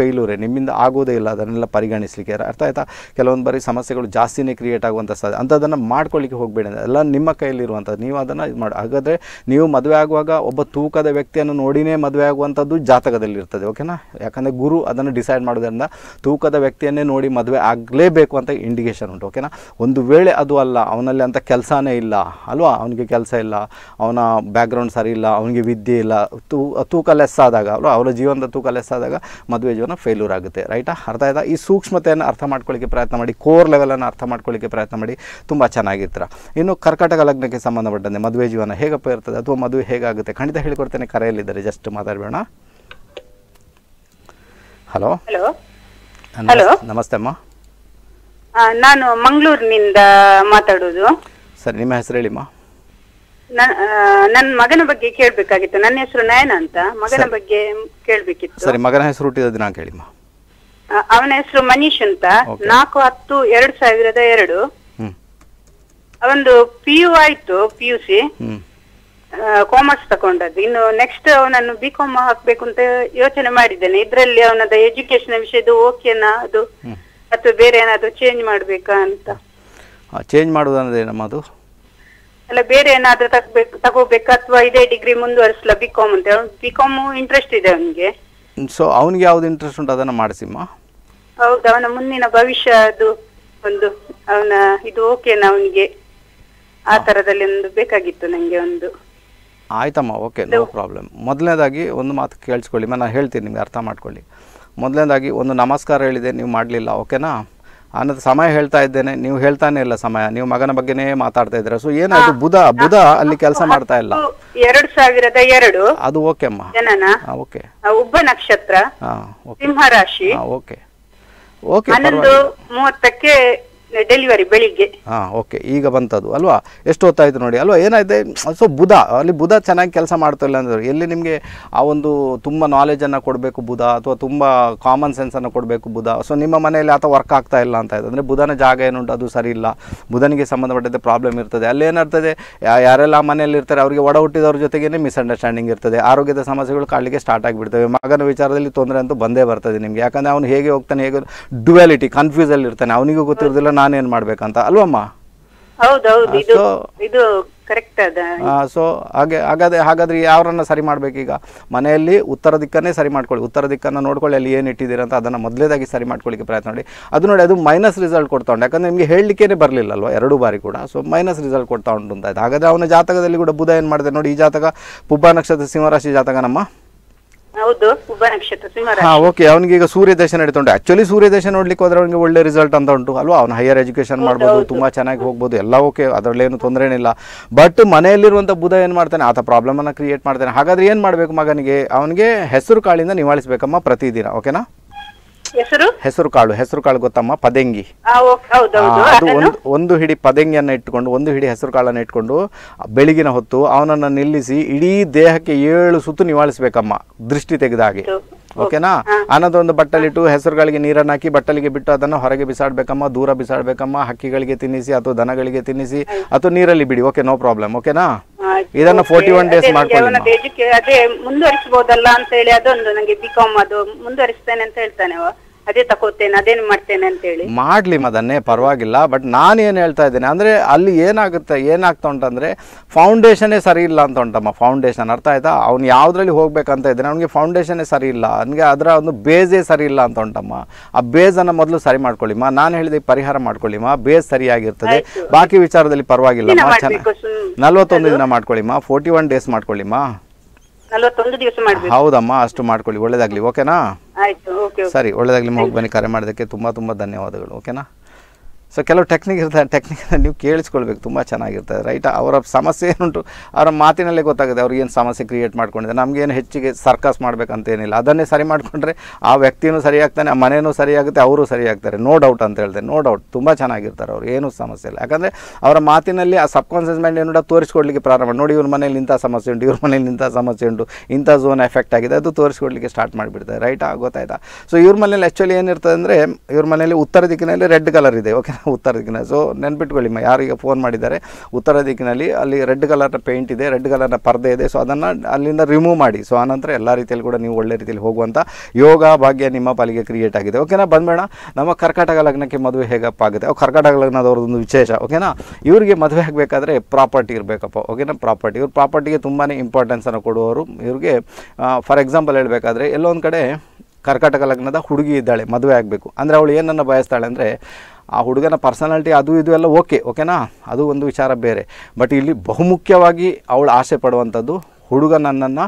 ನಿಮ್ಮಿಂದ ಆಗೋದೇ ಇಲ್ಲ ಅದನ್ನೆಲ್ಲ ಪರಿಗಣಿಸಲಿಕ್ಕೆ ಅರ್ಥ ಆಯ್ತಾ ಕೆಲವೊಂದು ಬಾರಿ ಸಮಸ್ಯೆಗಳು ಜಾಸ್ತಿನೇ ಕ್ರಿಯೇಟ್ ಆಗುವಂಥ ಸಾಧ್ಯ ಅಂಥದ್ದನ್ನು ಮಾಡ್ಕೊಳ್ಳಿಕ್ಕೆ ಹೋಗಬೇಡಿ ಎಲ್ಲ ನಿಮ್ಮ ಕೈಯಲ್ಲಿರುವಂಥದ್ದು ನೀವು ಅದನ್ನು ಇದು ಮಾಡಿ ಹಾಗಾದರೆ ನೀವು ಮದುವೆ ಆಗುವಾಗ ಒಬ್ಬ ತೂಕದ ವ್ಯಕ್ತಿಯನ್ನು ನೋಡಿನೇ ಮದುವೆ ಆಗುವಂಥದ್ದು ಜಾತಕದಲ್ಲಿ ಇರ್ತದೆ ಓಕೆನಾ ಯಾಕಂದರೆ ಗುರು ಅದನ್ನು ಡಿಸೈಡ್ ಮಾಡೋದ್ರಿಂದ ತೂಕದ ವ್ಯಕ್ತಿಯನ್ನೇ ನೋಡಿ ಮದುವೆ ಆಗಲೇಬೇಕು ಅಂತ ಇಂಡಿಕೇಶನ್ ಉಂಟು ಓಕೆನಾ ಒಂದು ವೇಳೆ ಅದು ಅಲ್ಲ ಅವನಲ್ಲಿ ಅಂತ ಕೆಲಸನೇ ಇಲ್ಲ ಅಲ್ವಾ ಅವನಿಗೆ ಕೆಲಸ ಇಲ್ಲ ಅವನ ಬ್ಯಾಕ್ಗ್ರೌಂಡ್ ಸರಿ ಇಲ್ಲ ಅವನಿಗೆ ವಿದ್ಯೆ ಇಲ್ಲ ತೂ ತೂಕ ಲೆಸ್ ಆದಾಗ ಅಲ್ವಾ ಅವರ ಜೀವನದ ತೂಕ ಲೆಸ್ ಆದಾಗ ಮದುವೆ ಜೀವನ ಫೇಲ್ಯೂರ್ ಆಗುತ್ತೆ ರೈಟಾ ಅರ್ಥ ಆಯ್ತಾ ಈ ಸೂಕ್ಷ್ಮತೆಯನ್ನು ಅರ್ಥ ಮಾಡ್ಕೊಳ್ಳಿಕ್ಕೆ ಪ್ರಯತ್ನ ಮಾಡಿ ಕೋರ್ ಲೆವೆಲನ್ನು ಅರ್ಥ ಮಾಡ್ಕೊಳ್ಳಿಕ್ಕೆ ಪ್ರಯತ್ನ ಮಾಡಿ ತುಂಬ ಚೆನ್ನಾಗಿರ್ತೀರ ಇನ್ನು ಕರ್ಕಾಟಕ ಲಗ್ನಕ್ಕೆ ಸಂಬಂಧಪಟ್ಟಂತೆ ಮದುವೆ ಜೀವನ ಹೇಗಪ್ಪ ಇರ್ತದೆ ಅಥವಾ ಮದುವೆ ಹೇಗಾಗುತ್ತೆ ಖಂಡಿತ ಹೇಳಿಕೊಡ್ತೇನೆ ಕರೆಯಲ್ಲಿದ್ದಾರೆ ಜಸ್ಟ್ ಮಾತಾಡಬೇಡ ಹಲೋ ಹಲೋ Hello. ನಮಸ್ತೆ ಅಮ್ಮ ನಾನು ಮಂಗಳೂರಿನಿಂದ ಮಾತಾಡುದು ಸರಿ ನಿಮ್ಮ ಹೆಸರು ಹೇಳಿಮ್ಮ ನನ್ನ ಮಗನ ಬಗ್ಗೆ ಕೇಳ್ಬೇಕಾಗಿತ್ತು ನನ್ನ ಹೆಸರು ನಯನ ಅಂತ ಮಗನ ಸರಿ. ಬಗ್ಗೆ ಕೇಳ್ಬೇಕಿತ್ತು ಸರಿ ಮಗನ ಹೆಸರು ಹುಟ್ಟಿದ ದಿನಾಂಕ ಹೇಳಿಮ್ಮ ಆ, ಅವನ ಹೆಸರು ಮನೀಶ್ ಅಂತ Okay. ನಾಲ್ಕು ಹತ್ತು ಎರಡ್ ಸಾವಿರದ ಎರಡು ಹ್ಞೂ ಅವನದು ಪಿ ಯು ಆಯ್ತು ಪಿ ಯು ಸಿ ಹ್ಞೂ ಕಾಮರ್ಸ್ ತಗೊಂಡದ್ದು ಇನ್ನು ನೆಕ್ಸ್ಟ್ ಅವನನ್ನು ಬಿ ಕಾಮ್ ಹಾಕ್ಬೇಕು ಅಂತ ಯೋಚನೆ ಮಾಡಿದ್ದೇನೆ ಇದ್ರಲ್ಲಿ ಅವನದ ಎಜುಕೇಶನ್ ವಿಷಯದ್ದು ಓಕೆನಾ ಅದು ಅಥವಾ ಬೇರೆ ಏನಾದ್ರು ಚೇಂಜ್ ಮಾಡ್ಬೇಕಾ ಅಂತ ಚೇಂಜ್ ಮಾಡೋದಂದ್ರೆ ಏನಮ್ಮ ಅದು ಅಲ್ಲ ಬೇರೆ ಏನಾದ್ರೂ ತಗೋಬೇಕು ತಗೋಬೇಕಾ ಅಥವಾ ಇದೇ ಡಿಗ್ರಿ ಮುಂದುವರಿಸಲ ಬಿ ಕಾಮ್ ಅಂತ ಬಿ ಕಾಮ್ ಇಂಟ್ರೆಸ್ಟ್ ಇದೆ ಅವನಿಗೆ ಸೊ ಅವನಿಗೆ ಯಾವ್ದು ಇಂಟ್ರೆಸ್ಟ್ ಉಂಟು ಅದನ್ನು ಮಾಡಿಸಿಮ್ಮ ಹೌದು ಅವನ ಮುಂದಿನ ಭವಿಷ್ಯ ಅದು ಒಂದು ಅವನ ಇದು ಓಕೆನಾ ಅವನಿಗೆ ಆ ತರದಲ್ಲಿ ಒಂದು ಬೇಕಾಗಿತ್ತು ನಂಗೆ ಒಂದು ಆಯ್ತಮ್ಮ ಓಕೆ ನೋ ಪ್ರಾಬ್ಲಮ್ ಮೊದಲನೇದಾಗಿ ಒಂದು ಮಾತು ಕೇಳಿಸ್ಕೊಳ್ಳಿ ನಾನು ಹೇಳ್ತೀನಿ ನಿಮಗೆ ಅರ್ಥ ಮಾಡ್ಕೊಳ್ಳಿ ಮೊದಲನೇದಾಗಿ ಒಂದು ನಮಸ್ಕಾರ ಹೇಳಿದೆ ನೀವು ಮಾಡಲಿಲ್ಲ ಓಕೆನಾ ಅನ್ನೋದು ಸಮಯ ಹೇಳ್ತಾ ಇದ್ದೇನೆ ನೀವು ಹೇಳ್ತಾನೆ ಇಲ್ಲ ಸಮಯ ನೀವು ಮಗನ ಬಗ್ಗೆನೇ ಮಾತಾಡ್ತಾ ಇದ್ದೀರಾ ಸೊ ಏನಾಯ್ತು ಬುಧ ಬುಧ ಅಲ್ಲಿ ಕೆಲಸ ಮಾಡ್ತಾ ಇಲ್ಲ ಎರಡು ಸಾವಿರದ ಎರಡು ಅದು ಓಕೆ ಅಮ್ಮ ಜನನ ಹಾಂ ಓಕೆ ಆ, ಉಬ್ಬ ನಕ್ಷತ್ರ ಹಾಂ ಓಕೆ ಸಿಂಹ ರಾಶಿ ಹಾಂ ಓಕೆ ಓಕೆ ಹನ್ನೊಂದು ಮೂವತ್ತಕ್ಕೆ ಡೆಲಿವರಿ ಬೆಳಿಗ್ಗೆ ಹಾಂ ಓಕೆ ಈಗ ಬಂತದು ಅಲ್ವಾ ಎಷ್ಟು ಹೊತ್ತಾಯ್ತು ನೋಡಿ ಅಲ್ವಾ ಏನಾಯ್ತು ಸೊ ಬುಧ ಅಲ್ಲಿ ಬುಧ ಚೆನ್ನಾಗಿ ಕೆಲಸ ಮಾಡ್ತಿಲ್ಲ ಅಂದ್ರೆ ಎಲ್ಲಿ ನಿಮಗೆ ಆ ಒಂದು ತುಂಬ ನಾಲೆಜನ್ನು ಕೊಡಬೇಕು ಬುಧ ಅಥವಾ ತುಂಬ ಕಾಮನ್ ಸೆನ್ಸನ್ನು ಕೊಡಬೇಕು ಬುಧ ಸೊ ನಿಮ್ಮ ಮನೆಯಲ್ಲಿ ಆತ ವರ್ಕ್ ಆಗ್ತಾ ಇಲ್ಲ ಅಂತ ಆಯ್ತು ಅಂದರೆ ಬುಧನ ಜಾಗ ಏನುಂಟು ಅದು ಸರಿ ಇಲ್ಲ ಬುಧನಿಗೆ ಸಂಬಂಧಪಟ್ಟಂತೆ ಪ್ರಾಬ್ಲಮ್ ಇರ್ತದೆ ಅಲ್ಲಿ ಏನಿರ್ತದೆ ಯಾ- ಯಾರೆಲ್ಲ ಮನೆಯಲ್ಲಿ ಇರ್ತಾರೆ ಅವರಿಗೆ ಒಡ ಹುಟ್ಟಿದವ್ರ ಜೊತೆಗೇ ಮಿಸ್ಅಂಡರ್ಸ್ಟ್ಯಾಂಡಿಂಗ್ ಇರ್ತದೆ ಆರೋಗ್ಯದ ಸಮಸ್ಯೆಗಳು ಕಾಡಲಿಕ್ಕೆ ಸ್ಟಾರ್ಟ್ ಆಗಿಬಿಡ್ತವೆ ಮಗನ ವಿಚಾರದಲ್ಲಿ ತೊಂದರೆ ಅಂತೂ ಬಂದೇ ಬರ್ತದೆ ನಿಮಗೆ ಯಾಕಂದರೆ ಅವನು ಹೇಗೆ ಹೋಗ್ತಾನೆ ಹೇಗೆ ಡುವಾಲಿಟಿ ಕನ್ಫ್ಯೂಸಲ್ಲಿ ಇರ್ತಾನೆ ಅವನಿಗೂ ಗೊತ್ತಿರೋದಿಲ್ಲ ನಾನೇನು ಮಾಡಬೇಕಂತ ಅಲ್ವಮ್ಮ ಹೌದೌದು ಇದು ಸೊ ಇದು ಕರೆಕ್ಟ್ ಅದ ಸೊ ಹಾಗೆ ಹಾಗಾದ್ರೆ ಹಾಗಾದ್ರೆ ಯಾರನ್ನ ಸರಿ ಮಾಡಬೇಕೀಗ ಮನೆಯಲ್ಲಿ ಉತ್ತರ ದಿಕ್ಕನ್ನೇ ಸರಿ ಮಾಡ್ಕೊಳ್ಳಿ ಉತ್ತರ ದಿಕ್ಕನ್ನು ನೋಡ್ಕೊಳ್ಳಿ ಅಲ್ಲಿ ಏನು ಇಟ್ಟಿದ್ದೀರ ಅಂತ ಅದನ್ನು ಮೊದಲೇದಾಗಿ ಸರಿ ಮಾಡ್ಕೊಳ್ಳಿಕ್ಕೆ ಪ್ರಯತ್ನ ಮಾಡಿ ಅದು ನೋಡಿ ಅದು ಮೈನಸ್ ರಿಸಲ್ಟ್ ಕೊಡ್ತಾ ಉಂಟು ಯಾಕಂದ್ರೆ ನಿಮಗೆ ಹೇಳಲಿಕ್ಕೇ ಬರಲಿಲ್ಲ ಅಲ್ವಾ ಎರಡು ಬಾರಿ ಕೂಡ ಸೊ ಮೈನಸ್ ರಿಸಲ್ಟ್ ಕೊಡ್ತಾ ಉಂಟು ಅಂತ ಆಯ್ತು ಹಾಗಾದ್ರೆ ಅವನ ಜಾತಕದಲ್ಲಿ ಕೂಡ ಬುಧ ಏನು ಮಾಡಿದೆ ನೋಡಿ ಈ ಜಾತಕ ಪುಬ್ಬ ನಕ್ಷತ್ರ ಸಿಂಹರಾಶಿ ಜಾತಕ ನಮ್ಮ ಹೌದು ಉಬ್ಬ ನಕ್ಷತ್ರ ಸಿಂಹ ರಾಶಿ. ಹಾ ಓಕೆ ಅವನಿಗೆ ಈಗ ಸೂರ್ಯ ದೇಶ ನಡೀತುಂಟು ಆಕ್ಚುಲಿ ಸೂರ್ಯ ದೇಶ ನೋಡ್ಲಿಕ್ಕೆ ಹೋದ್ರೆ ಅವನಿಗೆ ಒಳ್ಳೆ ರಿಸಲ್ಟ್ ಅಂತ ಉಂಟು ಅಲ್ವಾ ಅವನು ಹೈಯರ್ ಎಜುಕೇಶನ್ ಮಾಡ್ಬೋದು ತುಂಬಾ ಚೆನ್ನಾಗಿ ಹೋಗ್ಬೋದು ಎಲ್ಲ ಓಕೆ ಅದರಲ್ಲೇನು ತೊಂದರೆ ಏನಿಲ್ಲ ಬಟ್ ಮನೆಯಲ್ಲಿರುವಂಥ ಬುಧ ಏನು ಮಾಡ್ತಾನೆ ಆತ ಪ್ರಾಬ್ಲಮ್ ಅನ್ನ ಕ್ರಿಯೇಟ್ ಮಾಡ್ತಾನೆ ಹಾಗಾದ್ರೆ ಏನು ಮಾಡಬೇಕು ಮಗನಿಗೆ ಅವನಿಗೆ ಹೆಸರು ಕಾಳಿಂದ ನಿವಾಳಿಸ್ಬೇಕಮ್ಮ ಪ್ರತಿದಿನ ಓಕೆನಾ ಹೆಸರು ಹೆಸರು ಕಾಳು ಹೆಸರು ಕಾಳು ಗೊತ್ತಮ್ಮ ಪದಂಗಿ ಆ, ಓಕೆ, ಹೌದೌದು ಆ, ಅದು ಅದನ್ನು ಒಂದು ಒಂದು ಹಿಡಿ ಪದಂಗಿಯನ್ನು ಇಟ್ಕೊಂಡು ಒಂದು ಹಿಡಿ ಹೆಸರು ಕಾಳನ್ನು ಇಟ್ಕೊಂಡು ಬೆಳಗಿನ ಹೊತ್ತು ಅವನನ್ನು ನಿಲ್ಲಿಸಿ ಇಡೀ ದೇಹಕ್ಕೆ ಏಳು ಸುತ್ತು ನಿವಾಳಿಸ್ಬೇಕಮ್ಮ ದೃಷ್ಟಿ ತೆಗೆದ ಹಾಗೆ ಓಕೆನಾ ಅನ್ನೋದೊಂದು ಬಟ್ಟಲಿಟ್ಟು ಹೆಸರುಗಳಿಗೆ ನೀರನ್ನು ಹಾಕಿ ಬಟ್ಟಲಿಗೆ ಬಿಟ್ಟು ಅದನ್ನು ಹೊರಗೆ ಬಿಸಾಡ್ಬೇಕಮ್ಮ ದೂರ ಬಿಸಾಡ್ಬೇಕಮ್ಮ ಹಕ್ಕಿಗಳಿಗೆ ತಿನ್ನಿಸಿ ಅಥವಾ ದನಗಳಿಗೆ ತಿನ್ನಿಸಿ ಅಥವಾ ನೀರಲ್ಲಿ ಬಿಡಿ ಓಕೆ ನೋ ಪ್ರಾಬ್ಲಮ್ ಓಕೆನಾ ಆಯ್ತು, ಇದನ್ನ ಓಕೆ. ಫೋರ್ಟಿ ಒನ್ ಅದೇ ಡೇಸ್ ನಂಗೆ ಮಾಡ್ಕೊಳ್ಳಿ ಅವನದ್ದು ಎಜುಕೇ ಅದೇ ಮುಂದುವರಿಸಬಹುದಲ್ಲ ಅಂತ ಹೇಳಿ ಅದೊಂದು ನಂಗೆ ಬಿ ಕಾಮ್ ಅದು ಮುಂದುವರಿಸ್ತೇನೆ ಅಂತ ಹೇಳ್ತಾನೆ ಅವ ಅದೇ ತಕೋತೇನೆ ಅದೇನು ಮಾಡ್ತೇನೆ ಅಂತ ಹೇಳಿ ಮಾಡ್ಲಿ ಅದನ್ನೇ ಪರವಾಗಿಲ್ಲ ಬಟ್ ನಾನು ಏನು ಹೇಳ್ತಾ ಇದ್ದೇನೆ ಅಂದರೆ ಅಲ್ಲಿ ಏನಾಗುತ್ತೆ ಏನಾಗ್ತಾ ಉಂಟಂದರೆ ಫೌಂಡೇಶನೇ ಸರಿ ಇಲ್ಲ ಅಂತ ಉಂಟಮ್ಮ ಫೌಂಡೇಶನ್ ಅರ್ಥ ಆಯ್ತಾ ಅವ್ನು ಯಾವುದ್ರಲ್ಲಿ ಹೋಗ್ಬೇಕಂತ ಇದ್ದಾನೆ ಅವನಿಗೆ ಫೌಂಡೇಶನೇ ಸರಿ ಇಲ್ಲ ಅವನಿಗೆ ಅದರ ಒಂದು ಬೇಸೇ ಸರಿ ಇಲ್ಲ ಅಂತ ಉಂಟಮ್ಮ ಆ ಬೇಸನ್ನು ಮೊದಲು ಸರಿ ಮಾಡ್ಕೊಳ್ಳಿಮ್ಮ ನಾನು ಹೇಳಿದ ಪರಿಹಾರ ಮಾಡ್ಕೊಳ್ಳಿಮ್ಮ ಬೇಸ್ ಸರಿಯಾಗಿರ್ತದೆ ಬಾಕಿ ವಿಚಾರದಲ್ಲಿ ಪರವಾಗಿಲ್ಲ ದಿನ ಚೆನ್ನಾಗಿ ಮಾಡ್ಬೇಕು ಸುಮ್ ನಲ್ವತ್ತೊಂದು ದಿನ ಮಾಡ್ಕೊಳ್ಳಿಮ್ಮ ಫೋರ್ಟಿ ಒನ್ ಡೇಸ್ ಮಾಡ್ಕೊಳ್ಳಿಮ್ಮ ನಲ್ವತ್ತೊಂದು ದಿವಸ ಮಾಡ್ಬೇಕು ಹೌದಮ್ಮ ಅಷ್ಟು ಮಾಡ್ಕೊಳ್ಳಿ ಒಳ್ಳೇದಾಗಲಿ ಓಕೆನಾ ಆಯ್ತು ಓಕೆ ಓಕೆ ಸರಿ ಒಳ್ಳೆದಾಗಲಿ ಹೋಗಿ ಬನ್ನಿ ಕರೆ ಮಾಡೋದಕ್ಕೆ ತುಂಬ ತುಂಬ ಧನ್ಯವಾದಗಳು ಓಕೆನಾ ಸೊ ಕೆಲವು ಟೆಕ್ನಿಕ್ ಇರ್ತದೆ ಟೆಕ್ನಿಕ್ ನೀವು ಕೇಳಿಸ್ಕೊಳ್ಬೇಕು ತುಂಬ ಚೆನ್ನಾಗಿರ್ತದೆ ರೈಟ್ ಅವರ ಸಮಸ್ಯೆ ಏನುಂಟು ಅವರ ಮಾತಿನಲ್ಲೇ ಗೊತ್ತಾಗುತ್ತೆ ಅವ್ರಿಗೆ ಏನು ಸಮಸ್ಯೆ ಕ್ರಿಯೇಟ್ ಮಾಡ್ಕೊಂಡಿದ್ದಾರೆ ನಮಗೇನು ಹೆಚ್ಚಿಗೆ ಸರ್ಕಸ್ ಮಾಡ್ಬೇಕಂತ ಏನಿಲ್ಲ ಅದನ್ನೇ ಸರಿ ಮಾಡಿಕೊಂಡ್ರೆ ಆ ವ್ಯಕ್ತಿನೂ ಸರಿಯಾಗ್ತಾನೆ ಆ ಮನೆಯೂ ಸರಿಯಾಗುತ್ತೆ ಅವರು ಸರಿಯಾಗ್ತಾರೆ ನೋ ಡೌಟ್ ಅಂತ ಹೇಳ್ತಾರೆ ನೋ ಡೌಟ್ ತುಂಬ ಚೆನ್ನಾಗಿರ್ತಾರೆ ಅವ್ರು ಏನೂ ಸಮಸ್ಯೆ ಇಲ್ಲ ಯಾಕಂದರೆ ಅವರ ಮಾತಿನಲ್ಲಿ ಆ ಸಬ್ಕಾನ್ಷಿಯಸ್ ಮೈಂಡ್ ಏನು ತೋರಿಸ್ಕೊಡ್ಲಿಕ್ಕೆ ಪ್ರಾರಂಭ ಮಾಡಿ ಇವ್ರ ಮನೇಲಿ ಇಂಥ ಸಮಸ್ಯೆ ಉಂಟು ಇವ್ರ ಮನೇಲಿ ಇಂಥ ಸಮಸ್ಯೆ ಉಂಟು ಇಂಥ ಝೋನ್ ಎಫೆಕ್ಟ್ ಆಗಿದೆ ಅದು ತೋರಿಸ್ಕೊಡ್ಲಿಕ್ಕೆ ಸ್ಟಾರ್ಟ್ ಮಾಡಿಬಿಡ್ತಾರೆ ರೈಟಾ ಗೊತ್ತಾಯ್ತಾ ಸೊ ಇವ್ರ ಮನೇಲಿ ಆ್ಯಕ್ಚುಲಿ ಏನಿರ್ತದೆ ಅಂದರೆ ಇವ್ರ ಮನೇಲಿ ಉತ್ತರ ದಿಕ್ಕಿನಲ್ಲಿ ರೆಡ್ ಕಲರ್ ಇದೆ ಓಕೆ ಉತ್ತರ ದಿಕ್ಕಿನಲ್ಲಿ ಸೊ ನೆನ್ಪಿಟ್ಕೊಳ್ಳಿಮ್ಮ ಯಾರಿಗೆ ಫೋನ್ ಮಾಡಿದ್ದಾರೆ ಉತ್ತರ ದಿಕ್ಕಿನಲ್ಲಿ ಅಲ್ಲಿ ರೆಡ್ ಕಲರ್ನ ಪೇಂಟ್ ಇದೆ ರೆಡ್ ಕಲರ್ನ ಪರ್ದೆ ಇದೆ ಸೊ ಅದನ್ನು ಅಲ್ಲಿಂದ ರಿಮೂವ್ ಮಾಡಿ ಸೊ ಆನಂತರ ಎಲ್ಲ ರೀತಿಯಲ್ಲಿ ಕೂಡ ನೀವು ಒಳ್ಳೆ ರೀತಿಯಲ್ಲಿ ಹೋಗುವಂಥ ಯೋಗ ಭಾಗ್ಯ ನಿಮ್ಮ ಪಾಲಿಗೆ ಕ್ರಿಯೇಟ್ ಆಗಿದೆ ಓಕೆನಾ ಬಂದ್ಬೇಡ ನಮ್ಮ ಕರ್ಕಾಟಕ ಲಗ್ನಕ್ಕೆ ಮದುವೆ ಹೇಗಪ್ಪ ಆಗುತ್ತೆ ಅವು ಕರ್ಕಾಟಕ ಲಗ್ನದವ್ರದ್ದೊಂದು ವಿಶೇಷ ಓಕೆನಾ ಇವರಿಗೆ ಮದುವೆ ಆಗಬೇಕಾದ್ರೆ ಪ್ರಾಪರ್ಟಿ ಇರಬೇಕಪ್ಪ ಓಕೆನಾ ಪ್ರಾಪರ್ಟಿ ಇವ್ರು ಪ್ರಾಪರ್ಟಿಗೆ ತುಂಬಾ ಇಂಪಾರ್ಟೆನ್ಸನ್ನು ಕೊಡುವವರು ಇವ್ರಿಗೆ ಫಾರ್ ಎಕ್ಸಾಂಪಲ್ ಹೇಳಬೇಕಾದ್ರೆ ಎಲ್ಲೋ ಒಂದು ಕಡೆ ಕರ್ಕಾಟಕ ಲಗ್ನದ ಹುಡುಗಿ ಇದ್ದಾಳೆ ಮದುವೆ ಆಗಬೇಕು ಅಂದರೆ ಅವಳು ಏನನ್ನು ಬಯಸ್ತಾಳೆ ಅಂದರೆ ಆ ಹುಡುಗನ ಪರ್ಸನಾಲಿಟಿ ಅದು ಇದು ಎಲ್ಲ ಓಕೆ ಓಕೆನಾ ಅದು ಒಂದು ವಿಚಾರ ಬೇರೆ ಬಟ್ ಇಲ್ಲಿ ಬಹುಮುಖ್ಯವಾಗಿ ಅವಳು ಆಸೆ ಪಡುವಂಥದ್ದು ಹುಡುಗ ನನ್ನನ್ನು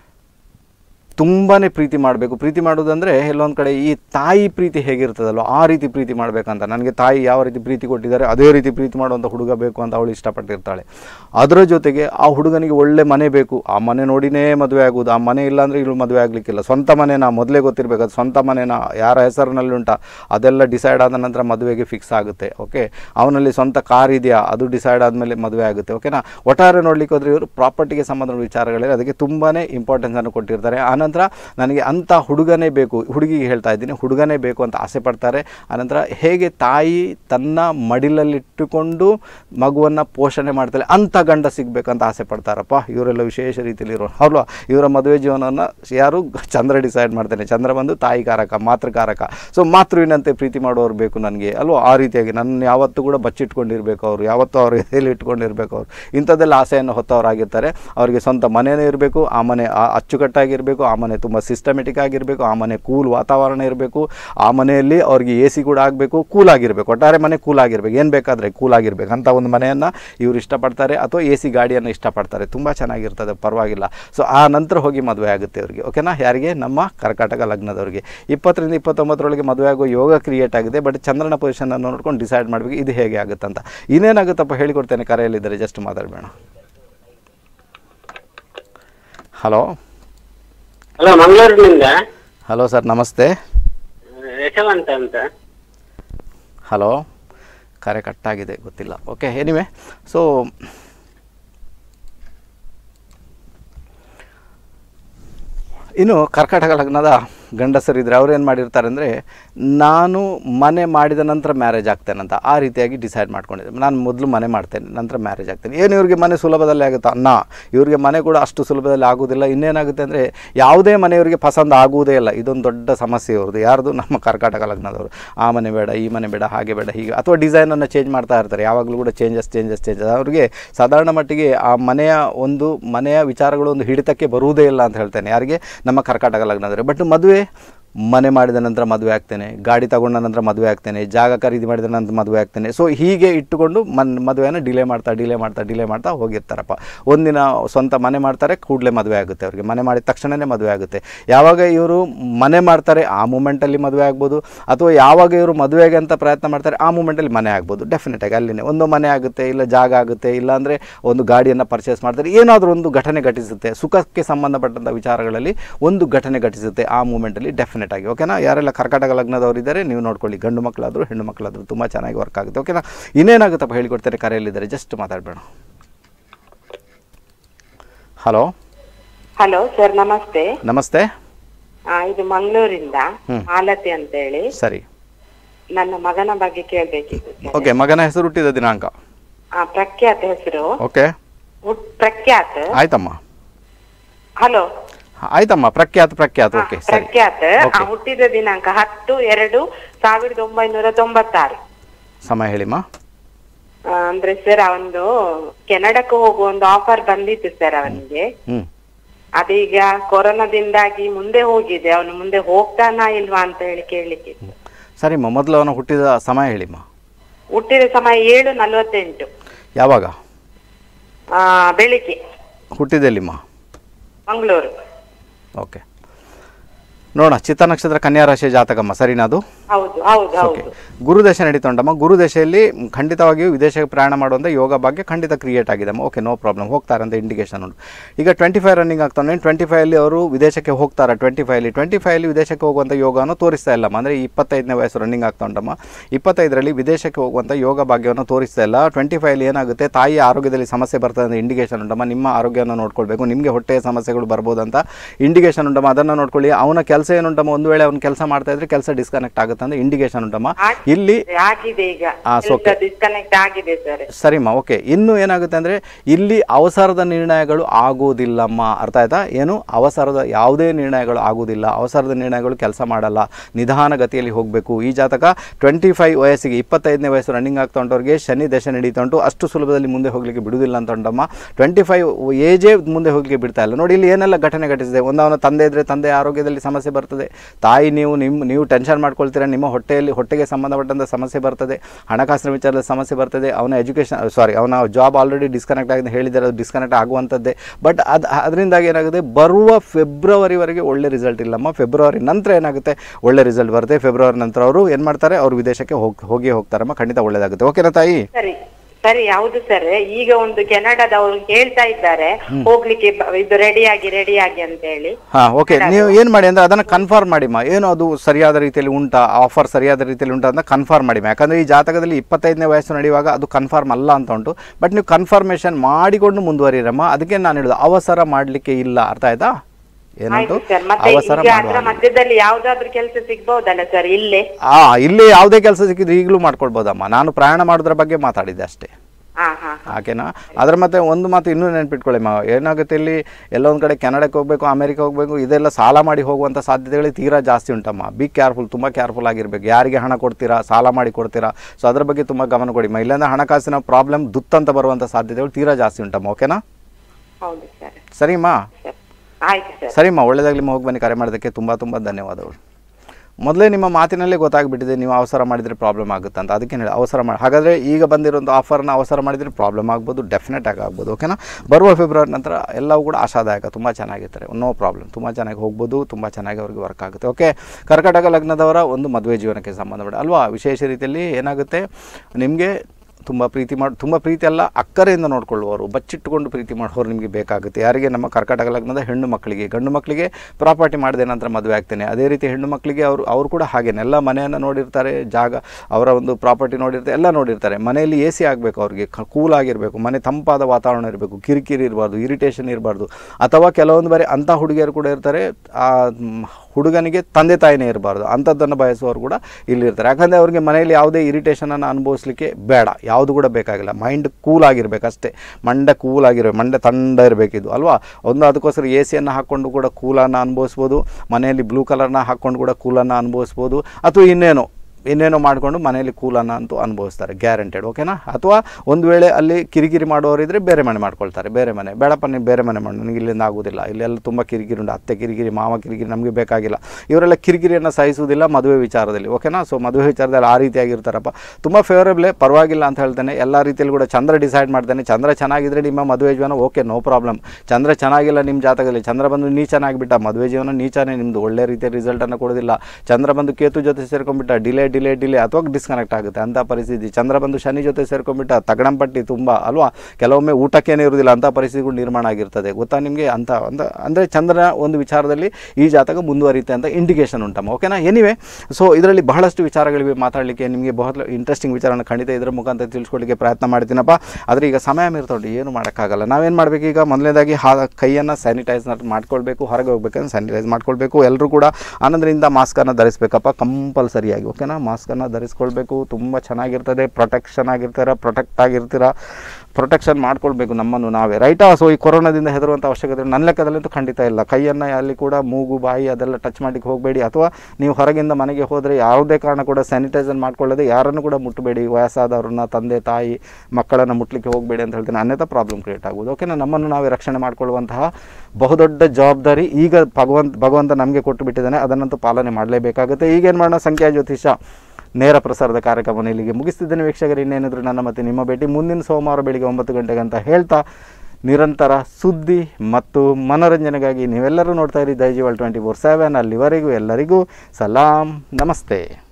ತುಂಬಾ ಪ್ರೀತಿ ಮಾಡಬೇಕು ಪ್ರೀತಿ ಮಾಡೋದಂದರೆ ಎಲ್ಲೊಂದು ಕಡೆ ಈ ತಾಯಿ ಪ್ರೀತಿ ಹೇಗಿರ್ತದಲ್ವ ಆ ರೀತಿ ಪ್ರೀತಿ ಮಾಡಬೇಕಂತ ನನಗೆ ತಾಯಿ ಯಾವ ರೀತಿ ಪ್ರೀತಿ ಕೊಟ್ಟಿದ್ದಾರೆ ಅದೇ ರೀತಿ ಪ್ರೀತಿ ಮಾಡುವಂಥ ಹುಡುಗ ಬೇಕು ಅಂತ ಅವಳು ಇಷ್ಟಪಟ್ಟಿರ್ತಾಳೆ ಅದರ ಜೊತೆಗೆ ಆ ಹುಡುಗನಿಗೆ ಒಳ್ಳೆ ಮನೆ ಬೇಕು ಆ ಮನೆ ನೋಡಿನೇ ಮದುವೆ ಆಗೋದು ಆ ಮನೆ ಇಲ್ಲ ಅಂದರೆ ಇವಳು ಮದುವೆ ಆಗಲಿಕ್ಕಿಲ್ಲ ಸ್ವಂತ ಮನೆನ ಮೊದಲೇ ಗೊತ್ತಿರಬೇಕು ಅದು ಸ್ವಂತ ಮನೆನ ಯಾರ ಹೆಸರಿನಲ್ಲಿ ಉಂಟಾ ಅದೆಲ್ಲ ಡಿಸೈಡ್ ಆದ ನಂತರ ಮದುವೆಗೆ ಫಿಕ್ಸ್ ಆಗುತ್ತೆ ಓಕೆ ಅವನಲ್ಲಿ ಸ್ವಂತ ಕಾರ್ ಇದೆಯಾ ಅದು ಡಿಸೈಡ್ ಆದಮೇಲೆ ಮದುವೆ ಆಗುತ್ತೆ ಓಕೆನಾ ಒಟ್ಟಾರೆ ನೋಡ್ಲಿಕ್ಕೆ ಹೋದರೆ ಇವರು ಪ್ರಾಪರ್ಟಿಗೆ ಸಂಬಂಧ ವಿಚಾರಗಳಿವೆ ಅದಕ್ಕೆ ತುಂಬಾ ಇಂಪಾರ್ಟೆನ್ಸನ್ನು ಕೊಟ್ಟಿರ್ತಾರೆ ಆನಂತರ ನನಗೆ ಅಂಥ ಹುಡುಗನೇ ಬೇಕು ಹುಡುಗಿಗೆ ಹೇಳ್ತಾ ಇದ್ದೀನಿ ಹುಡುಗನೇ ಬೇಕು ಅಂತ ಆಸೆ ಪಡ್ತಾರೆ ಆನಂತರ ಹೇಗೆ ತಾಯಿ ತನ್ನ ಮಡಿಲಲ್ಲಿಟ್ಟುಕೊಂಡು ಮಗುವನ್ನು ಪೋಷಣೆ ಮಾಡ್ತಾಳೆ ಅಂಥ ಗಂಡ ಸಿಗಬೇಕಂತ ಆಸೆ ಪಡ್ತಾರಪ್ಪ ಇವರೆಲ್ಲ ವಿಶೇಷ ರೀತಿಯಲ್ಲಿ ಇರೋ ಅಲ್ವಾ ಇವರ ಮದುವೆ ಜೀವನವನ್ನು ಯಾರು ಚಂದ್ರ ಡಿಸೈಡ್ ಮಾಡ್ತಾನೆ ಚಂದ್ರ ಬಂದು ತಾಯಿ ಕಾರಕ ಮಾತೃಕಾರಕ ಸೊ ಮಾತೃವಿನಂತೆ ಪ್ರೀತಿ ಮಾಡೋರು ಬೇಕು ನನಗೆ ಅಲ್ವಾ ಆ ರೀತಿಯಾಗಿ ನನ್ನ ಯಾವತ್ತೂ ಕೂಡ ಬಚ್ಚಿಟ್ಕೊಂಡಿರ್ಬೇಕು ಅವರು ಯಾವತ್ತೂ ಅವ್ರ ಎದೆಯಲ್ಲಿ ಇಟ್ಕೊಂಡಿರ್ಬೇಕು ಅವರು ಇಂಥದ್ದೆಲ್ಲ ಆಸೆಯನ್ನು ಹೊತ್ತವರಾಗಿರ್ತಾರೆ ಅವರಿಗೆ ಸ್ವಂತ ಮನೆಯೇ ಇರಬೇಕು ಆ ಮನೆ ಆ ಅಚ್ಚುಕಟ್ಟಾಗಿರಬೇಕು ಆ ಮನೆ ತುಂಬ ಸಿಸ್ಟಮೆಟಿಕ್ ಆಗಿರಬೇಕು ಆ ಮನೆ ಕೂಲ್ ವಾತಾವರಣ ಇರಬೇಕು ಆ ಮನೆಯಲ್ಲಿ ಅವ್ರಿಗೆ ಎ ಸಿ ಕೂಡ ಆಗಬೇಕು ಕೂಲ್ ಆಗಿರಬೇಕು ಒಟ್ಟಾರೆ ಮನೆ ಕೂಲ್ ಆಗಿರಬೇಕು ಏನು ಬೇಕಾದರೆ ಕೂಲ್ ಆಗಿರಬೇಕು ಅಂತ ಒಂದು ಮನೆಯನ್ನು ಇವರು ಇಷ್ಟಪಡ್ತಾರೆ ಅಥವಾ ಎ ಸಿ ಗಾಡಿಯನ್ನು ಇಷ್ಟಪಡ್ತಾರೆ ತುಂಬ ಚೆನ್ನಾಗಿರ್ತದೆ ಪರವಾಗಿಲ್ಲ ಸೊ ಆ ನಂತರ ಹೋಗಿ ಮದುವೆ ಆಗುತ್ತೆ ಅವರಿಗೆ ಓಕೆನಾ ಯಾರಿಗೆ ನಮ್ಮ ಕರ್ಕಾಟಕ ಲಗ್ನದವರಿಗೆ ಇಪ್ಪತ್ತರಿಂದ ಇಪ್ಪತ್ತೊಂಬತ್ತರೊಳಗೆ ಮದುವೆ ಆಗೋ ಯೋಗ ಕ್ರಿಯೇಟ್ ಆಗಿದೆ ಬಟ್ ಚಂದ್ರನ ಪೊಸಿಷನನ್ನು ನೋಡ್ಕೊಂಡು ಡಿಸೈಡ್ ಮಾಡಬೇಕು ಇದು ಹೇಗೆ ಆಗುತ್ತಂತ ಇನ್ನೇನಾಗುತ್ತಪ್ಪ ಹೇಳಿಕೊಡ್ತೇನೆ ಕರೆಯಲ್ಲಿದ್ದರೆ ಜಸ್ಟ್ ಮಾತಾಡಬೇಡ ಹಲೋ ಹಲೋ ಮಂಗಳೂರಿನಿಂದ ಹಲೋ ಸರ್ ನಮಸ್ತೆ ಯಶವಂತ ಅಂತ ಹಲೋ ಕರೆ ಕಟ್ಟಾಗಿದೆ ಗೊತ್ತಿಲ್ಲ ಓಕೆ ಎನಿವೆ ಸೊ ಇನ್ನು ಕರ್ಕಾಟಕ ಲಗ್ನದ ಗಂಡಸರಿದ್ದರೆ ಅವ್ರು ಏನು ಮಾಡಿರ್ತಾರೆ ಅಂದರೆ ನಾನು ಮನೆ ಮಾಡಿದ ನಂತರ ಮ್ಯಾರೇಜ್ ಆಗ್ತೇನಂತ ಆ ರೀತಿಯಾಗಿ ಡಿಸೈಡ್ ಮಾಡ್ಕೊಂಡಿದ್ದೆ ನಾನು ಮೊದಲು ಮನೆ ಮಾಡ್ತೇನೆ ನಂತರ ಮ್ಯಾರೇಜ್ ಆಗ್ತೇನೆ ಏನು ಇವ್ರಿಗೆ ಮನೆ ಸುಲಭದಲ್ಲಿ ಆಗುತ್ತಾ ಅನ್ನ ಇವ್ರಿಗೆ ಮನೆ ಕೂಡ ಅಷ್ಟು ಸುಲಭದಲ್ಲಿ ಆಗೋದಿಲ್ಲ ಇನ್ನೇನಾಗುತ್ತೆ ಅಂದರೆ ಯಾವುದೇ ಮನೆ ಇವರಿಗೆ ಪಸಂದ್ ಆಗುವುದೇ ಇಲ್ಲ ಇದೊಂದು ದೊಡ್ಡ ಸಮಸ್ಯೆ ಇವ್ರದ್ದು ಯಾರ್ದು ನಮ್ಮ ಕರ್ಕಾಟಕ ಲಗ್ನದವರು ಆ ಮನೆ ಬೇಡ ಈ ಮನೆ ಬೇಡ ಹಾಗೆ ಬೇಡ ಹೀಗೆ ಅಥವಾ ಡಿಸೈನನ್ನು ಚೇಂಜ್ ಮಾಡ್ತಾ ಇರ್ತಾರೆ ಯಾವಾಗಲೂ ಕೂಡ ಚೇಂಜಸ್ ಚೇಂಜಸ್ ಚೇಂಜಸ್ ಅವ್ರಿಗೆ ಸಾಧಾರಣ ಮಟ್ಟಿಗೆ ಆ ಮನೆಯ ಒಂದು ಮನೆಯ ವಿಚಾರಗಳು ಒಂದು ಹಿಡಿತಕ್ಕೆ ಬರುವುದೇ ಇಲ್ಲ ಅಂತ ಹೇಳ್ತೇನೆ ಯಾರಿಗೆ ನಮ್ಮ ಕರ್ಕಾಟಕ ಲಗ್ನದವರು ಬಟ್ ಮದುವೆ ಮನೆ ಮಾಡಿದ ನಂತರ ಮದುವೆ ಆಗ್ತೇನೆ ಗಾಡಿ ತಗೊಂಡ ನಂತರ ಮದುವೆ ಆಗ್ತೇನೆ ಜಾಗ ಖರೀದಿ ಮಾಡಿದ ನಂತರ ಮದುವೆ ಆಗ್ತೇನೆ ಸೊ ಹೀಗೆ ಇಟ್ಟುಕೊಂಡು ಮನ್ ಮದುವೆಯನ್ನು ಡಿಲೇ ಮಾಡ್ತಾ ಡಿಲೇ ಮಾಡ್ತಾ ಡಿಲೇ ಮಾಡ್ತಾ ಹೋಗಿರ್ತಾರಪ್ಪ ಒಂದಿನ ಸ್ವಂತ ಮನೆ ಮಾಡ್ತಾರೆ ಕೂಡಲೇ ಮದುವೆ ಆಗುತ್ತೆ ಅವರಿಗೆ ಮನೆ ಮಾಡಿದ ತಕ್ಷಣವೇ ಮದುವೆ ಆಗುತ್ತೆ ಯಾವಾಗ ಇವರು ಮನೆ ಮಾಡ್ತಾರೆ ಆ ಮೂಮೆಂಟಲ್ಲಿ ಮದುವೆ ಆಗ್ಬೋದು ಅಥವಾ ಯಾವಾಗ ಇವರು ಮದುವೆಗೆ ಅಂತ ಪ್ರಯತ್ನ ಮಾಡ್ತಾರೆ ಆ ಮೂಮೆಂಟಲ್ಲಿ ಮನೆ ಆಗ್ಬೋದು ಡೆಫಿನೆಟಾಗಿ ಅಲ್ಲಿನೇ ಒಂದು ಮನೆ ಆಗುತ್ತೆ ಇಲ್ಲ ಜಾಗ ಆಗುತ್ತೆ ಇಲ್ಲಾಂದರೆ ಒಂದು ಗಾಡಿಯನ್ನು ಪರ್ಚೇಸ್ ಮಾಡ್ತಾರೆ ಏನಾದರೂ ಒಂದು ಘಟನೆ ಘಟಿಸುತ್ತೆ ಸುಖಕ್ಕೆ ಸಂಬಂಧಪಟ್ಟಂಥ ವಿಚಾರಗಳಲ್ಲಿ ಒಂದು ಘಟನೆ ಘಟಿಸುತ್ತೆ ಆ ಮೂಮೆಂಟಲ್ಲಿ ಡೆಫಿನೆಟ್ ಆಗಿ ಓಕೆನಾ ಯಾರೆಲ್ಲ ಕರ್ಕಾಟಕ ಲಗ್ನದವರು ಇದ್ದಾರೆ ನೀವು ನೋಡ್ಕೊಳ್ಳಿ ಗಂಡು ಮಕ್ಕಳಾದರೂ ಹೆಣ್ಣು ಮಕ್ಕಳಾದರೂ ತುಂಬ ಚೆನ್ನಾಗಿ ವರ್ಕ್ ಆಗುತ್ತೆ ಓಕೆನಾ ಇನ್ನೇನಾಗುತ್ತಪ್ಪ ಹೇಳಿಕೊಡ್ತೇನೆ ಕರೆಯಲ್ಲಿದ್ದಾರೆ ಜಸ್ಟ್ ಮಾತಾಡಬೇಡ ಹಲೋ ಹಲೋ ಸರ್ ನಮಸ್ತೆ ನಮಸ್ತೆ ಆ, ಇದು ಮಂಗಳೂರಿಂದ ಹ್ಮ್. ಮಾಲತಿ ಅಂತ ಹೇಳಿ ಸರಿ ನನ್ನ ಮಗನ ಬಗ್ಗೆ ಕೇಳ್ಬೇಕಿತ್ತು ಸರ್. ಓಕೆ ಮಗನ ಹೆಸರು ಹುಟ್ಟಿದ ದಿನಾಂಕ ಆ, ಪ್ರಖ್ಯಾತ್ ಹೆಸರು ಓಕೆ ಹುಟ್- ಪ್ರಖ್ಯಾತ್ ಆಯ್ತಮ್ಮ ಹಲೋ ಆಯ್ತಮ್ಮ ಪ್ರಖ್ಯಾತ್ ಪ್ರಖ್ಯಾತ್ ಓಕೆ ಸರಿ ಪ್ರಖ್ಯಾತ್ ಆ, ಓಕೆ ಹುಟ್ಟಿದ ದಿನಾಂಕ ಹತ್ತು ಎರಡು ಸಾವಿರದ ಒಂಬೈನೂರ ತೊಂಬತ್ತಾರು ಸಮಯ ಹೇಳಿಮ್ಮ ಆ, ಅಂದ್ರೆ ಸರ್ ಅವನು ಕೆನಡಕ್ಕೆ ಹೋಗುವ ಒಂದು ಆಫರ್ ಬಂದಿತ್ತು ಸರ್ ಅವನಿಗೆ ಹ್ಞೂ ಅದೀಗ ಕೊರೋನಾದಿಂದಾಗಿ ಮುಂದೆ ಹೋಗಿದೆ ಅವನು ಮುಂದೆ ಹೋಗ್ತಾನಾ ಇಲ್ವಾ ಅಂತ ಹೇಳಿ ಕೇಳಲಿಕ್ಕೆ ಸರಿಮ್ಮ ಮೊದಲು ಅವನು ಹುಟ್ಟಿದ ಸಮಯ ಹೇಳಿಮ್ಮ ಹುಟ್ಟಿದ ಸಮಯ ಏಳು ನಲವತ್ತೆಂಟು ಯಾವಾಗ ಆ, ಬೆಳಿಗ್ಗೆ ಹುಟ್ಟಿದೆಲ್ಲಿಮ್ಮ ಮಂಗಳೂರು ಓಕೆ ನೋಡೋಣ ಚಿತ್ತ ನಕ್ಷತ್ರ ಕನ್ಯಾ ರಾಶಿಯ ಜಾತಕಮ್ಮ ಸರಿನಾ ಅದು ಹೌದು ಹೌದು ಓಕೆ ಹೌದು ಗುರುದಶೆ ನಡೀತುಂಟಮ್ಮ ಗುರುದಶೆಯಲ್ಲಿ ಖಂಡಿತವಾಗಿಯೂ ವಿದೇಶಕ್ಕೆ ಪ್ರಯಾಣ ಮಾಡುವಂಥ ಯೋಗ ಭಾಗ್ಯ ಖಂಡಿತ ಕ್ರಿಯೇಟ್ ಆಗಿದೆಮ್ಮ ಓಕೆ ನೋ ಪ್ರಾಬ್ಲಮ್ ಹೋಗ್ತಾರೆ ಅಂತ ಇಂಡಿಕೇಶನ್ ಉಂಟು ಈಗ ಟ್ವೆಂಟಿ ಫೈವ್ ರನ್ನಿಂಗ್ ಆಗ್ತಾನೆ ಟ್ವೆಂಟಿ ಫೈವಲ್ಲಿ ಅವರು ವಿದೇಶಕ್ಕೆ ಹೋಗ್ತಾರೆ ಟ್ವೆಂಟಿ ಫೈವಲ್ಲಿ ಟ್ವೆಂಟಿ ಫೈವಲ್ಲಿ ವಿದೇಶಕ್ಕೆ ಹೋಗುವಂಥ ಯೋಗವನ್ನು ತೋರಿಸ್ತಾ ಇಲ್ಲಮ್ಮ ಅಂದರೆ ಇಪ್ಪತ್ತೈದನೇ ವಯಸ್ಸು ರನ್ನಿಂಗ್ ಆಗ್ತಾ ಉಂಟಮ್ಮ ಇಪ್ಪತ್ತೈದರಲ್ಲಿ ವಿದೇಶಕ್ಕೆ ಹೋಗುವಂಥ ಯೋಗ ಭಾಗ್ಯವನ್ನು ತೋರಿಸ್ತಾ ಇಲ್ಲ ಟ್ವೆಂಟಿ ಫೈವಲ್ಲಿ ಏನಾಗುತ್ತೆ ತಾಯಿಯ ಆರೋಗ್ಯದಲ್ಲಿ ಸಮಸ್ಯೆ ಬರ್ತದೆ ಅಂತ ಇಂಡಿಕೇಶನ್ ಉಂಟಮ್ಮ ನಿಮ್ಮ ಆರೋಗ್ಯವನ್ನು ನೋಡ್ಕೊಳ್ಬೇಕು ನಿಮಗೆ ಹೊಟ್ಟೆಯ ಸಮಸ್ಯೆಗಳು ಬರ್ಬೋದು ಅಂತ ಇಂಡಿಕೇಶನ್ ಉಂಟಮ್ಮ ಅದನ್ನು ನೋಡ್ಕೊಳ್ಳಿ ಅವನ ಕೆಲಸ ಕೆಲಸ ಏನುಂಟಮ್ಮ ಒಂದು ವೇಳೆ ಅವ್ನು ಕೆಲಸ ಮಾಡ್ತಾ ಇದ್ರೆ ಕೆಲಸ ಡಿಸ್ಕನೆಕ್ಟ್ ಆಗುತ್ತೆ ಅಂದ್ರೆ ಇಂಡಿಕೇಶನ್ ಉಂಟಮ್ಮ ಇಲ್ಲಿ ಆಗಿದೆ ಈಗ ಆ, so okay. ಡಿಸ್ಕನೆಕ್ಟ್ ಆಗಿದೆ ಸರ್ ಸರಿಮ್ಮ ಓಕೆ ಇನ್ನು ಏನಾಗುತ್ತೆ ಅಂದರೆ ಇಲ್ಲಿ ಅವಸರದ ನಿರ್ಣಯಗಳು ಆಗೋದಿಲ್ಲಮ್ಮ ಅರ್ಥ ಆಯ್ತಾ ಏನು ಅವಸರದ ಯಾವುದೇ ನಿರ್ಣಯಗಳು ಆಗೋದಿಲ್ಲ ಅವಸರದ ನಿರ್ಣಯಗಳು ಕೆಲಸ ಮಾಡಲ್ಲ ನಿಧಾನ ಗತಿಯಲ್ಲಿ ಹೋಗಬೇಕು ಈ ಜಾತಕ ಟ್ವೆಂಟಿ ಫೈವ್ ವಯಸ್ಸಿಗೆ ಇಪ್ಪತ್ತೈದನೇ ವಯಸ್ಸು ರನ್ನಿಂಗ್ ಆಗ್ತಾ ಉಂಟವ್ರಿಗೆ ಶನಿ ದಶೆ ನಡೀತಾ ಉಂಟು ಅಷ್ಟು ಸುಲಭದಲ್ಲಿ ಮುಂದೆ ಹೋಗಲಿಕ್ಕೆ ಬಿಡುವುದಿಲ್ಲ ಅಂತ ಉಂಟಮ್ಮ ಟ್ವೆಂಟಿ ಫೈವ್ ಏಜೇ ಮುಂದೆ ಹೋಗಲಿಕ್ಕೆ ಬಿಡ್ತಾ ಇಲ್ಲ ನೋಡಿ ಇಲ್ಲಿ ಏನೆಲ್ಲ ಘಟನೆ ಘಟಿಸಿದೆ ಒಂದು ಅವನ ತಂದೆ ಇದ್ದರೆ ತಂದೆ ಆರೋಗ್ಯದಲ್ಲಿ ಸಮಸ್ಯೆ ಬರ್ತದೆ ತಾಯಿ ನೀವು ನಿಮ್ಮ ನೀವು ಟೆನ್ಷನ್ ಮಾಡ್ಕೊಳ್ತೀರಾ ನಿಮ್ಮ ಹೊಟ್ಟೆಯಲ್ಲಿ ಹೊಟ್ಟೆಗೆ ಸಂಬಂಧಪಟ್ಟಂಥ ಸಮಸ್ಯೆ ಬರ್ತದೆ ಹಣಕಾಸಿನ ವಿಚಾರದ ಸಮಸ್ಯೆ ಬರ್ತದೆ ಅವನ ಎಜುಕೇಷನ್ ಸಾರಿ ಅವನ ಜಾಬ್ ಆಲ್ರೆಡಿ ಡಿಸ್ಕನೆಕ್ಟ್ ಆಗಿದೆ ಹೇಳಿದ್ದಾರೆ ಅದು ಡಿಸ್ಕನೆಕ್ಟ್ ಆಗುವಂಥದ್ದೇ ಬಟ್ ಅದು ಅದರಿಂದಾಗಿ ಏನಾಗುತ್ತೆ ಬರುವ ಫೆಬ್ರವರಿವರೆಗೆ ಒಳ್ಳೆ ರಿಸಲ್ಟ್ ಇಲ್ಲಮ್ಮ ಫೆಬ್ರವರಿ ನಂತರ ಏನಾಗುತ್ತೆ ಒಳ್ಳೆ ರಿಸಲ್ಟ್ ಬರುತ್ತೆ ಫೆಬ್ರವರಿ ನಂತರ ಅವರು ಏನು ಮಾಡ್ತಾರೆ ಅವರು ವಿದೇಶಕ್ಕೆ ಹೋಗಿ ಹೋಗಿ ಹೋಗ್ತಾರಮ್ಮ ಖಂಡಿತ ಒಳ್ಳೇದಾಗುತ್ತೆ ಓಕೆನಾ ತಾಯಿ ಸರಿ ಸರಿ ಹೌದು ಸರ್ ಈಗ ಒಂದು ಕೆನಡಾದವರು ಹೇಳ್ತಾ ಇದ್ದಾರೆ ಹೋಗ್ಲಿಕ್ಕೆ ಬ- ಇದು ರೆಡಿ ಆಗಿ ರೆಡಿ ಆಗಿ ಅಂತ ಹೇಳಿ ಹಾಂ ಓಕೆ ನೀವು ಏನು ಮಾಡಿ ಅಂದರೆ ಅದನ್ನು ಕನ್ಫರ್ಮ್ ಮಾಡಿಮ್ಮ ಏನು ಅದು ಸರಿಯಾದ ರೀತಿಯಲ್ಲಿ ಉಂಟಾ ಆಫರ್ ಸರಿಯಾದ ರೀತಿಯಲ್ಲಿ ಉಂಟಾ ಅಂತ ಕನ್ಫರ್ಮ್ ಮಾಡಿಮ್ಮ ಯಾಕಂದರೆ ಈ ಜಾತಕದಲ್ಲಿ ಇಪ್ಪತ್ತೈದನೇ ವಯಸ್ಸು ನಡೆಯುವಾಗ ಅದು ಕನ್ಫರ್ಮ್ ಅಲ್ಲ ಅಂತ ಉಂಟು ಬಟ್ ನೀವು ಕನ್ಫರ್ಮೇಷನ್ ಮಾಡಿಕೊಂಡು ಮುಂದುವರಿರಮ್ಮ ಅದಕ್ಕೆ ನಾನು ಹೇಳೋದು ಅವಸರ ಮಾಡಲಿಕ್ಕೆ ಇಲ್ಲ ಅರ್ಥ ಆಯ್ತಾ ಏನಂಟು ಆಯ್ತು ಸರ್ ಮತ್ತೆ ಅವಸರ ಈಗ ಅದರ ಮಾಡುವ ಮಧ್ಯದಲ್ಲಿ ಯಾವ್ದಾದ್ರು ಕೆಲಸ ಸಿಗ್ಬಹುದಲ್ಲ ಸರ್ ಇಲ್ಲೇ ಆ ಇಲ್ಲಿ ಯಾವುದೇ ಕೆಲಸ ಸಿಕ್ಕಿದ್ರೆ ಈಗಲೂ ಮಾಡ್ಕೊಳ್ಬೋದಮ್ಮ ನಾನು ಪ್ರಯಾಣ ಮಾಡೋದ್ರ ಬಗ್ಗೆ ಮಾತಾಡಿದ್ದೆ ಅಷ್ಟೇ ಹಾ ಹಾ ಓಕೆನಾ ಅದ್ರ ಮತ್ತೆ ಒಂದು ಮಾತು ಇನ್ನೂ ನೆನ್ಪಿಟ್ಕೊಳ್ಳಿ ಮಾ ಏನಾಗುತ್ತೆ ಇಲ್ಲಿ ಎಲ್ಲೋ ಒಂದು ಕಡೆ ಕೆನಡಕ್ಕೆ ಹೋಗಬೇಕು ಅಮೆರಿಕ ಹೋಗಬೇಕು ಇದೆಲ್ಲ ಸಾಲ ಮಾಡಿ ಹೋಗುವಂಥ ಸಾಧ್ಯತೆಗಳು ತೀರಾ ಜಾಸ್ತಿ ಉಂಟಮ್ಮ ಬಿ ಕೇರ್ಫುಲ್ ತುಂಬ ಕೇರ್ಫುಲ್ ಆಗಿರಬೇಕು ಯಾರಿಗೆ ಹಣ ಕೊಡ್ತೀರಾ ಸಾಲ ಮಾಡಿ ಕೊಡ್ತೀರಾ ಸೊ ಅದ್ರ ಬಗ್ಗೆ ತುಂಬ ಗಮನ ಕೊಡಿ ಮಾ ಇಲ್ಲಾಂದ್ರೆ ಹಣಕಾಸಿನ ಪ್ರಾಬ್ಲಮ್ ದುತ್ತಂತ ಬರುವಂಥ ಸಾಧ್ಯತೆಗಳು ತೀರಾ ಜಾಸ್ತಿ ಉಂಟಮ್ಮ ಓಕೆನಾ ಹೌದು ಸರ್ ಸರಿಮ್ಮ ಸರ್ ಆಯ್ತು ಸರ್ ಸರಿಮ್ಮ ಒಳ್ಳೆದಾಗಲಿ ಹೋಗಿ ಬನ್ನಿ ಕರೆ ಮಾಡೋದಕ್ಕೆ ತುಂಬ ತುಂಬ ಧನ್ಯವಾದಗಳು ಮೊದಲೇ ನಿಮ್ಮ ಮಾತಿನಲ್ಲೇ ಗೊತ್ತಾಗ್ಬಿಟ್ಟಿದೆ ನೀವು ಅವಸರ ಮಾಡಿದರೆ ಪ್ರಾಬ್ಲಮ್ ಆಗುತ್ತೆ ಅಂತ ಅದಕ್ಕೆ ಹೇಳಿ ಅವಸರ ಮಾಡಿ ಹಾಗಾದರೆ ಈಗ ಬಂದಿರೋಂಥ ಆಫರ್ನ ಅವಸರ ಮಾಡಿದರೆ ಪ್ರಾಬ್ಲಮ್ ಆಗ್ಬೋದು ಡೆಫಿನೆಟ್ ಆಗಿ ಆಗ್ಬೋದು ಓಕೆನಾ ಬರುವ ಫೆಬ್ರವರಿ ನಂತರ ಎಲ್ಲವೂ ಕೂಡ ಆಶಾದಾಯಕ ತುಂಬ ಚೆನ್ನಾಗಿರ್ತಾರೆ ನೋ ಪ್ರಾಬ್ಲಮ್ ತುಂಬ ಚೆನ್ನಾಗಿ ಹೋಗ್ಬೋದು ತುಂಬ ಚೆನ್ನಾಗಿ ಅವ್ರಿಗೆ ವರ್ಕ್ ಆಗುತ್ತೆ ಓಕೆ ಕರ್ಕಾಟಕ ಲಗ್ನದವರ ಒಂದು ಮದುವೆ ಜೀವನಕ್ಕೆ ಸಂಬಂಧಪಟ್ಟ ಅಲ್ವಾ ವಿಶೇಷ ರೀತಿಯಲ್ಲಿ ಏನಾಗುತ್ತೆ ನಿಮಗೆ ತುಂಬ ಪ್ರೀತಿ ಮಾಡಿ ತುಂಬ ಪ್ರೀತಿ ಅಲ್ಲ ಅಕ್ಕರೆಯಿಂದ ನೋಡ್ಕೊಳ್ಳುವವರು ಬಚ್ಚಿಟ್ಟುಕೊಂಡು ಪ್ರೀತಿ ಮಾಡೋರು ನಿಮಗೆ ಬೇಕಾಗುತ್ತೆ ಯಾರಿಗೆ ನಮ್ಮ ಕರ್ಕಾಟಕ ಲಗ್ನದ ಹೆಣ್ಣು ಮಕ್ಕಳಿಗೆ ಗಂಡು ಮಕ್ಕಳಿಗೆ ಪ್ರಾಪರ್ಟಿ ಮಾಡಿದ ನಂತರ ಮದುವೆ ಆಗ್ತೇನೆ ಅದೇ ರೀತಿ ಹೆಣ್ಣು ಮಕ್ಕಳಿಗೆ ಅವರು ಅವರು ಕೂಡ ಹಾಗೇನೆ ಎಲ್ಲ ಮನೆಯನ್ನು ನೋಡಿರ್ತಾರೆ ಜಾಗ ಅವರ ಒಂದು ಪ್ರಾಪರ್ಟಿ ನೋಡಿರ್ತಾರೆ ಎಲ್ಲ ನೋಡಿರ್ತಾರೆ ಮನೆಯಲ್ಲಿ ಎ ಸಿ ಆಗಬೇಕು ಅವ್ರಿಗೆ ಕೂಲ್ ಆಗಿರಬೇಕು ಮನೆ ತಂಪಾದ ವಾತಾವರಣ ಇರಬೇಕು ಕಿರಿಕಿರಿ ಇರಬಾರ್ದು ಇರಿಟೇಷನ್ ಇರಬಾರ್ದು ಅಥವಾ ಕೆಲವೊಂದು ಬಾರಿ ಅಂಥ ಹುಡುಗಿಯರು ಕೂಡ ಇರ್ತಾರೆ ಆ ಮ್, ಹುಡುಗನಿಗೆ ತಂದೆ ತಾಯಿನೇ ಇರಬಾರ್ದು ಅಂಥದ್ದನ್ನು ಬಯಸುವವರು ಕೂಡ ಇಲ್ಲಿರ್ತಾರೆ ಯಾಕಂದರೆ ಅವ್ರಿಗೆ ಮನೆಯಲ್ಲಿ ಯಾವುದೇ ಇರಿಟೇಷನನ್ನು ಅನುಭವಿಸ್ಲಿಕ್ಕೆ ಬೇಡ ಯಾವುದು ಕೂಡ ಬೇಕಾಗಿಲ್ಲ ಮೈಂಡ್ ಕೂಲ್ ಆಗಿರ್ಬೇಕು ಅಷ್ಟೇ ಮಂಡೆ ಕೂಲ್ ಆಗಿರಬೇಕು ಮಂಡೆ ತಂಡ ಇರಬೇಕಿದು ಅಲ್ವಾ ಒಂದು ಅದಕ್ಕೋಸ್ಕರ ಎ ಸಿಯನ್ನು ಹಾಕ್ಕೊಂಡು ಕೂಡ ಕೂಲನ್ನು ಅನುಭವಿಸ್ಬೋದು ಮನೆಯಲ್ಲಿ ಬ್ಲೂ ಕಲರ್ನ ಹಾಕ್ಕೊಂಡು ಕೂಡ ಕೂಲನ್ನು ಅನುಭವಿಸ್ಬೋದು ಅಥವಾ ಇನ್ನೇನೋ ಇನ್ನೇನೋ ಮಾಡಿಕೊಂಡು ಮನೆಯಲ್ಲಿ ಕೂಲನ್ನು ಅಂತೂ ಅನುಭವಿಸ್ತಾರೆ ಗ್ಯಾರಂಟೆಡ್ ಓಕೆನಾ ಅಥವಾ ಒಂದು ವೇಳೆ ಅಲ್ಲಿ ಕಿರಿಕಿರಿ ಮಾಡೋರಿದ್ರೆ ಬೇರೆ ಮನೆ ಮಾಡ್ಕೊಳ್ತಾರೆ ಬೇರೆ ಮನೆ ಬೇಡಪ್ಪ ನೀವು ಬೇರೆ ಮನೆ ಮಾಡಿ ನನಗೆ ಇಲ್ಲಿಂದ ಆಗೋದಿಲ್ಲ ಇಲ್ಲೆಲ್ಲ ತುಂಬ ಕಿರಿಕಿರಿ ಉಂಟು ಅತ್ತೆ ಕಿರಿಕಿರಿ ಮಾವ ಕಿರಿಕಿರಿ ನಮಗೆ ಬೇಕಾಗಿಲ್ಲ ಇವರೆಲ್ಲ ಕಿರಿಕಿರಿಯನ್ನು ಸಹಿಸುವುದಿಲ್ಲ ಮದುವೆ ವಿಚಾರದಲ್ಲಿ ಓಕೆನಾ ಸೊ ಮದುವೆ ವಿಚಾರದಲ್ಲಿ ಆ ರೀತಿಯಾಗಿರ್ತಾರಪ್ಪ ತುಂಬ ಫೇವರೇಬಲೇ ಪರವಾಗಿಲ್ಲ ಅಂತ ಹೇಳ್ತೇನೆ ಎಲ್ಲ ರೀತಿಯಲ್ಲಿ ಕೂಡ ಚಂದ್ರ ಡಿಸೈಡ್ ಮಾಡ್ತಾನೆ ಚಂದ್ರ ಚೆನ್ನಾಗಿದ್ದರೆ ನಿಮ್ಮ ಮದುವೆ ಜೀವನ ಓಕೆ ನೋ ಪ್ರಾಬ್ಲಮ್ ಚಂದ್ರ ಚೆನ್ನಾಗಿಲ್ಲ ನಿಮ್ಮ ಜಾತಕದಲ್ಲಿ ಚಂದ್ರ ಬಂದು ನೀಚನಾಗಿಬಿಟ್ಟ ಮದುವೆ ಜೀವನ ನೀಚನೇ ನಿಮ್ಮದು ಒಳ್ಳೆ ರೀತಿಯ ರಿಸಲ್ಟನ್ನು ಕೊಡೋದಿಲ್ಲ ಚಂದ್ರ ಬಂದು ಕೇತು ಜೊತೆ ಸೇರ್ಕೊಂಡ್ಬಿಟ್ಟ ಡಿಲೇ ಡಿಲೇ ಡಿಲೇ ಅಥವಾ ಡಿಸ್ಕನೆಕ್ಟ್ ಆಗುತ್ತೆ ಅಂಥ ಪರಿಸ್ಥಿತಿ ಚಂದ್ರ ಬಂದು ಶನಿ ಜೊತೆ ಸೇರ್ಕೊಂಡ್ಬಿಟ್ಟ ತಗಡಂಪಟ್ಟಿ ತುಂಬ ಅಲ್ವಾ ಕೆಲವೊಮ್ಮೆ ಊಟಕ್ಕೇನೆ ಇರೋದಿಲ್ಲ ಅಂಥ ಪರಿಸ್ಥಿತಿಗಳು ನಿರ್ಮಾಣ ಆಗಿರ್ತದೆ ಗೊತ್ತಾ ನಿಮಗೆ ಅಂತ ಅಂತ ಅಂದರೆ ಚಂದ್ರನ ಒಂದು ವಿಚಾರದಲ್ಲಿ ಈ ಜಾತಕ ಮುಂದುವರಿಯುತ್ತೆ ಅಂತ ಇಂಡಿಕೇಶನ್ ಉಂಟಮ್ಮ ಓಕೆನಾ ಎನಿವೆ ಸೊ ಇದರಲ್ಲಿ ಬಹಳಷ್ಟು ವಿಚಾರಗಳಿವೆ ಮಾತಾಡಲಿಕ್ಕೆ ನಿಮಗೆ ಬಹಳ ಇಂಟ್ರೆಸ್ಟಿಂಗ್ ವಿಚಾರನ ಖಂಡಿತ ಇದರ ಮುಖಾಂತರ ತಿಳಿಸ್ಕೊಡ್ಲಿಕ್ಕೆ ಪ್ರಯತ್ನ ಮಾಡ್ತೀನಪ್ಪ ಆದರೆ ಈಗ ಸಮಯ ಮೀರ್ತೊಂಡು ಏನು ಮಾಡೋಕ್ಕಾಗಲ್ಲ ನಾವೇನು ಮಾಡಬೇಕು ಈಗ ಮೊದಲನೇದಾಗಿ ಹಾ ಕೈಯನ್ನು ಸ್ಯಾನಿಟೈಸ್ ಮಾಡ್ಕೊಳ್ಬೇಕು ಹೊರಗೆ ಹೋಗ್ಬೇಕಂದ್ರೆ ಸ್ಯಾನಿಟೈಸ್ ಮಾಡ್ಕೊಳ್ಬೇಕು ಎಲ್ಲರೂ ಕೂಡ ಆನಂದರಿಂದ ಮಾಸ್ಕನ್ನು ಧರಿಸಬೇಕಪ್ಪ ಕಂಪಲ್ಸರಿಯಾಗಿ ಓಕೆನಾ ಮಾಸ್ಕನ್ನು ಧರಿಸ್ಕೊಳ್ಬೇಕು ತುಂಬ ಚೆನ್ನಾಗಿರ್ತದೆ ಪ್ರೊಟೆಕ್ಷನ್ ಆಗಿರ್ತೀರ ಪ್ರೊಟೆಕ್ಟ್ ಆಗಿರ್ತೀರ ಪ್ರೊಟೆಕ್ಷನ್ ಮಾಡ್ಕೊಳ್ಬೇಕು ನಮ್ಮನ್ನು ನಾವೇ ರೈಟಾ ಸೊ ಈ ಕೊರೋನಾದಿಂದ ಹೆದರುವಂಥ ಅವಶ್ಯಕತೆ ನನ್ನ ಲೆಕ್ಕದಲ್ಲಂತೂ ಖಂಡಿತ ಇಲ್ಲ ಕೈಯನ್ನು ಅಲ್ಲಿ ಕೂಡ ಮೂಗು ಬಾಯಿ ಅದೆಲ್ಲ ಟಚ್ ಮಾಡಲಿಕ್ಕೆ ಹೋಗಬೇಡಿ ಅಥವಾ ನೀವು ಹೊರಗಿಂದ ಮನೆಗೆ ಹೋದರೆ ಯಾವುದೇ ಕಾರಣ ಕೂಡ ಸ್ಯಾನಿಟೈಸರ್ ಮಾಡ್ಕೊಳ್ಳದೆ ಯಾರನ್ನು ಕೂಡ ಮುಟ್ಟಬೇಡಿ ವಯಸ್ಸಾದವ್ರನ್ನ ತಂದೆ ತಾಯಿ ಮಕ್ಕಳನ್ನು ಮುಟ್ಲಿಕ್ಕೆ ಹೋಗಬೇಡಿ ಅಂತ ಹೇಳ್ತೀನಿ ಅನ್ಯಥ ಪ್ರಾಬ್ಲಮ್ ಕ್ರಿಯೇಟ್ ಆಗೋದು ಓಕೆನಾ ನಮ್ಮನ್ನು ನಾವೇ ರಕ್ಷಣೆ ಮಾಡ್ಕೊಳ್ಳುವಂತಹ ಬಹುದೊಡ್ಡ ಜವಾಬ್ದಾರಿ ಈಗ ಭಗವಂತ ಭಗವಂತ ನಮಗೆ ಕೊಟ್ಟು ಬಿಟ್ಟಿದ್ದಾನೆ ಅದನ್ನಂತೂ ಪಾಲನೆ ಮಾಡಲೇಬೇಕಾಗುತ್ತೆ ಈಗೇನು ಮಾಡೋಣ ಸಂಖ್ಯಾ ಜ್ಯೋತಿಷ ನೇರ ಪ್ರಸಾರದ ಕಾರ್ಯಕ್ರಮವನ್ನು ಇಲ್ಲಿಗೆ ಮುಗಿಸ್ತಿದ್ದೇನೆ ವೀಕ್ಷಕರು ಇನ್ನೇನಿದ್ರು ನನ್ನ ಮತ್ತೆ ನಿಮ್ಮ ಭೇಟಿ ಮುಂದಿನ ಸೋಮವಾರ ಬೆಳಿಗ್ಗೆ ಒಂಬತ್ತು ಗಂಟೆಗೆ ಅಂತ ಹೇಳ್ತಾ ನಿರಂತರ ಸುದ್ದಿ ಮತ್ತು ಮನೋರಂಜನೆಗಾಗಿ ನೀವೆಲ್ಲರೂ ನೋಡ್ತಾ ಇರಿ ದೈಜಿವಲ್ ಟ್ವೆಂಟಿ ಫೋರ್ ಸೆವೆನ್ ಅಲ್ಲಿವರೆಗೂ ಎಲ್ಲರಿಗೂ ಸಲಾಂ ನಮಸ್ತೆ